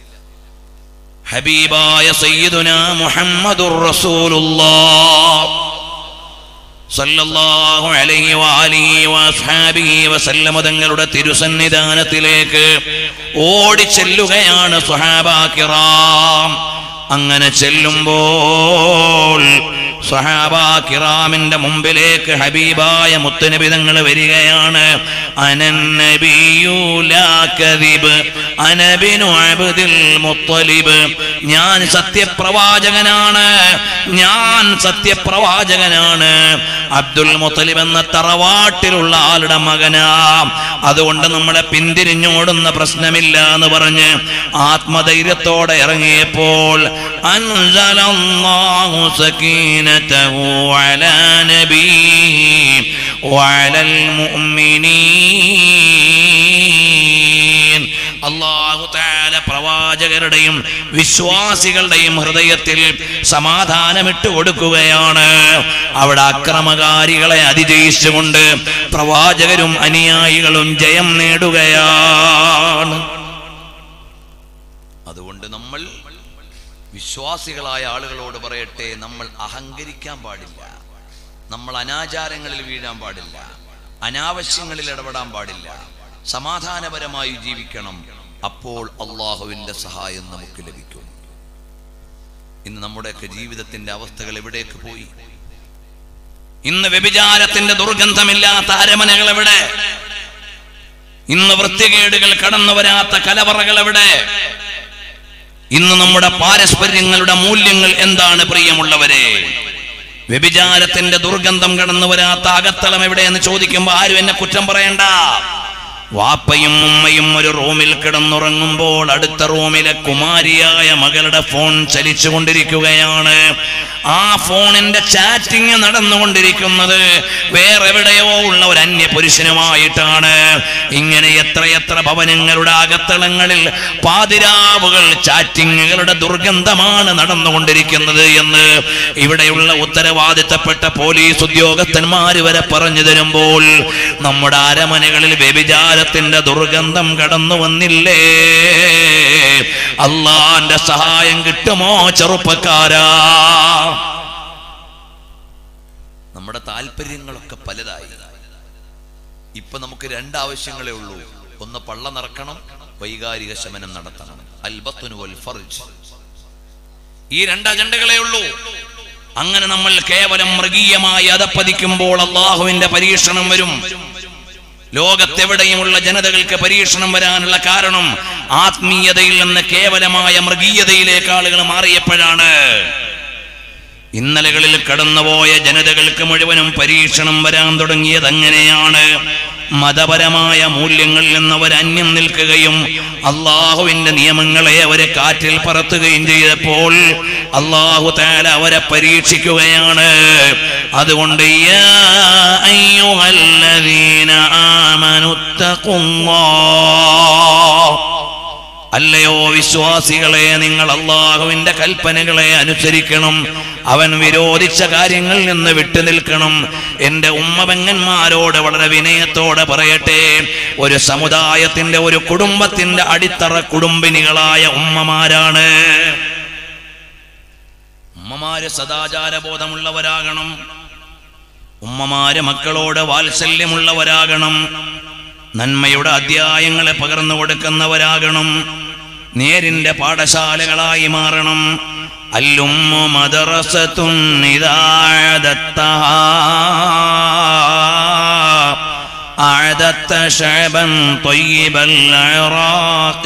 ഹബീബായ സയ്യിദുന മുഹമ്മദുർ റസൂലുള്ളാഹ് സല്ലല്ലാഹു അലൈഹി വആലിഹി വഅസ്ഹാബിഹി വസല്ലമ തങ്ങളുടെ തിരുസന്നിധാനത്തിലേക്ക് ഓടിച്ചെല്ലുകയാണ് സ്വഹാബാ കിറാം അങ്ങനെ ചെല്ലുമ്പോൾ സ്വഹാബാ കിറാമിന്റെ മുമ്പിലേക്ക് ഹബീബായ മുത്തുനബി തങ്ങൾ വരികയാണ് അനന്നബിയു ലാ കദിബ് അനബിനു അബ്ദുൽ മുത്തലിബ് ഞാൻ സത്യപ്രവാചകനാണ് ഞാൻ സത്യപ്രവാചകനാണ് അബ്ദുൽ മുത്തലിബ് എന്ന തറവാട്ടിലുള്ള ആളുടെ മകനാ അതുകൊണ്ട് നമ്മളെ പിന്തിരിഞ്ഞോടുന്ന പ്രശ്നമില്ല എന്ന് പറഞ്ഞ് ആത്മധൈര്യത്തോടെ ഇറങ്ങിയപ്പോൾ അൻസലല്ലാഹു സകീനതഹു അലാ നബീ വഅലൽ മുഅ്മിനീൻ അള്ളാഹു താല പ്രവാചകരുടെയും വിശ്വാസികളുടെയും ഹൃദയത്തിൽ സമാധാനമിട്ട് കൊടുക്കുകയാണ് അവിടെ അക്രമകാരികളെ അതിജയിച്ചുകൊണ്ട് പ്രവാചകരും അനുയായികളും ജയം നേടുകയാണ് അതുകൊണ്ട് നമ്മൾ വിശ്വാസികളായ ആളുകളോട് പറയട്ടെ നമ്മൾ അഹങ്കരിക്കാൻ പാടില്ല നമ്മൾ അനാചാരങ്ങളിൽ വീഴാൻ പാടില്ല അനാവശ്യങ്ങളിൽ ഇടപെടാൻ പാടില്ല സമാധാനപരമായി ജീവിക്കണം അപ്പോൾ അള്ളാഹുവിന്റെ സഹായം നമുക്ക് ലഭിക്കും ഇന്ന് നമ്മുടെയൊക്കെ ജീവിതത്തിന്റെ അവസ്ഥകൾ എവിടേക്ക് പോയി ഇന്ന് വ്യഭിചാരത്തിന്റെ ദുർഗന്ധമില്ലാത്ത അരമനകൾ എവിടെ ഇന്ന് വൃത്തികേടുകൾ കടന്നു വരാത്ത കലവറകൾ എവിടെ ഇന്ന് നമ്മുടെ പാരസ്പര്യങ്ങളുടെ മൂല്യങ്ങൾ എന്താണ് പ്രിയമുള്ളവരെ വ്യഭിചാരത്തിന്റെ ദുർഗന്ധം കടന്നു വരാത്ത അകത്തളം എവിടെയെന്ന് ചോദിക്കുമ്പോൾ ആരും എന്നെ കുറ്റം പറയണ്ട വാപ്പയും ഉമ്മയും ഒരു റൂമിൽ കിടന്നുറങ്ങുമ്പോൾ അടുത്ത റൂമിലെ കുമാരിയായ മകളുടെ ഫോൺ ചലിച്ചുകൊണ്ടിരിക്കുകയാണ് ആ ഫോണിന്റെ ചാറ്റിംഗ് നടന്നുകൊണ്ടിരിക്കുന്നത് വേറെവിടെയോ ഉള്ള ഒരു അന്യ പുരുഷനുമായിട്ടാണ് ഇങ്ങനെ എത്രയെത്ര ഭവനങ്ങളുടെ അകത്തളങ്ങളിൽ പാതിരാവുകൾ ചാറ്റിങ്ങുകളുടെ ദുർഗന്ധമാണ് നടന്നുകൊണ്ടിരിക്കുന്നത് എന്ന് ഇവിടെയുള്ള ഉത്തരവാദിത്തപ്പെട്ട പോലീസ് ഉദ്യോഗസ്ഥന്മാർ വരെ പറഞ്ഞു തരുമ്പോൾ നമ്മുടെ അരമനകളിൽ വ്യഭിചാരത്തിന്റെ ദുർഗന്ധം കടന്നു വന്നില്ലേ അള്ളാന്റെ സഹായം കിട്ടുമോ ചെറുപ്പക്കാരാ നമ്മുടെ താല്പര്യങ്ങളൊക്കെ പലതായി ഇപ്പൊ നമുക്ക് രണ്ട് ആവശ്യങ്ങളേ ഉള്ളൂ ഒന്ന് പള്ള നിറക്കണം വൈകാരിക ശമനം നടത്തണം അൽബത്തുനു വൽ ഫർജ് ഈ രണ്ട് അജണ്ടകളേ ഉള്ളൂ അങ്ങനെ നമ്മൾ കേവലം മൃഗീയമായി അതപ്പതിക്കുമ്പോൾ അള്ളാഹുവിന്റെ പരീക്ഷണം വരും ലോകത്തെവിടെയുമുള്ള ജനതകൾക്ക് പരീക്ഷണം വരാനുള്ള കാരണം ആത്മീയതയിൽ നിന്ന് കേവലമായ മൃഗീയതയിലേക്ക് ആളുകൾ മാറിയപ്പോഴാണ് ഇന്നലകളിൽ കടന്നുപോയ ജനതകൾക്ക് മുഴുവനും പരീക്ഷണം വരാൻ തുടങ്ങിയത് അങ്ങനെയാണ് മതപരമായ മൂല്യങ്ങളിൽ നിന്ന് അവർ അന്യം നിൽക്കുകയും അള്ളാഹുവിന്റെ നിയമങ്ങളെ അവരെ കാറ്റിൽ പറത്തുകയും ചെയ്തപ്പോൾ അള്ളാഹു താല അവരെ പരീക്ഷിക്കുകയാണ് അതുകൊണ്ട് യാ അയ്യുഹല്ലദീന ആമനുത്തഖുല്ലാഹ് അല്ലയോ വിശ്വാസികളെ നിങ്ങൾ അള്ളാഹുവിന്റെ കൽപ്പനകളെ അനുസരിക്കണം അവൻ വിരോധിച്ച കാര്യങ്ങളിൽ നിന്ന് വിട്ടു നിൽക്കണം എന്റെ ഉമ്മപെങ്ങന്മാരോട് വളരെ വിനയത്തോടെ പറയട്ടെ ഒരു സമുദായത്തിന്റെ ഒരു കുടുംബത്തിന്റെ അടിത്തറ കുടുംബിനികളായ ഉമ്മമാരാണ് ഉമ്മമാര് സദാചാരബോധമുള്ളവരാകണം ഉമ്മമാര് മക്കളോട് വാത്സല്യമുള്ളവരാകണം നന്മയുടെ അധ്യായങ്ങളെ പകർന്നു കൊടുക്കുന്നവരാകണം നേരിന്റെ പാഠശാലകളായി മാറണം അല്ലുമ്മു മദറസത്തുൻ ഇദാഅദത്തഹാ أعددت شعبا طيب العراق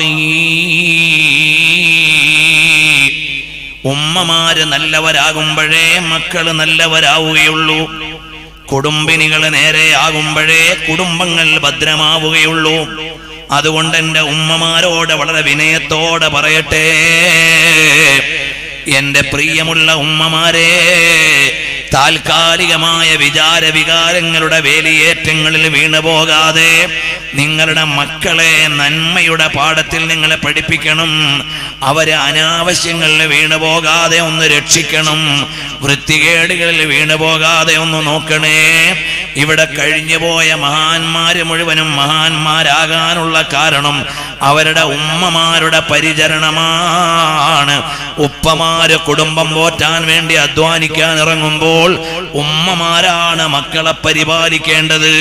ഉമ്മമാര് നല്ലവരാകുമ്പോഴേ മക്കള് നല്ലവരാവുകയുള്ളൂ കുടുംബിനികൾ നേരെയാകുമ്പോഴേ കുടുംബങ്ങൾ ഭദ്രമാവുകയുള്ളൂ അതുകൊണ്ട് എൻ്റെ ഉമ്മമാരോട് വളരെ വിനയത്തോടെ പറയട്ടെ എന്റെ പ്രിയമുള്ള ഉമ്മമാരെ താൽക്കാലികമായ വിചാര വികാരങ്ങളുടെ വേലിയേറ്റങ്ങളിൽ വീണു പോകാതെ നിങ്ങളുടെ മക്കളെ നന്മയുടെ പാഠത്തിൽ നിങ്ങളെ പഠിപ്പിക്കണം അവരെ അനാവശ്യങ്ങളിൽ വീണു പോകാതെ ഒന്ന് രക്ഷിക്കണം വൃത്തികേടുകളിൽ വീണു പോകാതെ ഒന്ന് നോക്കണേ ഇവിടെ കഴിഞ്ഞുപോയ മഹാന്മാര് മുഴുവനും മഹാന്മാരാകാനുള്ള കാരണം അവരുടെ ഉമ്മമാരുടെ പരിചരണമാണ് ഉപ്പമാര് കുടുംബം പോറ്റാൻ വേണ്ടി അധ്വാനിക്കാൻ ഇറങ്ങുമ്പോൾ ഉമ്മമാരാണ് മക്കളെ പരിപാലിക്കേണ്ടത്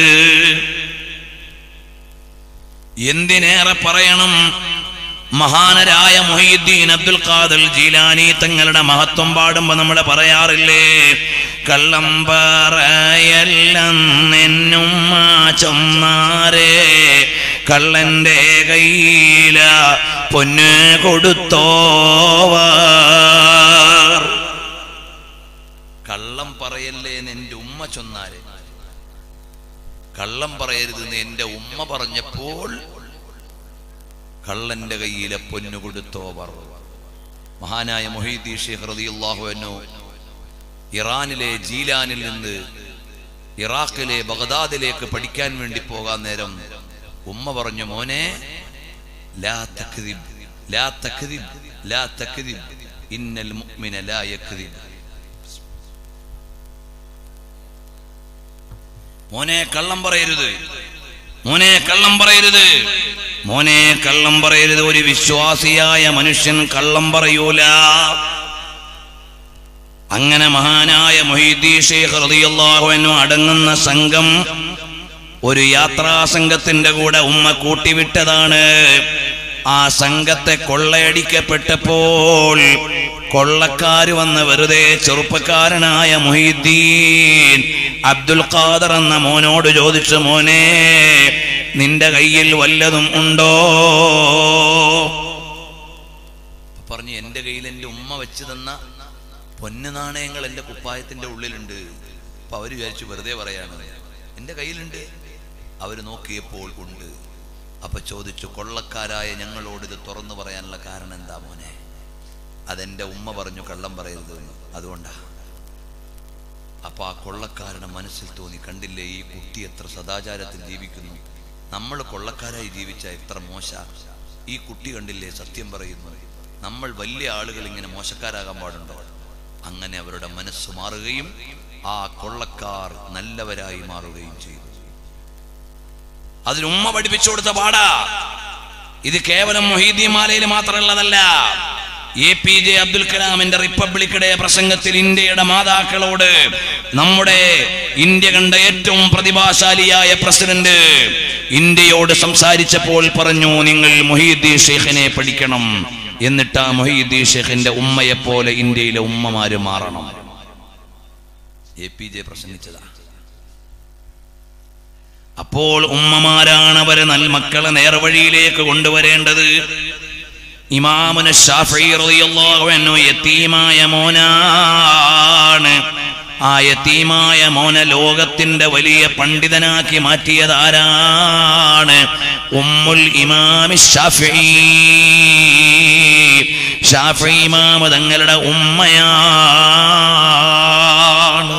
എന്തിനേറെ പറയണം മഹാനരായ മൊഹീദ്ദീൻ അബ്ദുൽ ഖാദർ ജീലാനി തങ്ങളുടെ മഹത്വം പാടുമ്പോ നമ്മൾ പറയാറില്ലേ കള്ളം പറയല്ലെന്നും ചൊന്നാരേ കള്ളന്റെ കയ്യില പൊന്ന് കൊടുത്തോവർ കള്ളം പറയല്ലേ എന്ന് എന്റെ ഉമ്മ ചൊന്നാര് കള്ളം പറയരുതെന്ന് എന്റെ ഉമ്മ പറഞ്ഞപ്പോൾ കള്ളന്റെ കയ്യിലെ പൊന്നു കൊടുത്തോവർ മഹാനായ മൊഹീദ്ദീൻ ഷെയ്ഖ് റളിയല്ലാഹു അൻഹു ഇറാനിലെ ജീലാനിൽ നിന്ന് ഇറാഖിലെ ബഗ്ദാദിലേക്ക് പഠിക്കാൻ വേണ്ടി പോകാൻ നേരം ഉമ്മ പറഞ്ഞു മോനെ ലാ തക്ദിബ് ലാ തക്ദിബ് ലാ തക്ദിബ് ഇന്നൽ മുഅ്മിന ലാ യക്ദിബ് മോനെ കള്ളം പറയരുത് മോനെ കള്ളം പറയരുത് മോനെ കള്ളം പറയരുത് ഒരു വിശ്വാസിയായ മനുഷ്യൻ കള്ളം പറയൂല അങ്ങനെ മഹാനായ മൊഹീദ്ദീൻ ഷെയ്ഖ് റളിയല്ലാഹു അൻഹു അടങ്ങുന്ന സംഘം ഒരു യാത്രാ സംഘത്തിന്റെ കൂടെ ഉമ്മ കൂട്ടിവിട്ടതാണ് ആ സംഘത്തെ കൊള്ളയടിക്കപ്പെട്ടപ്പോൾ കൊള്ളക്കാര് വന്ന് വെറുതെ ചെറുപ്പക്കാരനായ മുഹീദ്ദീൻ അബ്ദുൽ ഖാദർ എന്ന മോനോട് ചോദിച്ചു മോനെ നിന്റെ കയ്യിൽ വല്ലതും ഉണ്ടോ പറഞ്ഞു എന്റെ കയ്യിൽ എന്റെ ഉമ്മ വെച്ച് തന്ന പൊന്നു നാണയങ്ങൾ എന്റെ കുപ്പായത്തിന്റെ ഉള്ളിലുണ്ട് അപ്പൊ അവര് വിചാരിച്ചു വെറുതെ പറയാണ് എന്റെ കയ്യിലുണ്ട് അവര് നോക്കിയപ്പോൾ ഉണ്ട് അപ്പൊ ചോദിച്ചു കൊള്ളക്കാരായ ഞങ്ങളോട് ഇത് തുറന്നു പറയാനുള്ള കാരണം എന്താ മോനെ അതെന്റെ ഉമ്മ പറഞ്ഞു കള്ളം പറയരുത് എന്ന് അതുകൊണ്ടാ അപ്പൊ ആ കൊള്ളക്കാരുടെ മനസ്സിൽ തോന്നി കണ്ടില്ലേ ഈ കുട്ടി എത്ര സദാചാരത്തിൽ ജീവിക്കുന്നു നമ്മൾ കൊള്ളക്കാരായി ജീവിച്ച എത്ര മോശ ഈ കുട്ടി കണ്ടില്ലേ സത്യം പറയുന്നു നമ്മൾ വലിയ ആളുകൾ ഇങ്ങനെ മോശക്കാരാകാൻ പാടുണ്ടോ അങ്ങനെ അവരുടെ മനസ്സ് മാറുകയും ആ കൊള്ളക്കാർ നല്ലവരായി മാറുകയും ചെയ്തു അതിന് ഉമ്മ പഠിപ്പിച്ചു കൊടുത്ത പാടാ ഇത് കേവലം മൊഹീദ്ദീൻ മാലയിൽ മാത്രമുള്ളതല്ല എ പി ജെ അബ്ദുൽ കലാമിന്റെ റിപ്പബ്ലിക് ഡേ പ്രസംഗത്തിൽ ഇന്ത്യയുടെ മാതാക്കളോട് നമ്മുടെ ഇന്ത്യ കണ്ട ഏറ്റവും പ്രതിഭാശാലിയായ പ്രസിഡന്റ് ഇന്ത്യയോട് സംസാരിച്ചപ്പോൾ പറഞ്ഞു നിങ്ങൾ മൊഹീദ്ദീൻ ഷെയ്ഖിനെ പഠിക്കണം എന്നിട്ട് ആ മൊഹീദ്ദീൻ ഷെയ്ഖിന്റെ ഉമ്മയെ പോലെ ഇന്ത്യയിലെ ഉമ്മമാര് മാറണം എ പി ജെ പ്രസംഗിച്ചതാ അപ്പോൾ ഉമ്മമാരാണ് അവരെ നൽമക്കളെ നേർവഴിയിലേക്ക് കൊണ്ടുവരേണ്ടത് ഇമാമുന ഷാഫി റളിയല്ലാഹു അൻഹു യതീമായ മോനാണ് ആ യതീമായ മോന ലോകത്തിന്റെ വലിയ പണ്ഡിതനാക്കി മാറ്റിയത് ആരാണ് ഉമ്മുൽ ഇമാമി ഷാഫി ഷാഫി ഇമാമ തങ്ങളുടെ ഉമ്മയാണ്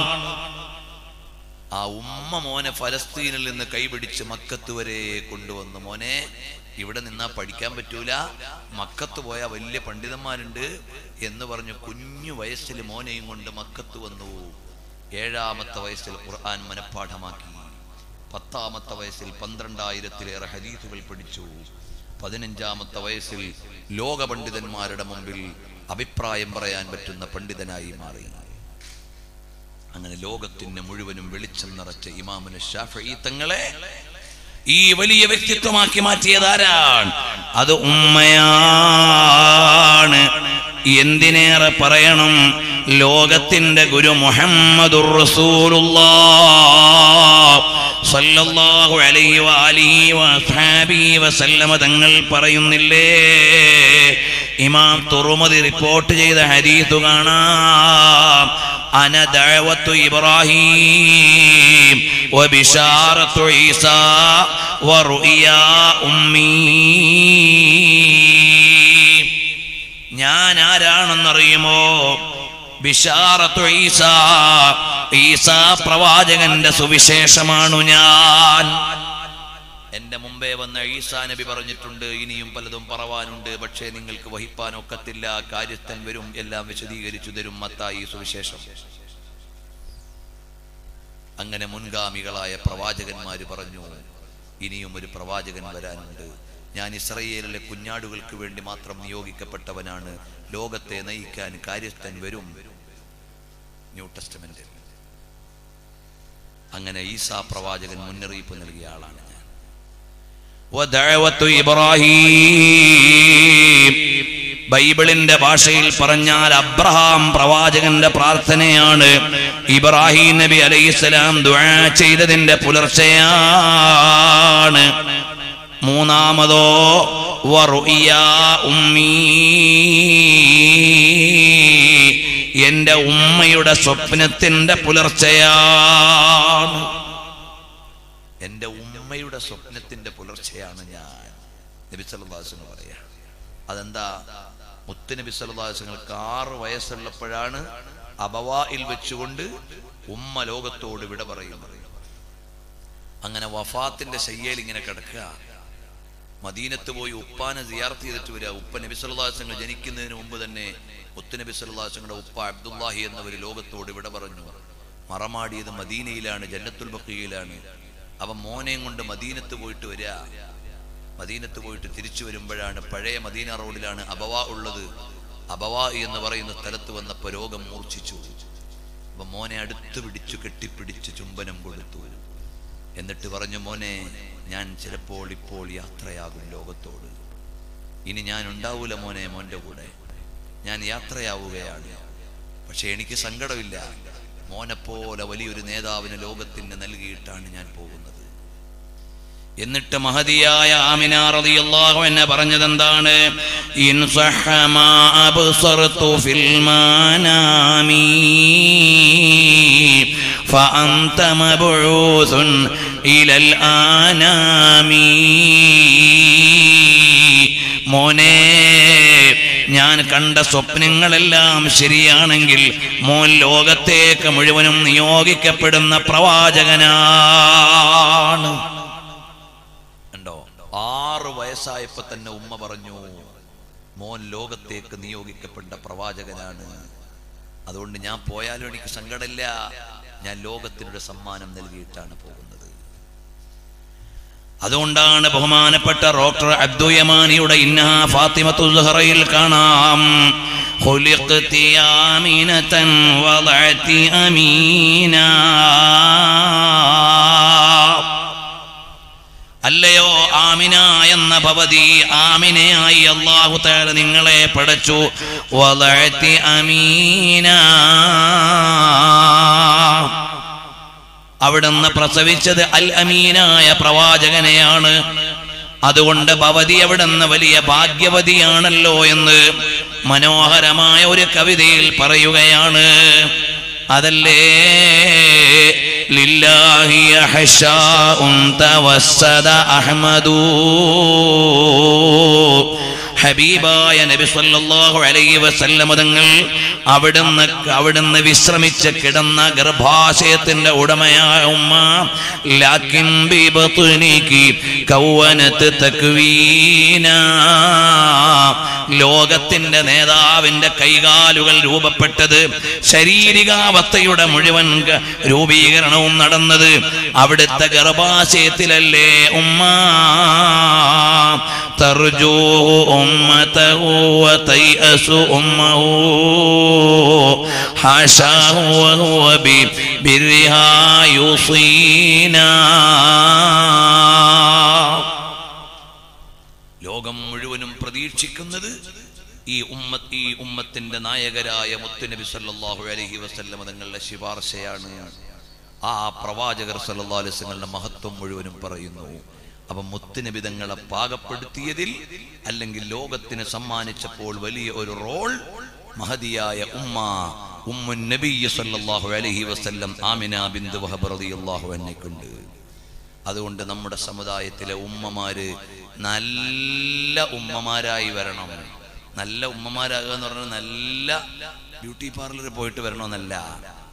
ആ ഉമ്മ മോനെ ഫലസ്തീനിൽ നിന്ന് കൈപിടിച്ച് മക്കത്ത് വരെ കൊണ്ടുവന്നു മോനെ ഇവിടെ നിന്നാ പഠിക്കാൻ പറ്റൂല മക്കത്ത് പോയ വലിയ പണ്ഡിതന്മാരുണ്ട് എന്ന് പറഞ്ഞു കുഞ്ഞു വയസ്സിൽ മോനെയും കൊണ്ട് മക്കത്ത് വന്നു ഏഴാമത്തെ വയസ്സിൽ ഖുർആൻ മനഃപ്പാഠമാക്കി പത്താമത്തെ വയസ്സിൽ പന്ത്രണ്ടായിരത്തിലേറെ ഹദീസുകൾ പഠിച്ചു പതിനഞ്ചാമത്തെ വയസ്സിൽ ലോക പണ്ഡിതന്മാരുടെ മുമ്പിൽ അഭിപ്രായം പറയാൻ പറ്റുന്ന പണ്ഡിതനായി മാറി അങ്ങനെ ലോകത്തിന് മുഴുവനും വെളിച്ചം നിറച്ച ഇമാമുന ഷാഫി തങ്ങളെ ഈ വലിയ വ്യക്തിത്വമാക്കി മാറ്റിയത് ആരാണ് അത് ഉമ്മയാണ് എന്തിനേറെ പറയണം ലോകത്തിന്റെ ഗുരു മുഹമ്മദുർ റസൂലുള്ളാഹ് സല്ലല്ലാഹു അലൈഹി വആലിഹി വഅസ്ഹാബിഹി വസല്ലമ തങ്ങൾ പറയുന്നില്ലേ ഇമാം തുറുമതി റിപ്പോർട്ട് ചെയ്ത ഹദീസ് കാണാം അന ദഅവത്തു ഇബ്രാഹിം وبشارة عيسى ورؤيا أمي ഞാൻ ആരാണെന്നറിയുമോ ബിഷാറത്തു ഈസ ഈസാ പ്രവാചകന്റെ സുവിശേഷമാണു ഞാൻ എന്റെ മുമ്പേ വന്ന ഈസാ നബി പറഞ്ഞിട്ടുണ്ട് ഇനിയും പലതും പറവാനുണ്ട് പക്ഷേ നിങ്ങൾക്ക് വഹിപ്പാൻ ഒക്കത്തില്ല കാര്യസ്ഥൻ വരും എല്ലാം വിശദീകരിച്ചു തരും മത്തായി സുവിശേഷം അങ്ങനെ മുൻഗാമികളായ പ്രവാചകന്മാര് പറഞ്ഞു ഇനിയും ഒരു പ്രവാചകൻ വരാനുണ്ട് ഞാൻ ഇസ്രയേലിലെ കുഞ്ഞാടുകൾക്ക് വേണ്ടി മാത്രം നിയോഗിക്കപ്പെട്ടവനാണ് ലോകത്തെ നയിക്കാൻ കാര്യസ്ഥൻ വരും ന്യൂ ടെസ്റ്റമെന്റിൽ അങ്ങനെ ഈസാ പ്രവാചകൻ മുന്നറിയിപ്പ് നൽകിയ ആളാണ് ഞാൻ വദഅവത്തു ഇബ്രാഹീം ബൈബിളിന്റെ ഭാഷയിൽ പറഞ്ഞാൽ അബ്രഹാം പ്രവാചകന്റെ പ്രാർത്ഥനയാണ് ഇബ്രാഹിം നബി അലൈഹിസ്സലാം ദുആ ചെയ്തതിന്റെ പുലർച്ചെയാണ് മൂന്നാമതോ വറുഇയ ഉമ്മീ എന്റെ ഉമ്മയുടെ സ്വപ്നത്തിന്റെ പുലർച്ചയാണ് എന്റെ ഉമ്മയുടെ സ്വപ്നത്തിന്റെ പുലർച്ചയാണ് ഞാൻ നബി സല്ലല്ലാഹു പറയാ അതെന്താ മുത്ത് നബി സല്ലല്ലാഹുങ്ങൾക്ക് ആറ് വയസ്സുള്ളപ്പോഴാണ് അബവായിൽ വെച്ചുകൊണ്ട് ഉമ്മ ലോകത്തോട് വിട പറയുന്നത് അങ്ങനെ വഫാത്തിന്റെ ശയ്യയിൽ ഇങ്ങനെ കിടക്കുക മദീനത്ത് പോയി ഉപ്പാനെ സിയാർത്ത് ചെയ്തിട്ട് വരിക ഉപ്പ നബി സല്ലല്ലാഹു ജനിക്കുന്നതിന് മുമ്പ് തന്നെ മുത്ത് നബി സല്ലല്ലാഹുങ്ങളുടെ ഉപ്പ അബ്ദുല്ലാഹി എന്നവർ ലോകത്തോട് വിട പറഞ്ഞു മറമാടിയത് മദീനയിലാണ് ജന്നത്തുൽ ബഖിയയിലാണ് അവൻ മോനെയും കൊണ്ട് മദീനത്ത് പോയിട്ട് വരിക മദീനത്ത് പോയിട്ട് തിരിച്ചു വരുമ്പോഴാണ് പഴയ മദീന റോഡിലാണ് അബവ ഉള്ളത് അബവ എന്ന് പറയുന്ന സ്ഥലത്ത് വന്നപ്പോ രോഗം മൂർച്ഛിച്ചു അപ്പൊ മോനെ അടുത്ത് പിടിച്ചു കെട്ടിപ്പിടിച്ച് ചുംബനം കൊടുത്തു എന്നിട്ട് പറഞ്ഞു മോനെ ഞാൻ ചിലപ്പോൾ ഇപ്പോൾ യാത്രയാകും ലോകത്തോട് ഇനി ഞാൻ ഉണ്ടാവൂല മോനെ മോന്റെ കൂടെ ഞാൻ യാത്രയാവുകയാണ് പക്ഷെ എനിക്ക് സങ്കടമില്ല മോനെപ്പോലെ വലിയൊരു നേതാവിന് ലോകത്തിന് നൽകിയിട്ടാണ് ഞാൻ പോകുന്നത് എന്നിട്ട് മഹതിയായ ആമിന റളിയല്ലാഹു അൻഹ പറഞ്ഞത് എന്താണ് ഇൻ സഹ മാ അബ്സർതു ഫിൽ മാനാമി ഫഅൻത മബ്ഊസുൻ ഇലൽ ആനാമി മോനെ ഞാൻ കണ്ട സ്വപ്നങ്ങളെല്ലാം ശരിയാണെങ്കിൽ മോൻ ലോകത്തേക്ക് മുഴുവനും നിയോഗിക്കപ്പെടുന്ന പ്രവാചകനാണ് ഉണ്ടോ ആറ് വയസ്സായപ്പോ തന്നെ ഉമ്മ പറഞ്ഞു മോൻ ലോകത്തേക്ക് നിയോഗിക്കപ്പെട്ട പ്രവാചകനാണ് അതുകൊണ്ട് ഞാൻ പോയാലും എനിക്ക് സങ്കടമില്ല ഞാൻ ലോകത്തിനൊരു സമ്മാനം നൽകിയിട്ടാണ് പോകുന്നത് അതുകൊണ്ടാണ് ബഹുമാനപ്പെട്ട ഡോക്ടർ അബ്ദുയമാനിയുടെ ഇന്ന ഫാത്തിമത്തു സുഹറയിൽ കാണാം خلقت آمنة وضعت أمينا അല്ലയോ ആമിന എന്ന ഭവതി ആമിനയായി അള്ളാഹു തആല നിങ്ങളെ പടച്ചു വളഴ്ത്തി അമീന അവിടുന്ന് പ്രസവിച്ചത് അൽ അമീനായ പ്രവാചകനെയാണ് അതുകൊണ്ട് ഭവതി അവിടുന്ന് വലിയ ഭാഗ്യവതിയാണല്ലോ എന്ന് മനോഹരമായ ഒരു കവിതയിൽ പറയുകയാണ് അതല്ലേ ലില്ലാഹി അഹ്ശാഉൻ തവസ്സദ അഹ്മദൂ ഹബീബായ നബി സല്ലല്ലാഹു അലൈഹി വസല്ലം തങ്ങൾ അവിടുന്ന് അവിടുന്ന് വിശ്രമിച്ച് കിടന്ന ഗർഭാശയത്തിന്റെ ഉടമയായ ഉമ്മ ലാക്കിൻ ബിബത്നികി കൗവനത്ത് തക്വീന ലോകത്തിന്റെ നേതാവിന്റെ കൈകാലുകൾ രൂപപ്പെട്ടത് ശാരീരികാവസ്ഥയുടെ മുഴുവൻ ഗ- രൂപീകരണവും നടന്നത് അവിടുത്തെ ഗർഭാശയത്തിലല്ലേ ഉമ്മ തർജൂ أمته وتيأس أمه حاشاه وهو ببرها يوصينا ലോകം മുഴുവനും പ്രതീക്ഷിക്കുന്നത് ഈ ഉമ്മ ഈ ഉമ്മത്തിന്റെ നായകരായ മുത്തുനബി സല്ലല്ലാഹു അലൈഹി വസല്ലം തങ്ങളുടെ ശിപാർശയാണ് ആ പ്രവാചകർ സല്ലല്ലാഹു അലൈഹി വസല്ലങ്ങളുടെ മഹത്വം മുഴുവനും പറയുന്നു അപ്പൊ മുത്തുനബി തങ്ങളെ പാകപ്പെടുത്തിയതിൽ അല്ലെങ്കിൽ ലോകത്തിന് സമ്മാനിച്ചപ്പോൾ വലിയ ഒരു റോൾ മഹതിയായ ഉമ്മ ഉമ്മു നബി സല്ലല്ലാഹു അലൈഹി വസല്ലം ആമിന ബിന്ദു വഹബ് റളിയല്ലാഹു അൻഹയ്ക്കുണ്ട് അതുകൊണ്ട് നമ്മുടെ സമുദായത്തിലെ ഉമ്മമാര് നല്ല ഉമ്മമാരായി വരണം നല്ല ഉമ്മമാരാകുക എന്ന് പറഞ്ഞാൽ നല്ല ബ്യൂട്ടി പാർലറിൽ പോയിട്ട് വരണമെന്നല്ല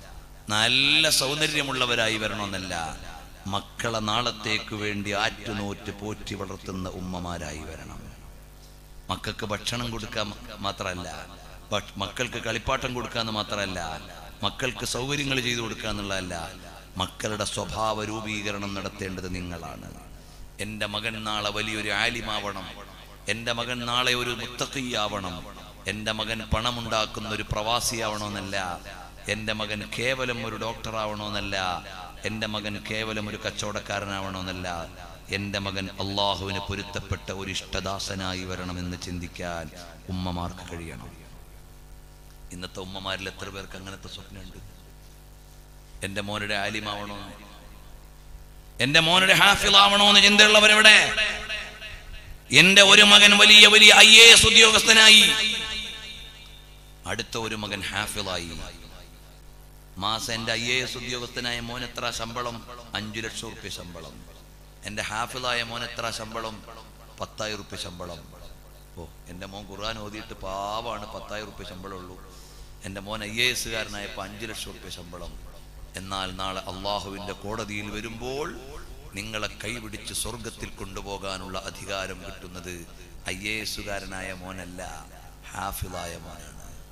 നല്ല സൗന്ദര്യമുള്ളവരായി വരണമെന്നല്ല മക്കളെ നാളത്തേക്ക് വേണ്ടി ആറ്റുനോറ്റ് പോറ്റി വളർത്തുന്ന ഉമ്മമാരായി വരണം മക്കൾക്ക് ഭക്ഷണം കൊടുക്കാൻ മാത്രമല്ല ഭ- മക്കൾക്ക് കളിപ്പാട്ടം കൊടുക്കാന്ന് മാത്രമല്ല മക്കൾക്ക് സൗകര്യങ്ങൾ ചെയ്തു കൊടുക്കുക എന്നുള്ളതല്ല മക്കളുടെ സ്വഭാവ രൂപീകരണം നടത്തേണ്ടത് നിങ്ങളാണ് എൻ്റെ മകൻ നാളെ വലിയൊരു ആലിമാവണം എൻ്റെ മകൻ നാളെ ഒരു മുത്തക്കിയാവണം എൻ്റെ മകൻ പണമുണ്ടാക്കുന്ന ഒരു പ്രവാസിയാവണമെന്നല്ല എൻ്റെ മകൻ കേവലം ഒരു ഡോക്ടറാവണമെന്നല്ല എൻ്റെ മകൻ കേവലം ഒരു കച്ചവടക്കാരനാവണമെന്നല്ല എൻ്റെ മകൻ അള്ളാഹുവിന് പൊരുത്തപ്പെട്ട ഒരു ഇഷ്ടദാസനായി വരണമെന്ന് ചിന്തിക്കാൻ ഉമ്മമാർക്ക് കഴിയണം ഇന്നത്തെ ഉമ്മമാരിൽ എത്ര പേർക്ക് അങ്ങനത്തെ സ്വപ്നമുണ്ട് എൻ്റെ മോനുടെ ആലിമാവണോ എൻ്റെ മോനുടെ ഹാഫിളാവണോ എന്ന് ചിന്തയുള്ളവരെവിടെ എൻ്റെ ഒരു മകൻ വലിയ വലിയ ഐ എ എസ് ഉദ്യോഗസ്ഥനായി അടുത്ത ഒരു മകൻ ഹാഫിളായി മാസം എൻ്റെ ഐ എ എസ് ഉദ്യോഗസ്ഥനായ മോൻ എത്ര ശമ്പളം അഞ്ചു ലക്ഷം റുപ്യ ശമ്പളം എൻ്റെ ഹാഫിളായ മോൻ എത്ര ശമ്പളം പത്തായിരം റുപ്യ ശമ്പളം ഓ എൻ്റെ മോൻ ഖുർആൻ ഓതിയിട്ട് പാവാണ് പത്തായിരം റുപ്യ ശമ്പളമുള്ളൂ എൻ്റെ മോൻ ഐ എ എസുകാരനായപ്പോൾ അഞ്ചു ലക്ഷം റുപ്യ ശമ്പളം എന്നാൽ നാളെ അള്ളാഹുവിൻ്റെ കോടതിയിൽ വരുമ്പോൾ നിങ്ങളെ കൈപിടിച്ച് സ്വർഗത്തിൽ കൊണ്ടുപോകാനുള്ള അധികാരം കിട്ടുന്നത് ഐ എ എസുകാരനായ മോനല്ല ഹാഫിളായ മോനാണ്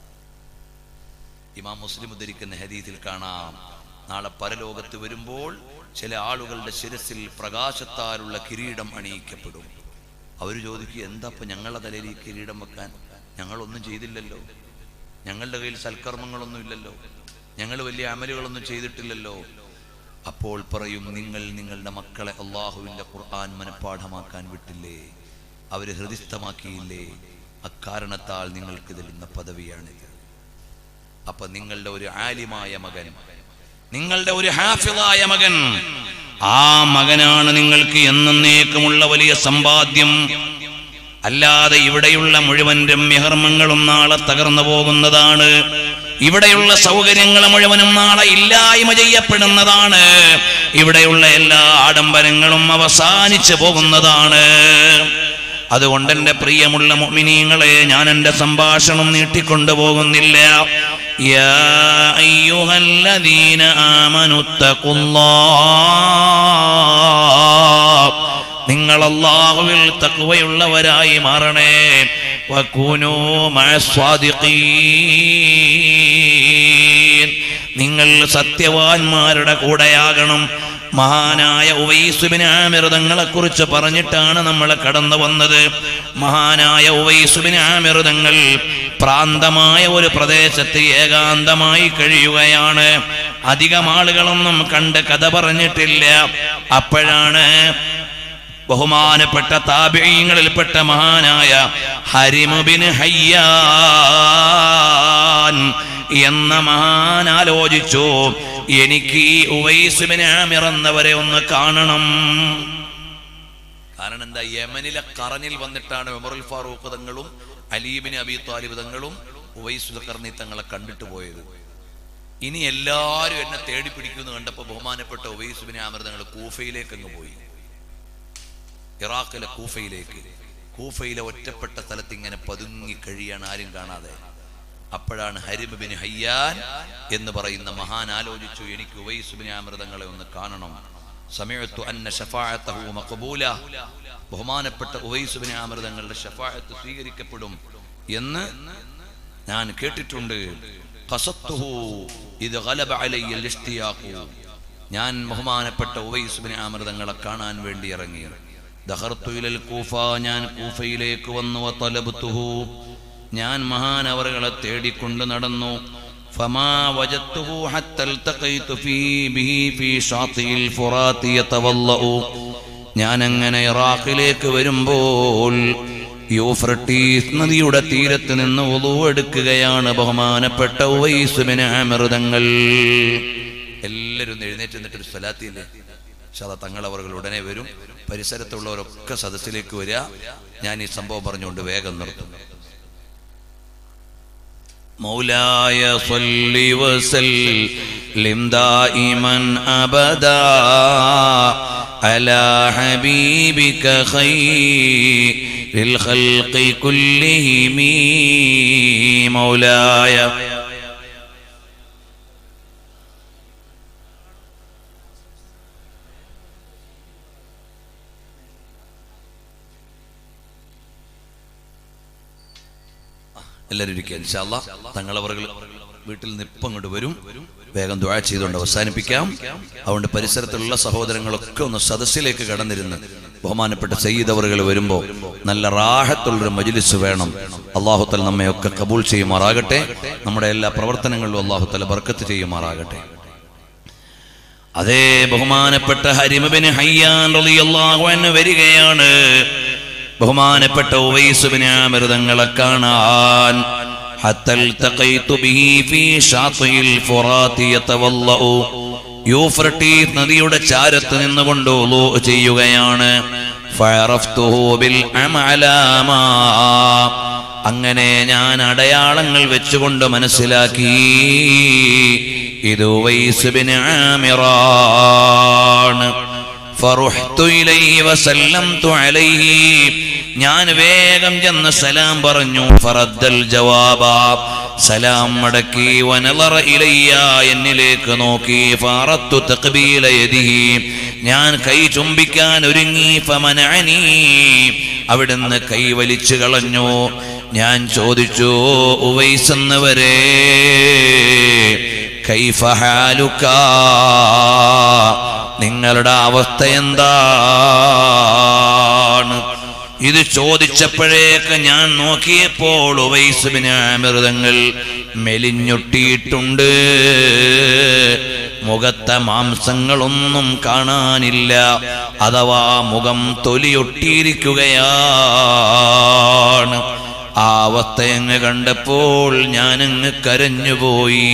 ഇമാം മുസ്ലിം ഉദ്ധരിക്കുന്ന ഹദീസിൽ കാണാം നാളെ പരലോകത്ത് വരുമ്പോൾ ചില ആളുകളുടെ ശിരസിൽ പ്രകാശത്താലുള്ള കിരീടം അണിയിക്കപ്പെടും അവർ ചോദിക്കും എന്താ ഇപ്പൊ ഞങ്ങളുടെ തലയിൽ ഈ കിരീടം വെക്കാൻ ഞങ്ങളൊന്നും ചെയ്തില്ലല്ലോ ഞങ്ങളുടെ കയ്യിൽ സൽക്കർമ്മങ്ങളൊന്നും ഇല്ലല്ലോ ഞങ്ങൾ വലിയ അമലുകളൊന്നും ചെയ്തിട്ടില്ലല്ലോ അപ്പോൾ പറയും നിങ്ങൾ നിങ്ങളുടെ മക്കളെ അള്ളാഹുവിൻ്റെ ഖുർആൻ മനഃപ്പാഠമാക്കാൻ വിട്ടില്ലേ അവർ ഹൃദിസ്ഥമാക്കിയില്ലേ അക്കാരണത്താൽ നിങ്ങൾക്ക് തരുന്ന പദവിയാണിത് അപ്പൊ നിങ്ങളുടെ ഒരു ആലിമായ മകൻ നിങ്ങളുടെ ഒരു ഹാഫിളായ മകൻ ആ മകനാണ് നിങ്ങൾക്ക് എന്നേക്കുമുള്ള വലിയ സമ്പാദ്യം അല്ലാതെ ഇവിടെയുള്ള മുഴുവൻ രമ്യകർമ്മങ്ങളും നാളെ തകർന്നു പോകുന്നതാണ് ഇവിടെയുള്ള സൗകര്യങ്ങൾ മുഴുവനും നാളെ ഇല്ലായ്മ ചെയ്യപ്പെടുന്നതാണ് ഇവിടെയുള്ള എല്ലാ ആഡംബരങ്ങളും അവസാനിച്ചു പോകുന്നതാണ് അതുകൊണ്ട് എൻ്റെ പ്രിയമുള്ള മുഅ്മിനീങ്ങളെ ഞാൻ എൻ്റെ സംഭാഷണം നീട്ടിക്കൊണ്ടു പോകുന്നില്ല യാ അയ്യുഹല്ലദീന ആമനു തഖുല്ലാഹ് നിങ്ങൾ അള്ളാഹുവിൽ തക്വയുള്ളവരായി മാറണേ വക്കൂനൂ മഅസ്വാദിഖീൻ നിങ്ങൾ സത്യവാന്മാരുടെ കൂടെയാകണം മഹാനായ ഉവൈസുബിന് ആമിർതങ്ങളെ കുറിച്ച് പറഞ്ഞിട്ടാണ് നമ്മൾ കടന്നു വന്നത് മഹാനായ ഉവൈസുബിന് ആമിർതങ്ങൾ പ്രാന്തമായ ഒരു പ്രദേശത്ത് ഏകാന്തമായി കഴിയുകയാണ് അധികം ആളുകളൊന്നും കണ്ട് കഥ പറഞ്ഞിട്ടില്ല അപ്പോഴാണ് ബഹുമാനപ്പെട്ട താപിയങ്ങളിൽപ്പെട്ട മഹാനായ ഹരിമുബിന് ഹയ്യാൻ എന്ന മഹാൻ ആലോചിച്ചു എനിക്ക് ഈ ഉവൈസുബിന് ആമിർ എന്നവരെ ഒന്ന് കാണണം കാരണം എന്താ യമനിലെ കറനിൽ വന്നിട്ടാണ് ഉമറുൽ ഫാറൂഖ് തങ്ങളും അലീബിന് അബി താലിബ് തങ്ങളും ഉവൈസുൽ കർണി തങ്ങളെ കണ്ടിട്ട് പോയത് ഇനി എല്ലാവരും എന്നെ തേടി പിടിക്കുമെന്ന് കണ്ടപ്പോൾ ബഹുമാനപ്പെട്ട ഉവൈസുബിന് ആമിർ തങ്ങൾ കൂഫയിലേക്ക് അങ്ങ് പോയി ഇറാഖിലെ കൂഫയിലേക്ക് കൂഫയിലെ ഒറ്റപ്പെട്ട സ്ഥലത്ത് ഇങ്ങനെ പതുങ്ങി കഴിയാണ് ആരും കാണാതെ അപ്പോഴാണ് ഹരിബിൻ ഹയ്യാൻ എന്ന് പറയുന്ന മഹാൻ ആലോചിച്ചു എനിക്ക് ഉവൈസുബിൻ അമൃതങ്ങളെ ഒന്ന് കാണണം സമയത്തു അന്ന ഷഫാഅത്തഹു മഖബൂല ബഹുമാനപ്പെട്ട ഉവൈസുബിൻ അമൃതങ്ങളുടെ ഷഫാഅത്ത് സ്വീകരിക്കപ്പെടും എന്ന് ഞാൻ കേട്ടിട്ടുണ്ട് ഖസത്തുഹു ഇത് ഗലബ അലയ്യ ഇഷ്തിയാഖു ഞാൻ ബഹുമാനപ്പെട്ട ഉവൈസുബിൻ അമൃതങ്ങളെ കാണാൻ വേണ്ടി ഇറങ്ങി ദഹർത്തു ഇലൽ കൂഫ ഞാൻ കൂഫയിലേക്ക് വന്നു വതലബ്തുഹു ഞാൻ മഹാനവറുകളെ തേടിക്കൊണ്ട് നടന്നു ഫമാ വജത്തുഹു ഹത്ത التقيت في به في شاطئ الفرات يتوضأ ഞാൻ അങ്ങനെ ഇറാഖിലേക്ക് വരുമ്പോൾ യൂഫ്രട്ടീസ് നദിയുടെ തീരത്ത് നിന്ന് ഉളു എടുക്കുകയാണ് ബഹുമാനപ്പെട്ട ഉവൈസുബിന് അമൃതങ്ങൾ എല്ലാവരും ഒന്ന് എഴുന്നേറ്റ് നിന്നിട്ട് ഒരു സ്ഥലത്തില്ലേ ശത തങ്ങളവറുകൾ ഉടനെ വരും പരിസരത്തുള്ളവരൊക്കെ സദസ്സിലേക്ക് വരിക ഞാൻ ഈ സംഭവം പറഞ്ഞുകൊണ്ട് വേഗം നിർത്തും مولاي صل وسلم دائما ابدا على حبيبك خير الخلق كلهم مولاي എല്ലാവരും ഇരിക്കുക ഇൻഷാല്ല തങ്ങളവറുകൾ വീട്ടിൽ നിന്ന് ഇപ്പം അങ്ങോട്ട് വരും വേഗം ദ്വാ ചെയ്തുകൊണ്ട് അവസാനിപ്പിക്കാം അതുകൊണ്ട് പരിസരത്തുള്ള സഹോദരങ്ങളൊക്കെ ഒന്ന് സദസ്സിലേക്ക് കടന്നിരുന്ന് ബഹുമാനപ്പെട്ട സയ്യിദ് അവറുകൾ വരുമ്പോൾ നല്ല റാഹത്തുള്ളൊരു മജിലിസ് വേണം അള്ളാഹുത്തല നമ്മയൊക്കെ കബൂൾ ചെയ്യുമാറാകട്ടെ നമ്മുടെ എല്ലാ പ്രവർത്തനങ്ങളിലും അള്ളാഹുത്തല ബർക്കത്ത് ചെയ്യുമാറാകട്ടെ അതേ ബഹുമാനപ്പെട്ട ഹരിമബിന് ഹയ്യാൻ റളിയല്ലാഹു അൻഹു വരികയാണ് ബഹുമാനപ്പെട്ട ഉവൈസുബിന് അമൃതങ്ങളെ കാണാൻ حتى التقيت به في شاطئ الفرات يتوضأ യൂഫ്രട്ടീസ് നദിയുടെ ചാരത്ത് നിന്നുകൊണ്ട് ഉളൂ ചെയ്യുകയാണ് ഫഅറഫ്തുഹു ബിൽ അമലാമാ അങ്ങനെ ഞാൻ അടയാളങ്ങൾ വെച്ചുകൊണ്ട് മനസ്സിലാക്കി ഇത് ഉവൈസ് ബിൻ ആമിറാണ് ഫറുഹ്തു ഇലൈഹി വസല്ലംതു അലൈഹി ഞാൻ വേഗം ചെന്ന് സലാം പറഞ്ഞു ഫറദ്ദൽ ജവാബ സലാം മടക്കി വനളറ ഇലയ്യ എന്നിലേക്ക് നോക്കി ഫാറത്തു തഖ്ബീല യദിഹി ഞാൻ കൈ ചുംബിക്കാൻ ഒരുങ്ങി ഫമനഅനി അവിടുന്ന് കൈ വലിച്ചു കളഞ്ഞു ഞാൻ ചോദിച്ചു ഉവൈസ് എന്നവരെ കൈഫ ഹാലുക നിങ്ങളുടെ അവസ്ഥ എന്താണ് ഇത് ചോദിച്ചപ്പോഴേക്ക് ഞാൻ നോക്കിയപ്പോൾ ഉവൈസുബിന് അമൃതങ്ങൾ മെലിഞ്ഞൊട്ടിയിട്ടുണ്ട് മുഖത്തെ മാംസങ്ങളൊന്നും കാണാനില്ല അഥവാ മുഖം തൊലിയൊട്ടിയിരിക്കുകയാണ് ആ അവസ്ഥയങ്ങ് കണ്ടപ്പോൾ ഞാനങ്ങ് കരഞ്ഞുപോയി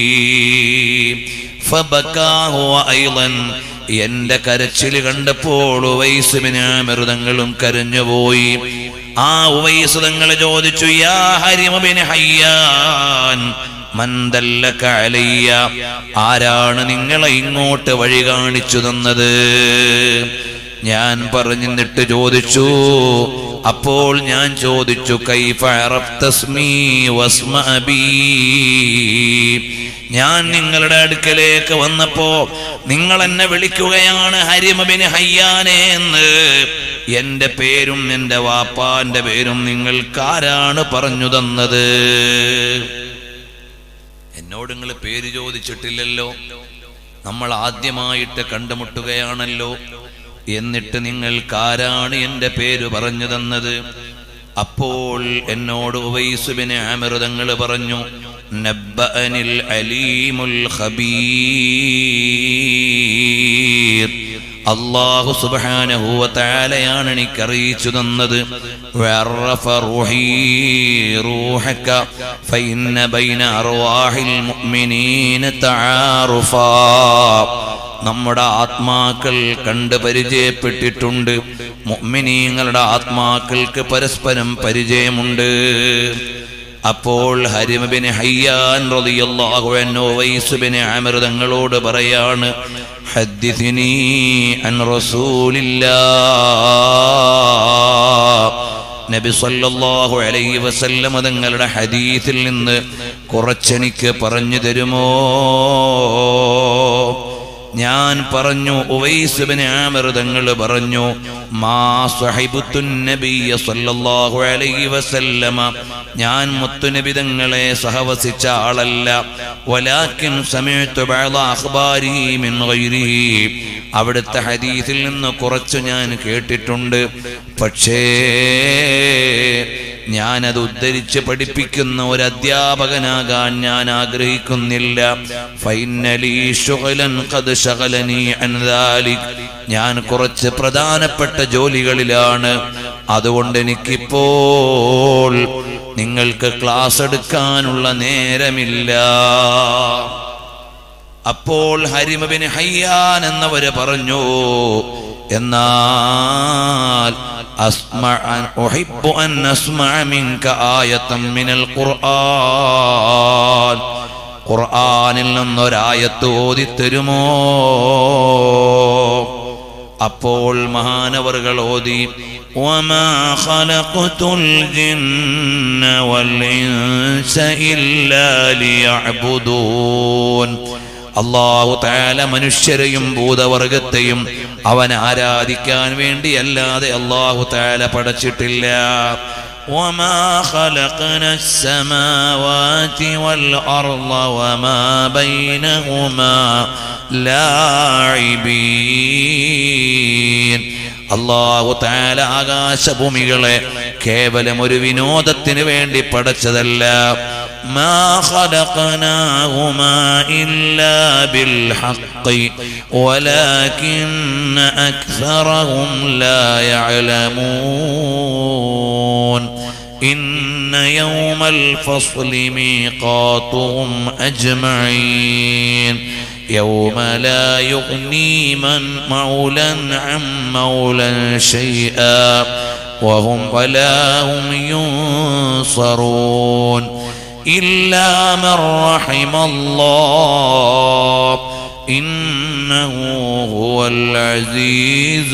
ഫബക്കാഹു ഐളൻ എന്റെ കരച്ചിൽ കണ്ടപ്പോൾ ഉവൈസുബിന് മൃതങ്ങളും കരഞ്ഞുപോയി ആ ഉവൈസുതങ്ങൾ ചോദിച്ചു യാ ഹരിമബിന് ഹയ്യാൻ മന്ദല്ലക അലയ്യ ആരാണ് നിങ്ങളെ ഇങ്ങോട്ട് വഴി കാണിച്ചു തന്നത് ഞാൻ പറഞ്ഞിട്ട് ചോദിച്ചു അപ്പോൾ ഞാൻ ചോദിച്ചു കൈഫ അറഫ്തസ്മീ വസ്മ അബീ ഞാൻ നിങ്ങളുടെ അടുക്കലേക്ക് വന്നപ്പോ നിങ്ങൾ എന്നെ വിളിക്കുകയാണ് ഹരിമബിന് ഹയ്യാനെ എന്ന് എന്റെ പേരും എന്റെ വാപ്പാന്റെ പേരും നിങ്ങൾക്കാരാണ് പറഞ്ഞു തന്നത് എന്നോട് നിങ്ങൾ പേര് ചോദിച്ചിട്ടില്ലല്ലോ നമ്മൾ ആദ്യമായിട്ട് കണ്ടുമുട്ടുകയാണല്ലോ എന്നിട്ട് നിങ്ങൾക്കാരാണ് എന്റെ പേര് പറഞ്ഞു തന്നത് അപ്പോൾ എന്നോട് ഉവൈസുബിന് അമൃതങ്ങൾ പറഞ്ഞു നബ്ബഅനിൽ അലീമുൽ ഖബീർ അള്ളാഹു സുബ്ഹാനഹു വ തആലയാണ് എനിക്ക് അറിയിച്ചു തന്നത് വഅറഫ റൂഹി റൂഹക ഫഇന്ന ബൈന അർവാഹിൽ മുഅ്മിനീന തആറുഫാ നമ്മുടെ ആത്മാക്കൾ കണ്ട് പരിചയപ്പെട്ടിട്ടുണ്ട് മുഅ്മിനീങ്ങളുടെ ആത്മാക്കൾക്ക് പരസ്പരം പരിചയമുണ്ട് അപ്പോൾ ഹരിമബിന് ഹയ്യാൻ റളിയല്ലാഹു അൻഹു വൈസ് ബിൻ അമർ തങ്ങളോട് പറയാണ് ഹദ്ദിഥിനി അൻ റസൂലില്ലാ നബി സല്ലല്ലാഹു അലൈഹി വസല്ലം തങ്ങളുടെ ഹദീസിൽ നിന്ന് കുറച്ചെനിക്ക് പറഞ്ഞു തരുമോ ഞാൻ പറഞ്ഞു ഉവൈസുബിന് ആമിർ തങ്ങൾ പറഞ്ഞു മാ സഹിബുത്തുൻ നബിയ സല്ലല്ലാഹു അലൈഹി വസല്ലമ ഞാൻ മുത്തുനബി തങ്ങളെ സഹവസിച്ച ആളല്ല വലാക്കിൻ സമയത്തു ബഅദ അഖ്ബാരിഹി മിൻ ഗൈരിഹി അവിടുത്തെ ഹദീസിൽ നിന്ന് കുറച്ചു ഞാൻ കേട്ടിട്ടുണ്ട് പക്ഷേ ഞാനത് ഉദ്ധരിച്ച് പഠിപ്പിക്കുന്ന ഒരു അധ്യാപകനാകാൻ ഞാൻ ആഗ്രഹിക്കുന്നില്ല ഫൈനലി ശുഗലൻ ഖദ് ശഗലനി അൻ ദാലിക് ഞാൻ കുറച്ച് പ്രധാനപ്പെട്ട ജോലികളിലാണ് അതുകൊണ്ട് എനിക്കിപ്പോൾ നിങ്ങൾക്ക് ക്ലാസ് എടുക്കാനുള്ള നേരമില്ല അപ്പോൾ ഹരിമബിന് ഹയ്യാൻ എന്നവര് പറഞ്ഞു എന്നാൽ أسمع أحب أن أسمع منك آية من القرآن ഖുർആനിൽ നിന്നൊരായത്ത് ഓതിത്തരുമോ അപ്പോൾ മഹാനവറുകൾ ഓതി وما خلقت الجن والإنس إلا ليعبدون അള്ളാഹു താല മനുഷ്യരെയും ഭൂതവർഗത്തെയും അവൻ ആരാധിക്കാൻ വേണ്ടി അല്ലാതെ അള്ളാഹു താല പടച്ചിട്ടില്ല وما خلقنا السماوات والأرض وما بينهما لاعبين അള്ളാഹു താല ആകാശഭൂമികളെ കേവലം ഒരു വിനോദത്തിന് വേണ്ടി പടച്ചതല്ല ما خلقناهما إلا بالحق ولكن أكثرهم لا يعلمون إن يوم الفصل ميقاتهم أجمعين يوم لا يغني من مولا عن مولا شيئا وهم ولا هم ينصرون إلا من رحم الله إنه هو العزيز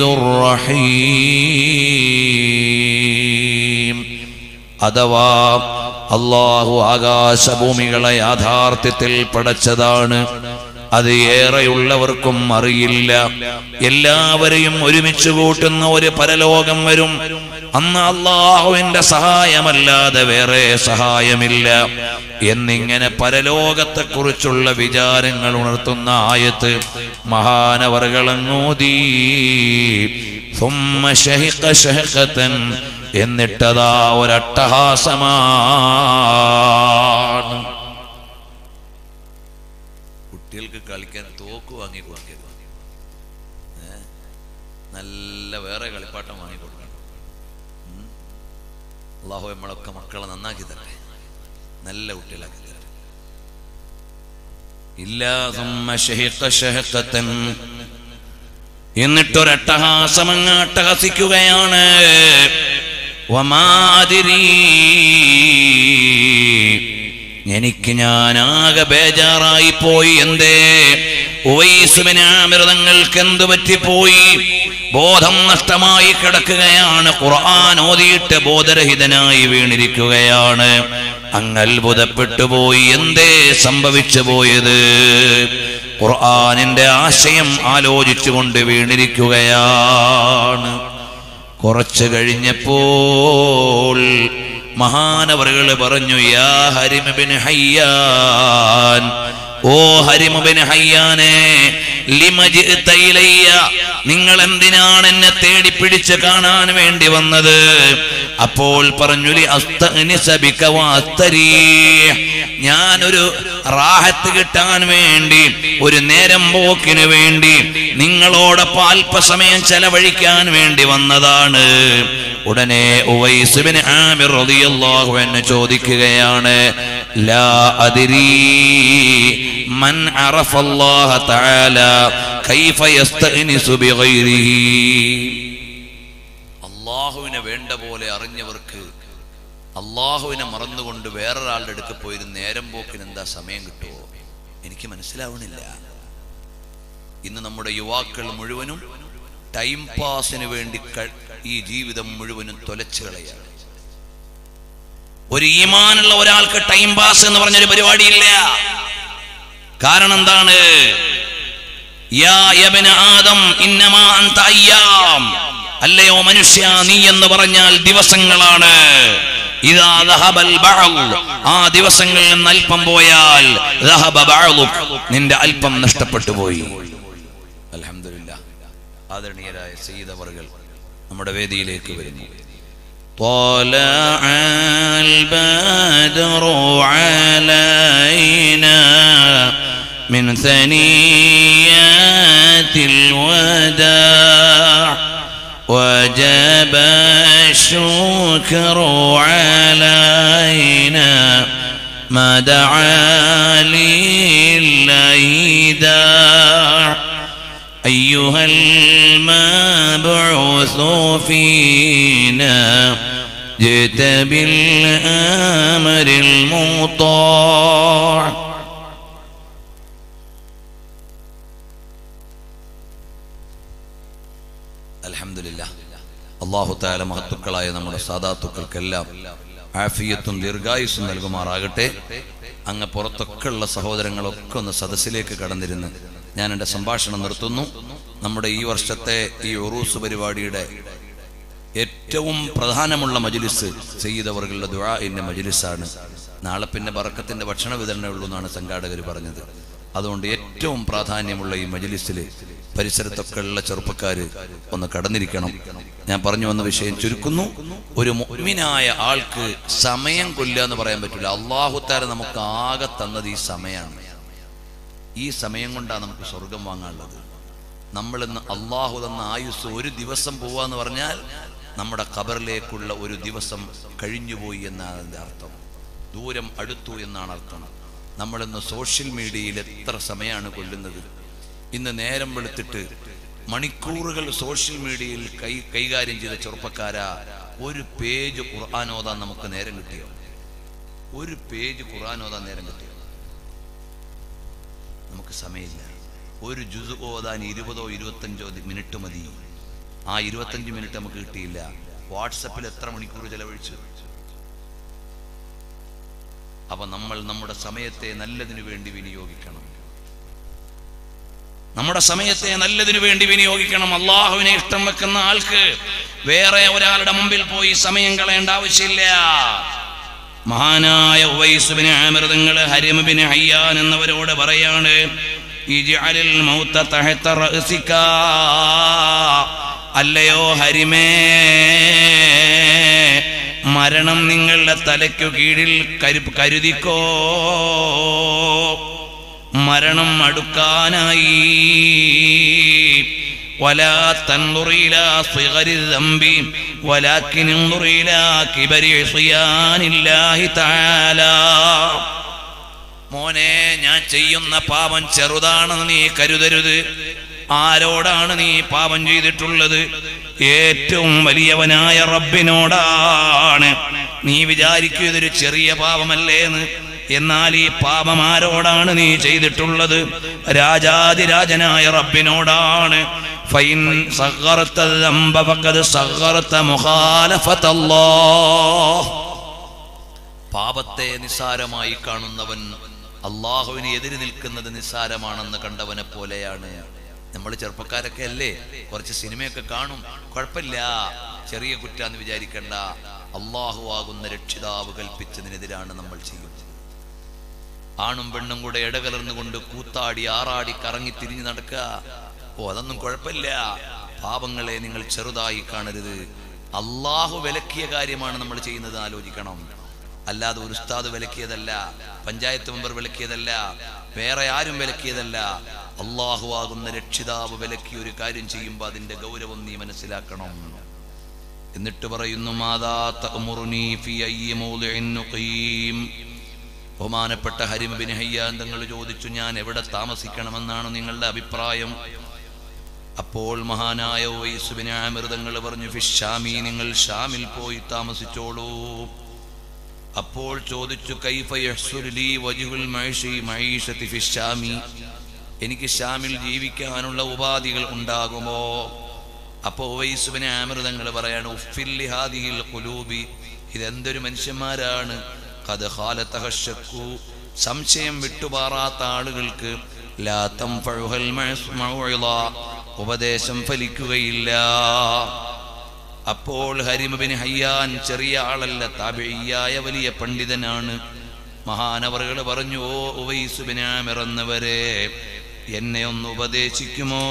الرحيم അഥവാ അള്ളാഹു ആകാശഭൂമികളെ യാഥാർത്ഥ്യത്തിൽ പടച്ചതാണ് അത് ഏറെയുള്ളവർക്കും അറിയില്ല എല്ലാവരെയും ഒരുമിച്ച് കൂട്ടുന്ന ഒരു പരലോകം വരും അന്ന് അള്ളാഹുവിന്റെ സഹായമല്ലാതെ വേറെ സഹായമില്ല എന്നിങ്ങനെ പരലോകത്തെക്കുറിച്ചുള്ള വിചാരങ്ങൾ ഉണർത്തുന്ന ആയത്ത് മഹാനവറുകളങ്ങൂതീ ثم شهق شهقة എന്നിട്ടതാ ഒരട്ടഹാസമാണ് കുട്ടികൾക്ക് കളിക്കാൻ തോക്ക് വാങ്ങി കൊടുക്കരുത് ഏ? നല്ല വേറെ കളിപ്പാട്ടം വാങ്ങി കൊടുക്കണം ഉം. അള്ളാഹു നമ്മളൊക്കെ മക്കളെ നന്നാക്കി തരട്ടെ നല്ല കുട്ടികളാക്കി തരട്ടെ ഇല്ലാ ثم شهق شهقة എന്നിട്ടൊരട്ടഹാസമങ്ങ് അട്ടഹസിക്കുകയാണ് വമാതിരീ എനിക്ക് ഞാൻ ആകെ ബേജാറായി പോയി എന്തേ ഉവൈസുമിനാമൃതങ്ങൾക്ക് എന്തു പറ്റിപ്പോയി ബോധം നഷ്ടമായി കിടക്കുകയാണ് ഖുർആൻ ഓതിയിട്ട് ബോധരഹിതനായി വീണിരിക്കുകയാണ് അങ്ങ് അത്ഭുതപ്പെട്ടു പോയി എന്തേ സംഭവിച്ചു പോയത് ഖുർആനിന്റെ ആശയം ആലോചിച്ചുകൊണ്ട് വീണിരിക്കുകയാണ് കുറച്ചു കഴിഞ്ഞപ്പോൾ മഹാനവറുകൾ പറഞ്ഞു യാ ഹരിമബിൻ ഹയ്യാൻ ഓ ഹരിമുബിൻ ഹയ്യാനെ ലിമജിഅ്ത ഇലയ്യ നിങ്ങൾ എന്തിനാണ് എന്നെ തേടി പിടിച്ച് കാണാൻ വേണ്ടി വന്നത് അപ്പോൾ പറഞ്ഞു ലി അസ്തഅ്നിസ ബിക വഅസ്തരീഹ് ഞാനൊരു റാഹത്ത് കിട്ടാൻ വേണ്ടി ഒരു നേരം പോക്കിന് വേണ്ടി നിങ്ങളോടൊപ്പം അല്പസമയം ചെലവഴിക്കാൻ വേണ്ടി വന്നതാണ് ഉടനെ ഉവൈസുബിന് ആമിർ റളിയല്ലാഹു അൻഹു ചോദിക്കുകയാണ് ലാ അദ്രീ മൻ അറഫ അല്ലാഹ തആല കൈഫ യസ്തഅ്നിസു ബിഗൈരിഹി അള്ളാഹുവിനെ വേണ്ട പോലെ അറിഞ്ഞവർക്ക് അള്ളാഹുവിനെ മറന്നുകൊണ്ട് വേറൊരാളുടെ അടുക്ക പോയി നേരം പോക്കിന് എന്താ സമയം കിട്ടുമോ എനിക്ക് മനസ്സിലാവണില്ല ഇന്ന് നമ്മുടെ യുവാക്കൾ മുഴുവനും ടൈം പാസിന് വേണ്ടി ക- ഈ ജീവിതം മുഴുവനും തൊലച്ചു കളയാണ് ഒരു ഈമാനുള്ള ഒരാൾക്ക് ടൈം പാസ് എന്ന് പറഞ്ഞൊരു പരിപാടിയില്ല കാരണം എന്താണ് യാ യബ്ന ആദം ഇന്നമാ അൻത അയ്യാം അല്ലയോ മനുഷ്യ നീ എന്ന് പറഞ്ഞാൽ ദിവസങ്ങളാണ് ഇതാ ദഹബൽ ബഅൽ ആ ദിവസങ്ങളിൽ നിന്ന് അല്പം പോയാൽ ദഹബ ബഅലുക് നിന്റെ അല്പം നഷ്ടപ്പെട്ടു പോയി അൽഹംദുലില്ലാ ആദരണീയരായ സയ്യിദവറുകൾ നമ്മുടെ വേദിയിലേക്ക് വരുന്നു طلع البدر علينا من ثنيات الوداع وجب الشكر علينا ما دعا لله داع أيها المبعوث فينا جئت بالأمر المطاع അൽഹംദുലില്ല അള്ളാഹു താല മഹത്തുക്കളായ നമ്മുടെ സാധാത്തുക്കൾക്കെല്ലാം ആഫിയത്തും ദീർഘായുസ്സും നൽകുമാറാകട്ടെ അങ്ങ് പുറത്തൊക്കെ ഉള്ള സഹോദരങ്ങളൊക്കെ ഒന്ന് സദസ്സിലേക്ക് കടന്നിരുന്ന് ഞാൻ എൻ്റെ സംഭാഷണം നിർത്തുന്നു നമ്മുടെ ഈ വർഷത്തെ ഈ ഉറൂസ് പരിപാടിയുടെ ഏറ്റവും പ്രധാനമുള്ള മജ്ലിസ് ചെയ്തവர்களுടെ ദുആഇന്റെ മജ്ലിസാണ് നാളെ പിന്നെ ബറക്കത്തിന്റെ ഭക്ഷണ വിതരണമേ ഉള്ളൂ എന്നാണ് സംഘാടകർ പറഞ്ഞത് അതുകൊണ്ട് ഏറ്റവും പ്രാധാന്യമുള്ള ഈ മജ്ലിസിൽ പരിസരത്തൊക്കെ ഉള്ള ചെറുപ്പക്കാർ ഒന്ന് കടന്നിരിക്കണം ഞാൻ പറഞ്ഞു വന്ന വിഷയം ചുരുക്കുന്നു ഒരു മുഅ്മിനായ ആൾക്ക് സമയം കൊല്ലുക എന്ന് പറയാൻ പറ്റില്ല അള്ളാഹുത്താര നമുക്ക് ആകെ തന്നത് ഈ സമയമാണ് ഈ സമയം കൊണ്ടാണ് നമുക്ക് സ്വർഗം വാങ്ങാനുള്ളത് നമ്മൾ ഇന്ന് അള്ളാഹു തന്ന ആയുസ് ഒരു ദിവസം പോവാന്ന് പറഞ്ഞാൽ നമ്മുടെ ഖബറിലേക്കുള്ള ഒരു ദിവസം കഴിഞ്ഞുപോയി എന്നാണ് അതിൻ്റെ അർത്ഥം ദൂരം അടുത്തു എന്നാണ് അർത്ഥം നമ്മളിന്ന് സോഷ്യൽ മീഡിയയിൽ എത്ര സമയമാണ് കൊല്ലുന്നത് ഇന്ന് നേരം വെളുത്തിട്ട് മണിക്കൂറുകൾ സോഷ്യൽ മീഡിയയിൽ കൈ കൈകാര്യം ചെയ്ത ചെറുപ്പക്കാരാ ഒരു പേജ് ഖുർആൻ ഓതാൻ നമുക്ക് നേരം കിട്ടിയോ ഒരു പേജ് ഖുർആൻ ഓതാൻ നേരം കിട്ടിയോ നമുക്ക് സമയമില്ല ഒരു ജുസ് ഓതാൻ ഇരുപതോ ഇരുപത്തഞ്ചോ ദി- മിനിറ്റ് മതി ആ ഇരുപത്തഞ്ച് മിനിറ്റ് നമുക്ക് കിട്ടിയില്ല വാട്സപ്പിൽ എത്ര മണിക്കൂർ ചെലവഴിച്ചു അപ്പൊ നമ്മൾ നമ്മുടെ സമയത്തെ നല്ലതിനു വേണ്ടി വിനിയോഗിക്കണം നമ്മുടെ സമയത്തെ നല്ലതിനു വേണ്ടി വിനിയോഗിക്കണം അള്ളാഹുവിനെ ഇഷ്ടം വെക്കുന്ന ആൾക്ക് വേറെ ഒരാളുടെ മുമ്പിൽ പോയി സമയം കളയേണ്ട ആവശ്യമില്ല മഹാനായ ഉവൈസുബിന് ആമൃതങ്ങൾ ഹരിമബിന് ഹയ്യാൻ എന്നവരോട് പറയാണ് ഇജ്അലിൽ മൗത തഹത റഅസിക അല്ലയോ ഹരിമേ മരണം നിങ്ങളുടെ തലയ്ക്കു കീഴിൽ കരു കരുതിക്കോ മരണം അടുക്കാനായി ولا تنظر إلى صغر الذنب ولكن انظر إلى كبر عصيان الله تعالى മോനെ ഞാൻ ചെയ്യുന്ന പാപം ചെറുതാണെന്ന് നീ കരുതരുത് ആരോടാണ് നീ പാപം ചെയ്തിട്ടുള്ളത് ഏറ്റവും വലിയവനായ റബ്ബിനോടാണ് നീ വിചാരിക്കും ഇതൊരു ചെറിയ പാപമല്ലേന്ന് എന്നാൽ ഈ പാപം ആരോടാണ് നീ ചെയ്തിട്ടുള്ളത് രാജാതിരാജനായ റബ്ബിനോടാണ് ഫൈൻ സഗറത്ത ദംബ ഫഖദ് സഗറത്ത മുഖാലഫത അല്ലാഹ് പാപത്തെ നിസ്സാരമായി കാണുന്നവൻ അള്ളാഹുവിന് എതിര് നിൽക്കുന്നത് നിസ്സാരമാണെന്ന് കണ്ടവനെ പോലെയാണ് നമ്മൾ ചെറുപ്പക്കാരൊക്കെ അല്ലേ കുറച്ച് സിനിമയൊക്കെ കാണും കുഴപ്പമില്ല ചെറിയ കുറ്റാന്ന് വിചാരിക്കണ്ട അള്ളാഹു ആകുന്ന രക്ഷിതാവ് കൽപ്പിച്ചതിനെതിരാണ് നമ്മൾ ചെയ്യുന്നത് ആണും പെണ്ണും കൂടെ ഇടകലർന്നുകൊണ്ട് കൂത്താടി ആറാടി കറങ്ങി തിരിഞ്ഞു നടക്കുക ഓ അതൊന്നും കുഴപ്പമില്ല പാപങ്ങളെ നിങ്ങൾ ചെറുതായി കാണരുത് അള്ളാഹു വിലക്കിയ കാര്യമാണ് നമ്മൾ ചെയ്യുന്നത് ആലോചിക്കണം അല്ലാതെ ഒരു ഉസ്താദ് വിലക്കിയതല്ല പഞ്ചായത്ത് മെമ്പർ വിലക്കിയതല്ല വേറെ ആരും വിലക്കിയതല്ല അള്ളാഹു ആകുന്ന രക്ഷിതാവ് വിലക്കിയ ഒരു കാര്യം ചെയ്യുമ്പോൾ അതിന്റെ ഗൗരവം നീ മനസ്സിലാക്കണം എന്നിട്ട് പറയുന്നു മാതാ തഅ്മുറുനീ ഫീ അയ്യി മൗദിഇൻ നുഖീം ബഹുമാനപ്പെട്ട ഹരിമബിൻ ഹയ്യാൻ തങ്ങൾ ചോദിച്ചു ഞാൻ എവിടെ താമസിക്കണമെന്നാണ് നിങ്ങളുടെ അഭിപ്രായം അപ്പോൾ മഹാനായ ഉവൈസുബിൻ ആമിർ തങ്ങൾ പറഞ്ഞു ഫിഷാമി നിങ്ങൾ ഷാമിൽ പോയി താമസിച്ചോളൂ അപ്പോൾ ചോദിച്ചു കൈഫ യഹ്സുലു ലീ വജ്ഹുൽ മൈഷി മഈഷതി ഫിഷാമി എനിക്ക് ഷാമിൽ ജീവിക്കാനുള്ള ഉപാധികൾ ഉണ്ടാകുമോ അപ്പോൾ ഉവൈസുബിനെ ആമിർ തങ്ങൾ പറയാണ് ഉഫില്ലി ഹാദിഹിൽ ഖുലൂബി ഇതെന്തൊരു മനുഷ്യന്മാരാണ് ഖദ് ഖാലതഹ ശക്കു സംശയം വിട്ടുപാറാത്ത ആളുകൾക്ക് ലാ തംഫഉഹൽ മഅസ് മൗഇള ഉപദേശം ഫലിക്കുകയില്ല അപ്പോൾ ഹരിമബിൻ ഹയ്യാൻ ചെറിയ ആളല്ല താബിയായ വലിയ പണ്ഡിതനാണ് മഹാനവറുകൾ പറഞ്ഞു ഓ ഉവൈസുബിനാമിറന്നവരെ എന്നെ ഒന്ന് ഉപദേശിക്കുമോ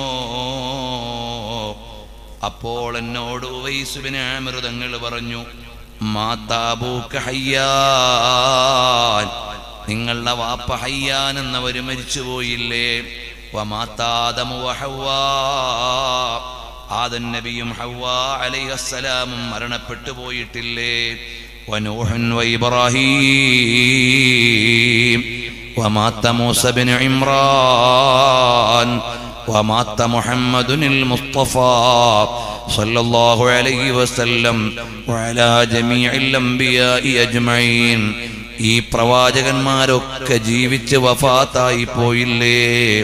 അപ്പോൾ എന്നോട് ഉവൈസുബിനാമൃതങ്ങൾ പറഞ്ഞു മാതാബൂക്ക് ഹയ്യാൻ നിങ്ങളുടെ വാപ്പ ഹയ്യാൻ എന്നവര് മരിച്ചുപോയില്ലേ വമാതാദമു വഹവ്വാ ആദൻ നബിയും ഹവ്വ അലൈഹസ്സലാമും മരണപ്പെട്ടു പോയിട്ടില്ലേ വനൂഹൻ വൈബ്രാഹീം ومات موسى بن عمران ومات محمد المصطفى صلى الله عليه وسلم وعلى جميع الأنبياء أجمعين ഈ പ്രവാചകന്മാരൊക്കെ ജീവിച്ച് വഫാത്തായി പോയില്ലേ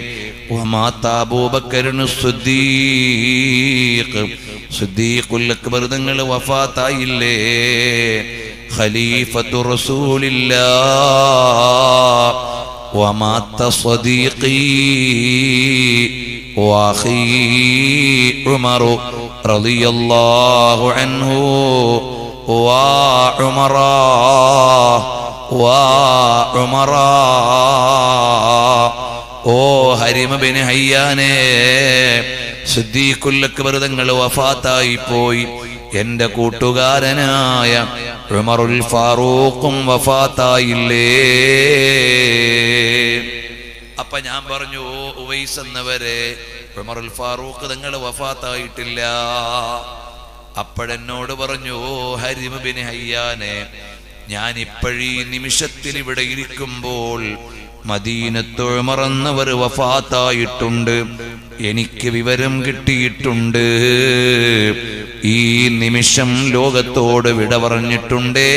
തങ്ങൾ വഫാത്തായില്ലേ ഖലീഫത്തു റസൂലില്ലാ ومات صديقي وأخي عمر رضي الله عنه وعمرا وعمرا ഓ ഹരിമ ബിൻ ഹയ്യാനെ സിദ്ദീഖുൽ തങ്ങൾ വഫാത്തായി പോയി എന്റെ കൂട്ടുകാരനായ ഉമറുൽ ഫാറൂഖും വഫാത്തായില്ലേ അപ്പൊ ഞാൻ പറഞ്ഞു ഓ ഉവൈസ് എന്നവരെ ഉമറുൽ ഫാറൂഖ് നിങ്ങൾ വഫാത്തായിട്ടില്ല അപ്പോഴെന്നോട് പറഞ്ഞു ഓ ഹരിമ ബിൻ ഹയ്യാനെ ഞാൻ ഇപ്പോഴീ നിമിഷത്തിൽ ഇവിടെ ഇരിക്കുമ്പോൾ മദീനത്ത് ഉമറന്നവർ വഫാത്തായിട്ടുണ്ട് എനിക്ക് വിവരം കിട്ടിയിട്ടുണ്ട് ഈ നിമിഷം ലോകത്തോട് വിട പറഞ്ഞിട്ടുണ്ടേ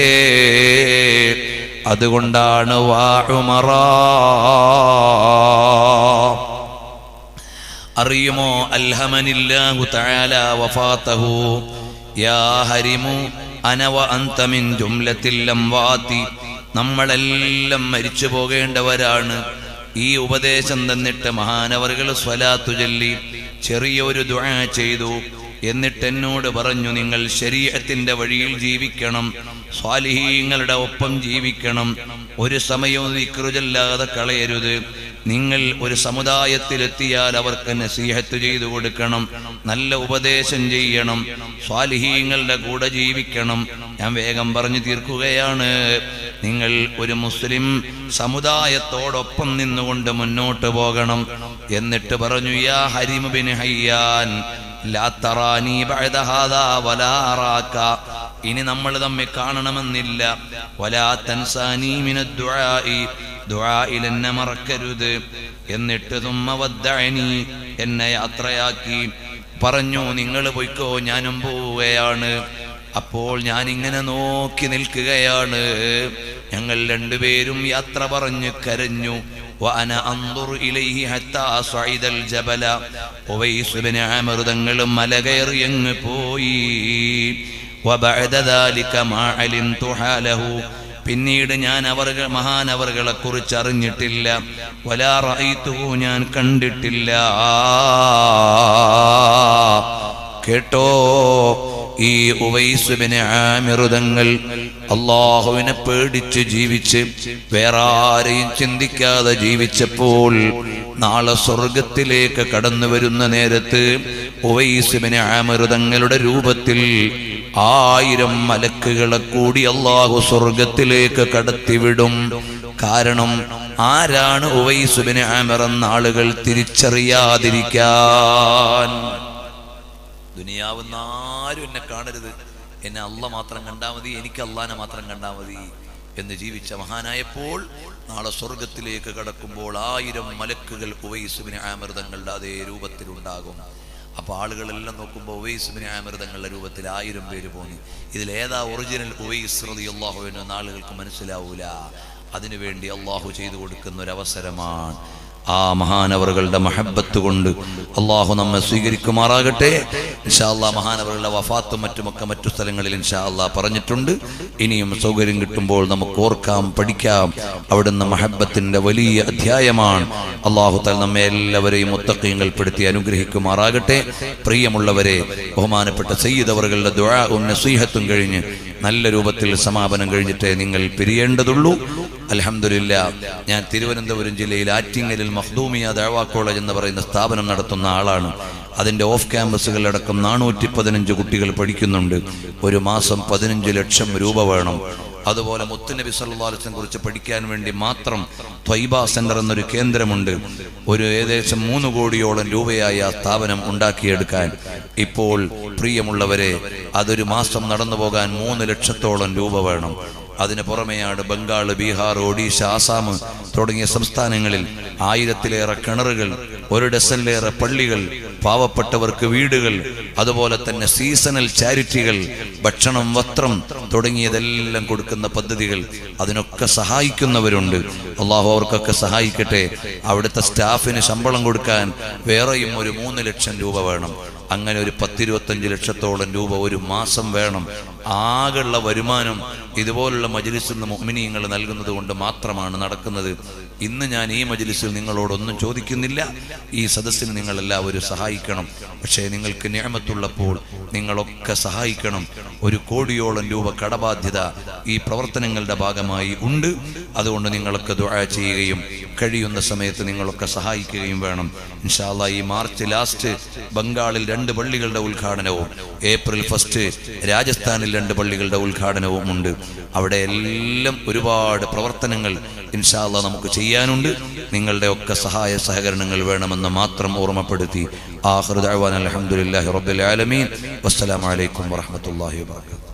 അതുകൊണ്ടാണ് വാ ഉമറ അറിയുമോ അൽഹമനില്ലാഹു തആല വഫാതഹു യാ ഹരിമു അനവ അന്ത മിൻ ജുംലത്തിൽ അംവാതി നമ്മളെല്ലാം മരിച്ചു പോകേണ്ടവരാണ് ഈ ഉപദേശം തന്നിട്ട് മഹാനവറുകൾ സ്വലാത്തു ചൊല്ലി ചെറിയൊരു ദുആ ചെയ്തു എന്നിട്ട് എന്നോട് പറഞ്ഞു നിങ്ങൾ ശരീരത്തിന്റെ വഴിയിൽ ജീവിക്കണം സ്വാലിഹീങ്ങളുടെ ഒപ്പം ജീവിക്കണം ഒരു സമയവും നിക്കറുചല്ലാതെ കളയരുത് നിങ്ങൾ ഒരു സമുദായത്തിലെത്തിയാൽ അവർക്ക് നസീഹത്ത് ചെയ്തു കൊടുക്കണം നല്ല ഉപദേശം ചെയ്യണം സ്വാലിഹീങ്ങളുടെ കൂടെ ജീവിക്കണം ഞാൻ വേഗം പറഞ്ഞു തീർക്കുകയാണ് നിങ്ങൾ ഒരു മുസ്ലിം സമുദായത്തോടൊപ്പം നിന്നുകൊണ്ട് മുന്നോട്ട് പോകണം എന്നിട്ട് പറഞ്ഞു യാ ഹരിമ ബിൻ ഹയ്യാൻ ലാ തറാനി ബഅദ ഹാദാ വലാ അറാക ഇനി നമ്മൾ തമ്മിൽ കാണണമെന്നില്ല വലാ തൻസാനി മിനദ് ദുആഇ ദുആയിൽ എന്നെ മറക്കരുത് എന്നിട്ട് തുമ്മ വദ്ദഅനി എന്നെ യാത്രയാക്കി പറഞ്ഞു നിങ്ങൾ പൊയ്ക്കോ ഞാനും പോവുകയാണ് അപ്പോൾ ഞാൻ ഇങ്ങനെ നോക്കി നിൽക്കുകയാണ് ഞങ്ങൾ രണ്ടുപേരും യാത്ര പറഞ്ഞ് കരഞ്ഞു وأنا أنظر إليه حتى صعد الجبل ഉവൈസ് ബിൻ ആമിർ തങ്ങൾ മലകയറി അങ്ങ് പോയി وبعد ذلك ما علمت حاله പിന്നീട് ഞാൻ അവർ മഹാനവറുകളെ കുറിച്ച് അറിഞ്ഞിട്ടില്ല വലാ റഅയ്തുഹു ഞാൻ കണ്ടിട്ടില്ല കേട്ടോ ഈ ഉവൈസുബിന് ആമിറുതങ്ങൾ അള്ളാഹുവിനെ പേടിച്ച് ജീവിച്ച് വേറെ ആരെയും ചിന്തിക്കാതെ ജീവിച്ചപ്പോൾ നാളെ സ്വർഗത്തിലേക്ക് കടന്നു വരുന്ന നേരത്ത് ഉവൈസുബിന് ആമിറുതങ്ങളുടെ രൂപത്തിൽ ആയിരം മലക്കുകളെ കൂടി അള്ളാഹു സ്വർഗത്തിലേക്ക് കടത്തിവിടും കാരണം ആരാണ് ഉവൈസുബിന് ആമിർ എന്ന ആളുകൾ തിരിച്ചറിയാതിരിക്കാൻ ദുനിയാവുന്ന ആരും എന്നെ കാണരുത് എന്നെ അല്ല മാത്രം കണ്ടാ മതി എനിക്ക് അള്ളാനെ മാത്രം കണ്ടാ മതി എന്ന് ജീവിച്ച മഹാനായപ്പോൾ നാളെ സ്വർഗത്തിലേക്ക് കടക്കുമ്പോൾ ആയിരം മലക്കുകൾ ഉവൈസുബിന് ആമൃതങ്ങളുടെ അതേ രൂപത്തിലുണ്ടാകും അപ്പൊ ആളുകളെല്ലാം നോക്കുമ്പോൾ ഉവൈസുബിന് ആമൃതങ്ങളുടെ രൂപത്തിൽ ആയിരം പേര് പോന്നു ഇതിലേതാ ഒറിജിനൽ ഉവൈസ് റളിയല്ലാഹു അൻഹു എന്ന് ആളുകൾക്ക് മനസ്സിലാവൂല അതിനുവേണ്ടി അള്ളാഹു ചെയ്തു കൊടുക്കുന്ന ഒരു അവസരമാണ് ആ മഹാനവറുകളുടെ മഹബത്ത് കൊണ്ട് അള്ളാഹു നമ്മെ സ്വീകരിക്കുമാറാകട്ടെ ഇൻഷാല്ലാ മഹാനവറുകളുടെ വഫാത്തും മറ്റുമൊക്കെ മറ്റു സ്ഥലങ്ങളിൽ ഇൻഷാല്ലാ പറഞ്ഞിട്ടുണ്ട് ഇനിയും സൗകര്യം കിട്ടുമ്പോൾ നമുക്ക് ഓർക്കാം പഠിക്കാം അവിടുന്ന് മഹബത്തിന്റെ വലിയ അധ്യായമാണ് അള്ളാഹു തൽ നമ്മെ എല്ലാവരെയും മുത്തക്കയങ്ങൾപ്പെടുത്തി അനുഗ്രഹിക്കുമാറാകട്ടെ പ്രിയമുള്ളവരെ ബഹുമാനപ്പെട്ട സയ്യിദ് അവറുകളുടെ ദുആവും നസീഹത്തും കഴിഞ്ഞ് നല്ല രൂപത്തിൽ സമാപനം കഴിഞ്ഞിട്ടേ നിങ്ങൾ പിരിയേണ്ടതുള്ളൂ അലഹമില്ല ഞാൻ തിരുവനന്തപുരം ജില്ലയിൽ ആറ്റിങ്ങലിൽ മഹ്ദൂമിയ ദഴവാ കോളേജ് എന്ന് പറയുന്ന സ്ഥാപനം നടത്തുന്ന ആളാണ് അതിന്റെ ഓഫ് ക്യാമ്പസുകളിലടക്കം നാനൂറ്റി പതിനഞ്ച് കുട്ടികൾ പഠിക്കുന്നുണ്ട് ഒരു മാസം പതിനഞ്ച് ലക്ഷം രൂപ വേണം അതുപോലെ മുത്തുനബി സല്ലാസ്നെ കുറിച്ച് പഠിക്കാൻ വേണ്ടി മാത്രം ത്വൈബ സെന്റർ എന്നൊരു കേന്ദ്രമുണ്ട് ഒരു ഏകദേശം മൂന്ന് കോടിയോളം രൂപയായി ആ സ്ഥാപനം ഉണ്ടാക്കിയെടുക്കാൻ ഇപ്പോൾ പ്രിയമുള്ളവരെ അതൊരു മാസം നടന്നു പോകാൻ മൂന്ന് ലക്ഷത്തോളം രൂപ വേണം അതിന് പുറമെയാണ് ബംഗാൾ ബീഹാർ ഒഡീഷ ആസാം തുടങ്ങിയ സംസ്ഥാനങ്ങളിൽ ആയിരത്തിലേറെ കിണറുകൾ ഒരു ഡസനിലേറെ പള്ളികൾ പാവപ്പെട്ടവർക്ക് വീടുകൾ അതുപോലെ തന്നെ സീസണൽ ചാരിറ്റികൾ ഭക്ഷണം വസ്ത്രം തുടങ്ങിയതെല്ലാം കൊടുക്കുന്ന പദ്ധതികൾ അതിനൊക്കെ സഹായിക്കുന്നവരുണ്ട് അള്ളാഹു അവർക്കൊക്കെ സഹായിക്കട്ടെ അവിടുത്തെ സ്റ്റാഫിന് ശമ്പളം കൊടുക്കാൻ വേറെയും ഒരു മൂന്ന് ലക്ഷം രൂപ വേണം അങ്ങനെ ഒരു പത്തിരുപത്തഞ്ച് ലക്ഷത്തോളം രൂപ ഒരു മാസം വേണം ആകെയുള്ള വരുമാനം ഇതുപോലുള്ള മജ്ലിസിൽ നിന്ന് മുഅ്മിനീങ്ങൾ നൽകുന്നത് കൊണ്ട് മാത്രമാണ് നടക്കുന്നത് ഇന്ന് ഞാൻ ഈ മജ്ലിസിൽ നിങ്ങളോടൊന്നും ചോദിക്കുന്നില്ല ഈ സദസ്സിന് നിങ്ങൾ എല്ലാവരും സഹായിക്കണം പക്ഷേ നിങ്ങൾക്ക് നിയമത്തുള്ളപ്പോൾ നിങ്ങളൊക്കെ സഹായിക്കണം ഒരു കോടിയോളം രൂപ കടബാധ്യത ഈ പ്രവർത്തനങ്ങളുടെ ഭാഗമായി ഉണ്ട് അതുകൊണ്ട് നിങ്ങളൊക്കെ ദുആ ചെയ്യുകയും കഴിയുന്ന സമയത്ത് നിങ്ങളൊക്കെ സഹായിക്കുകയും വേണം ഇൻഷാല്ല ഈ മാർച്ച് ലാസ്റ്റ് ബംഗാളിൽ രണ്ട് പള്ളികളുടെ ഉദ്ഘാടനവും ഏപ്രിൽ ഫസ്റ്റ് രാജസ്ഥാനിൽ രണ്ട് പള്ളികളുടെ ഉദ്ഘാടനവും ഉണ്ട് അവിടെ എല്ലാം ഒരുപാട് പ്രവർത്തനങ്ങൾ ഇൻഷാല്ല നമുക്ക് ചെയ്യാനുണ്ട് നിങ്ങളുടെ ഒക്കെ സഹായ സഹകരണങ്ങൾ വേണമെന്ന് മാത്രം ഓർമ്മപ്പെടുത്തി ആഹൃദാൻ അലഹമുല്ലാഹി റബ്ബുൽ ആലമീൻ വസ്സലാമലൈക്കും വറഹമത്തല്ലാഹി വാബർക്കാത്തു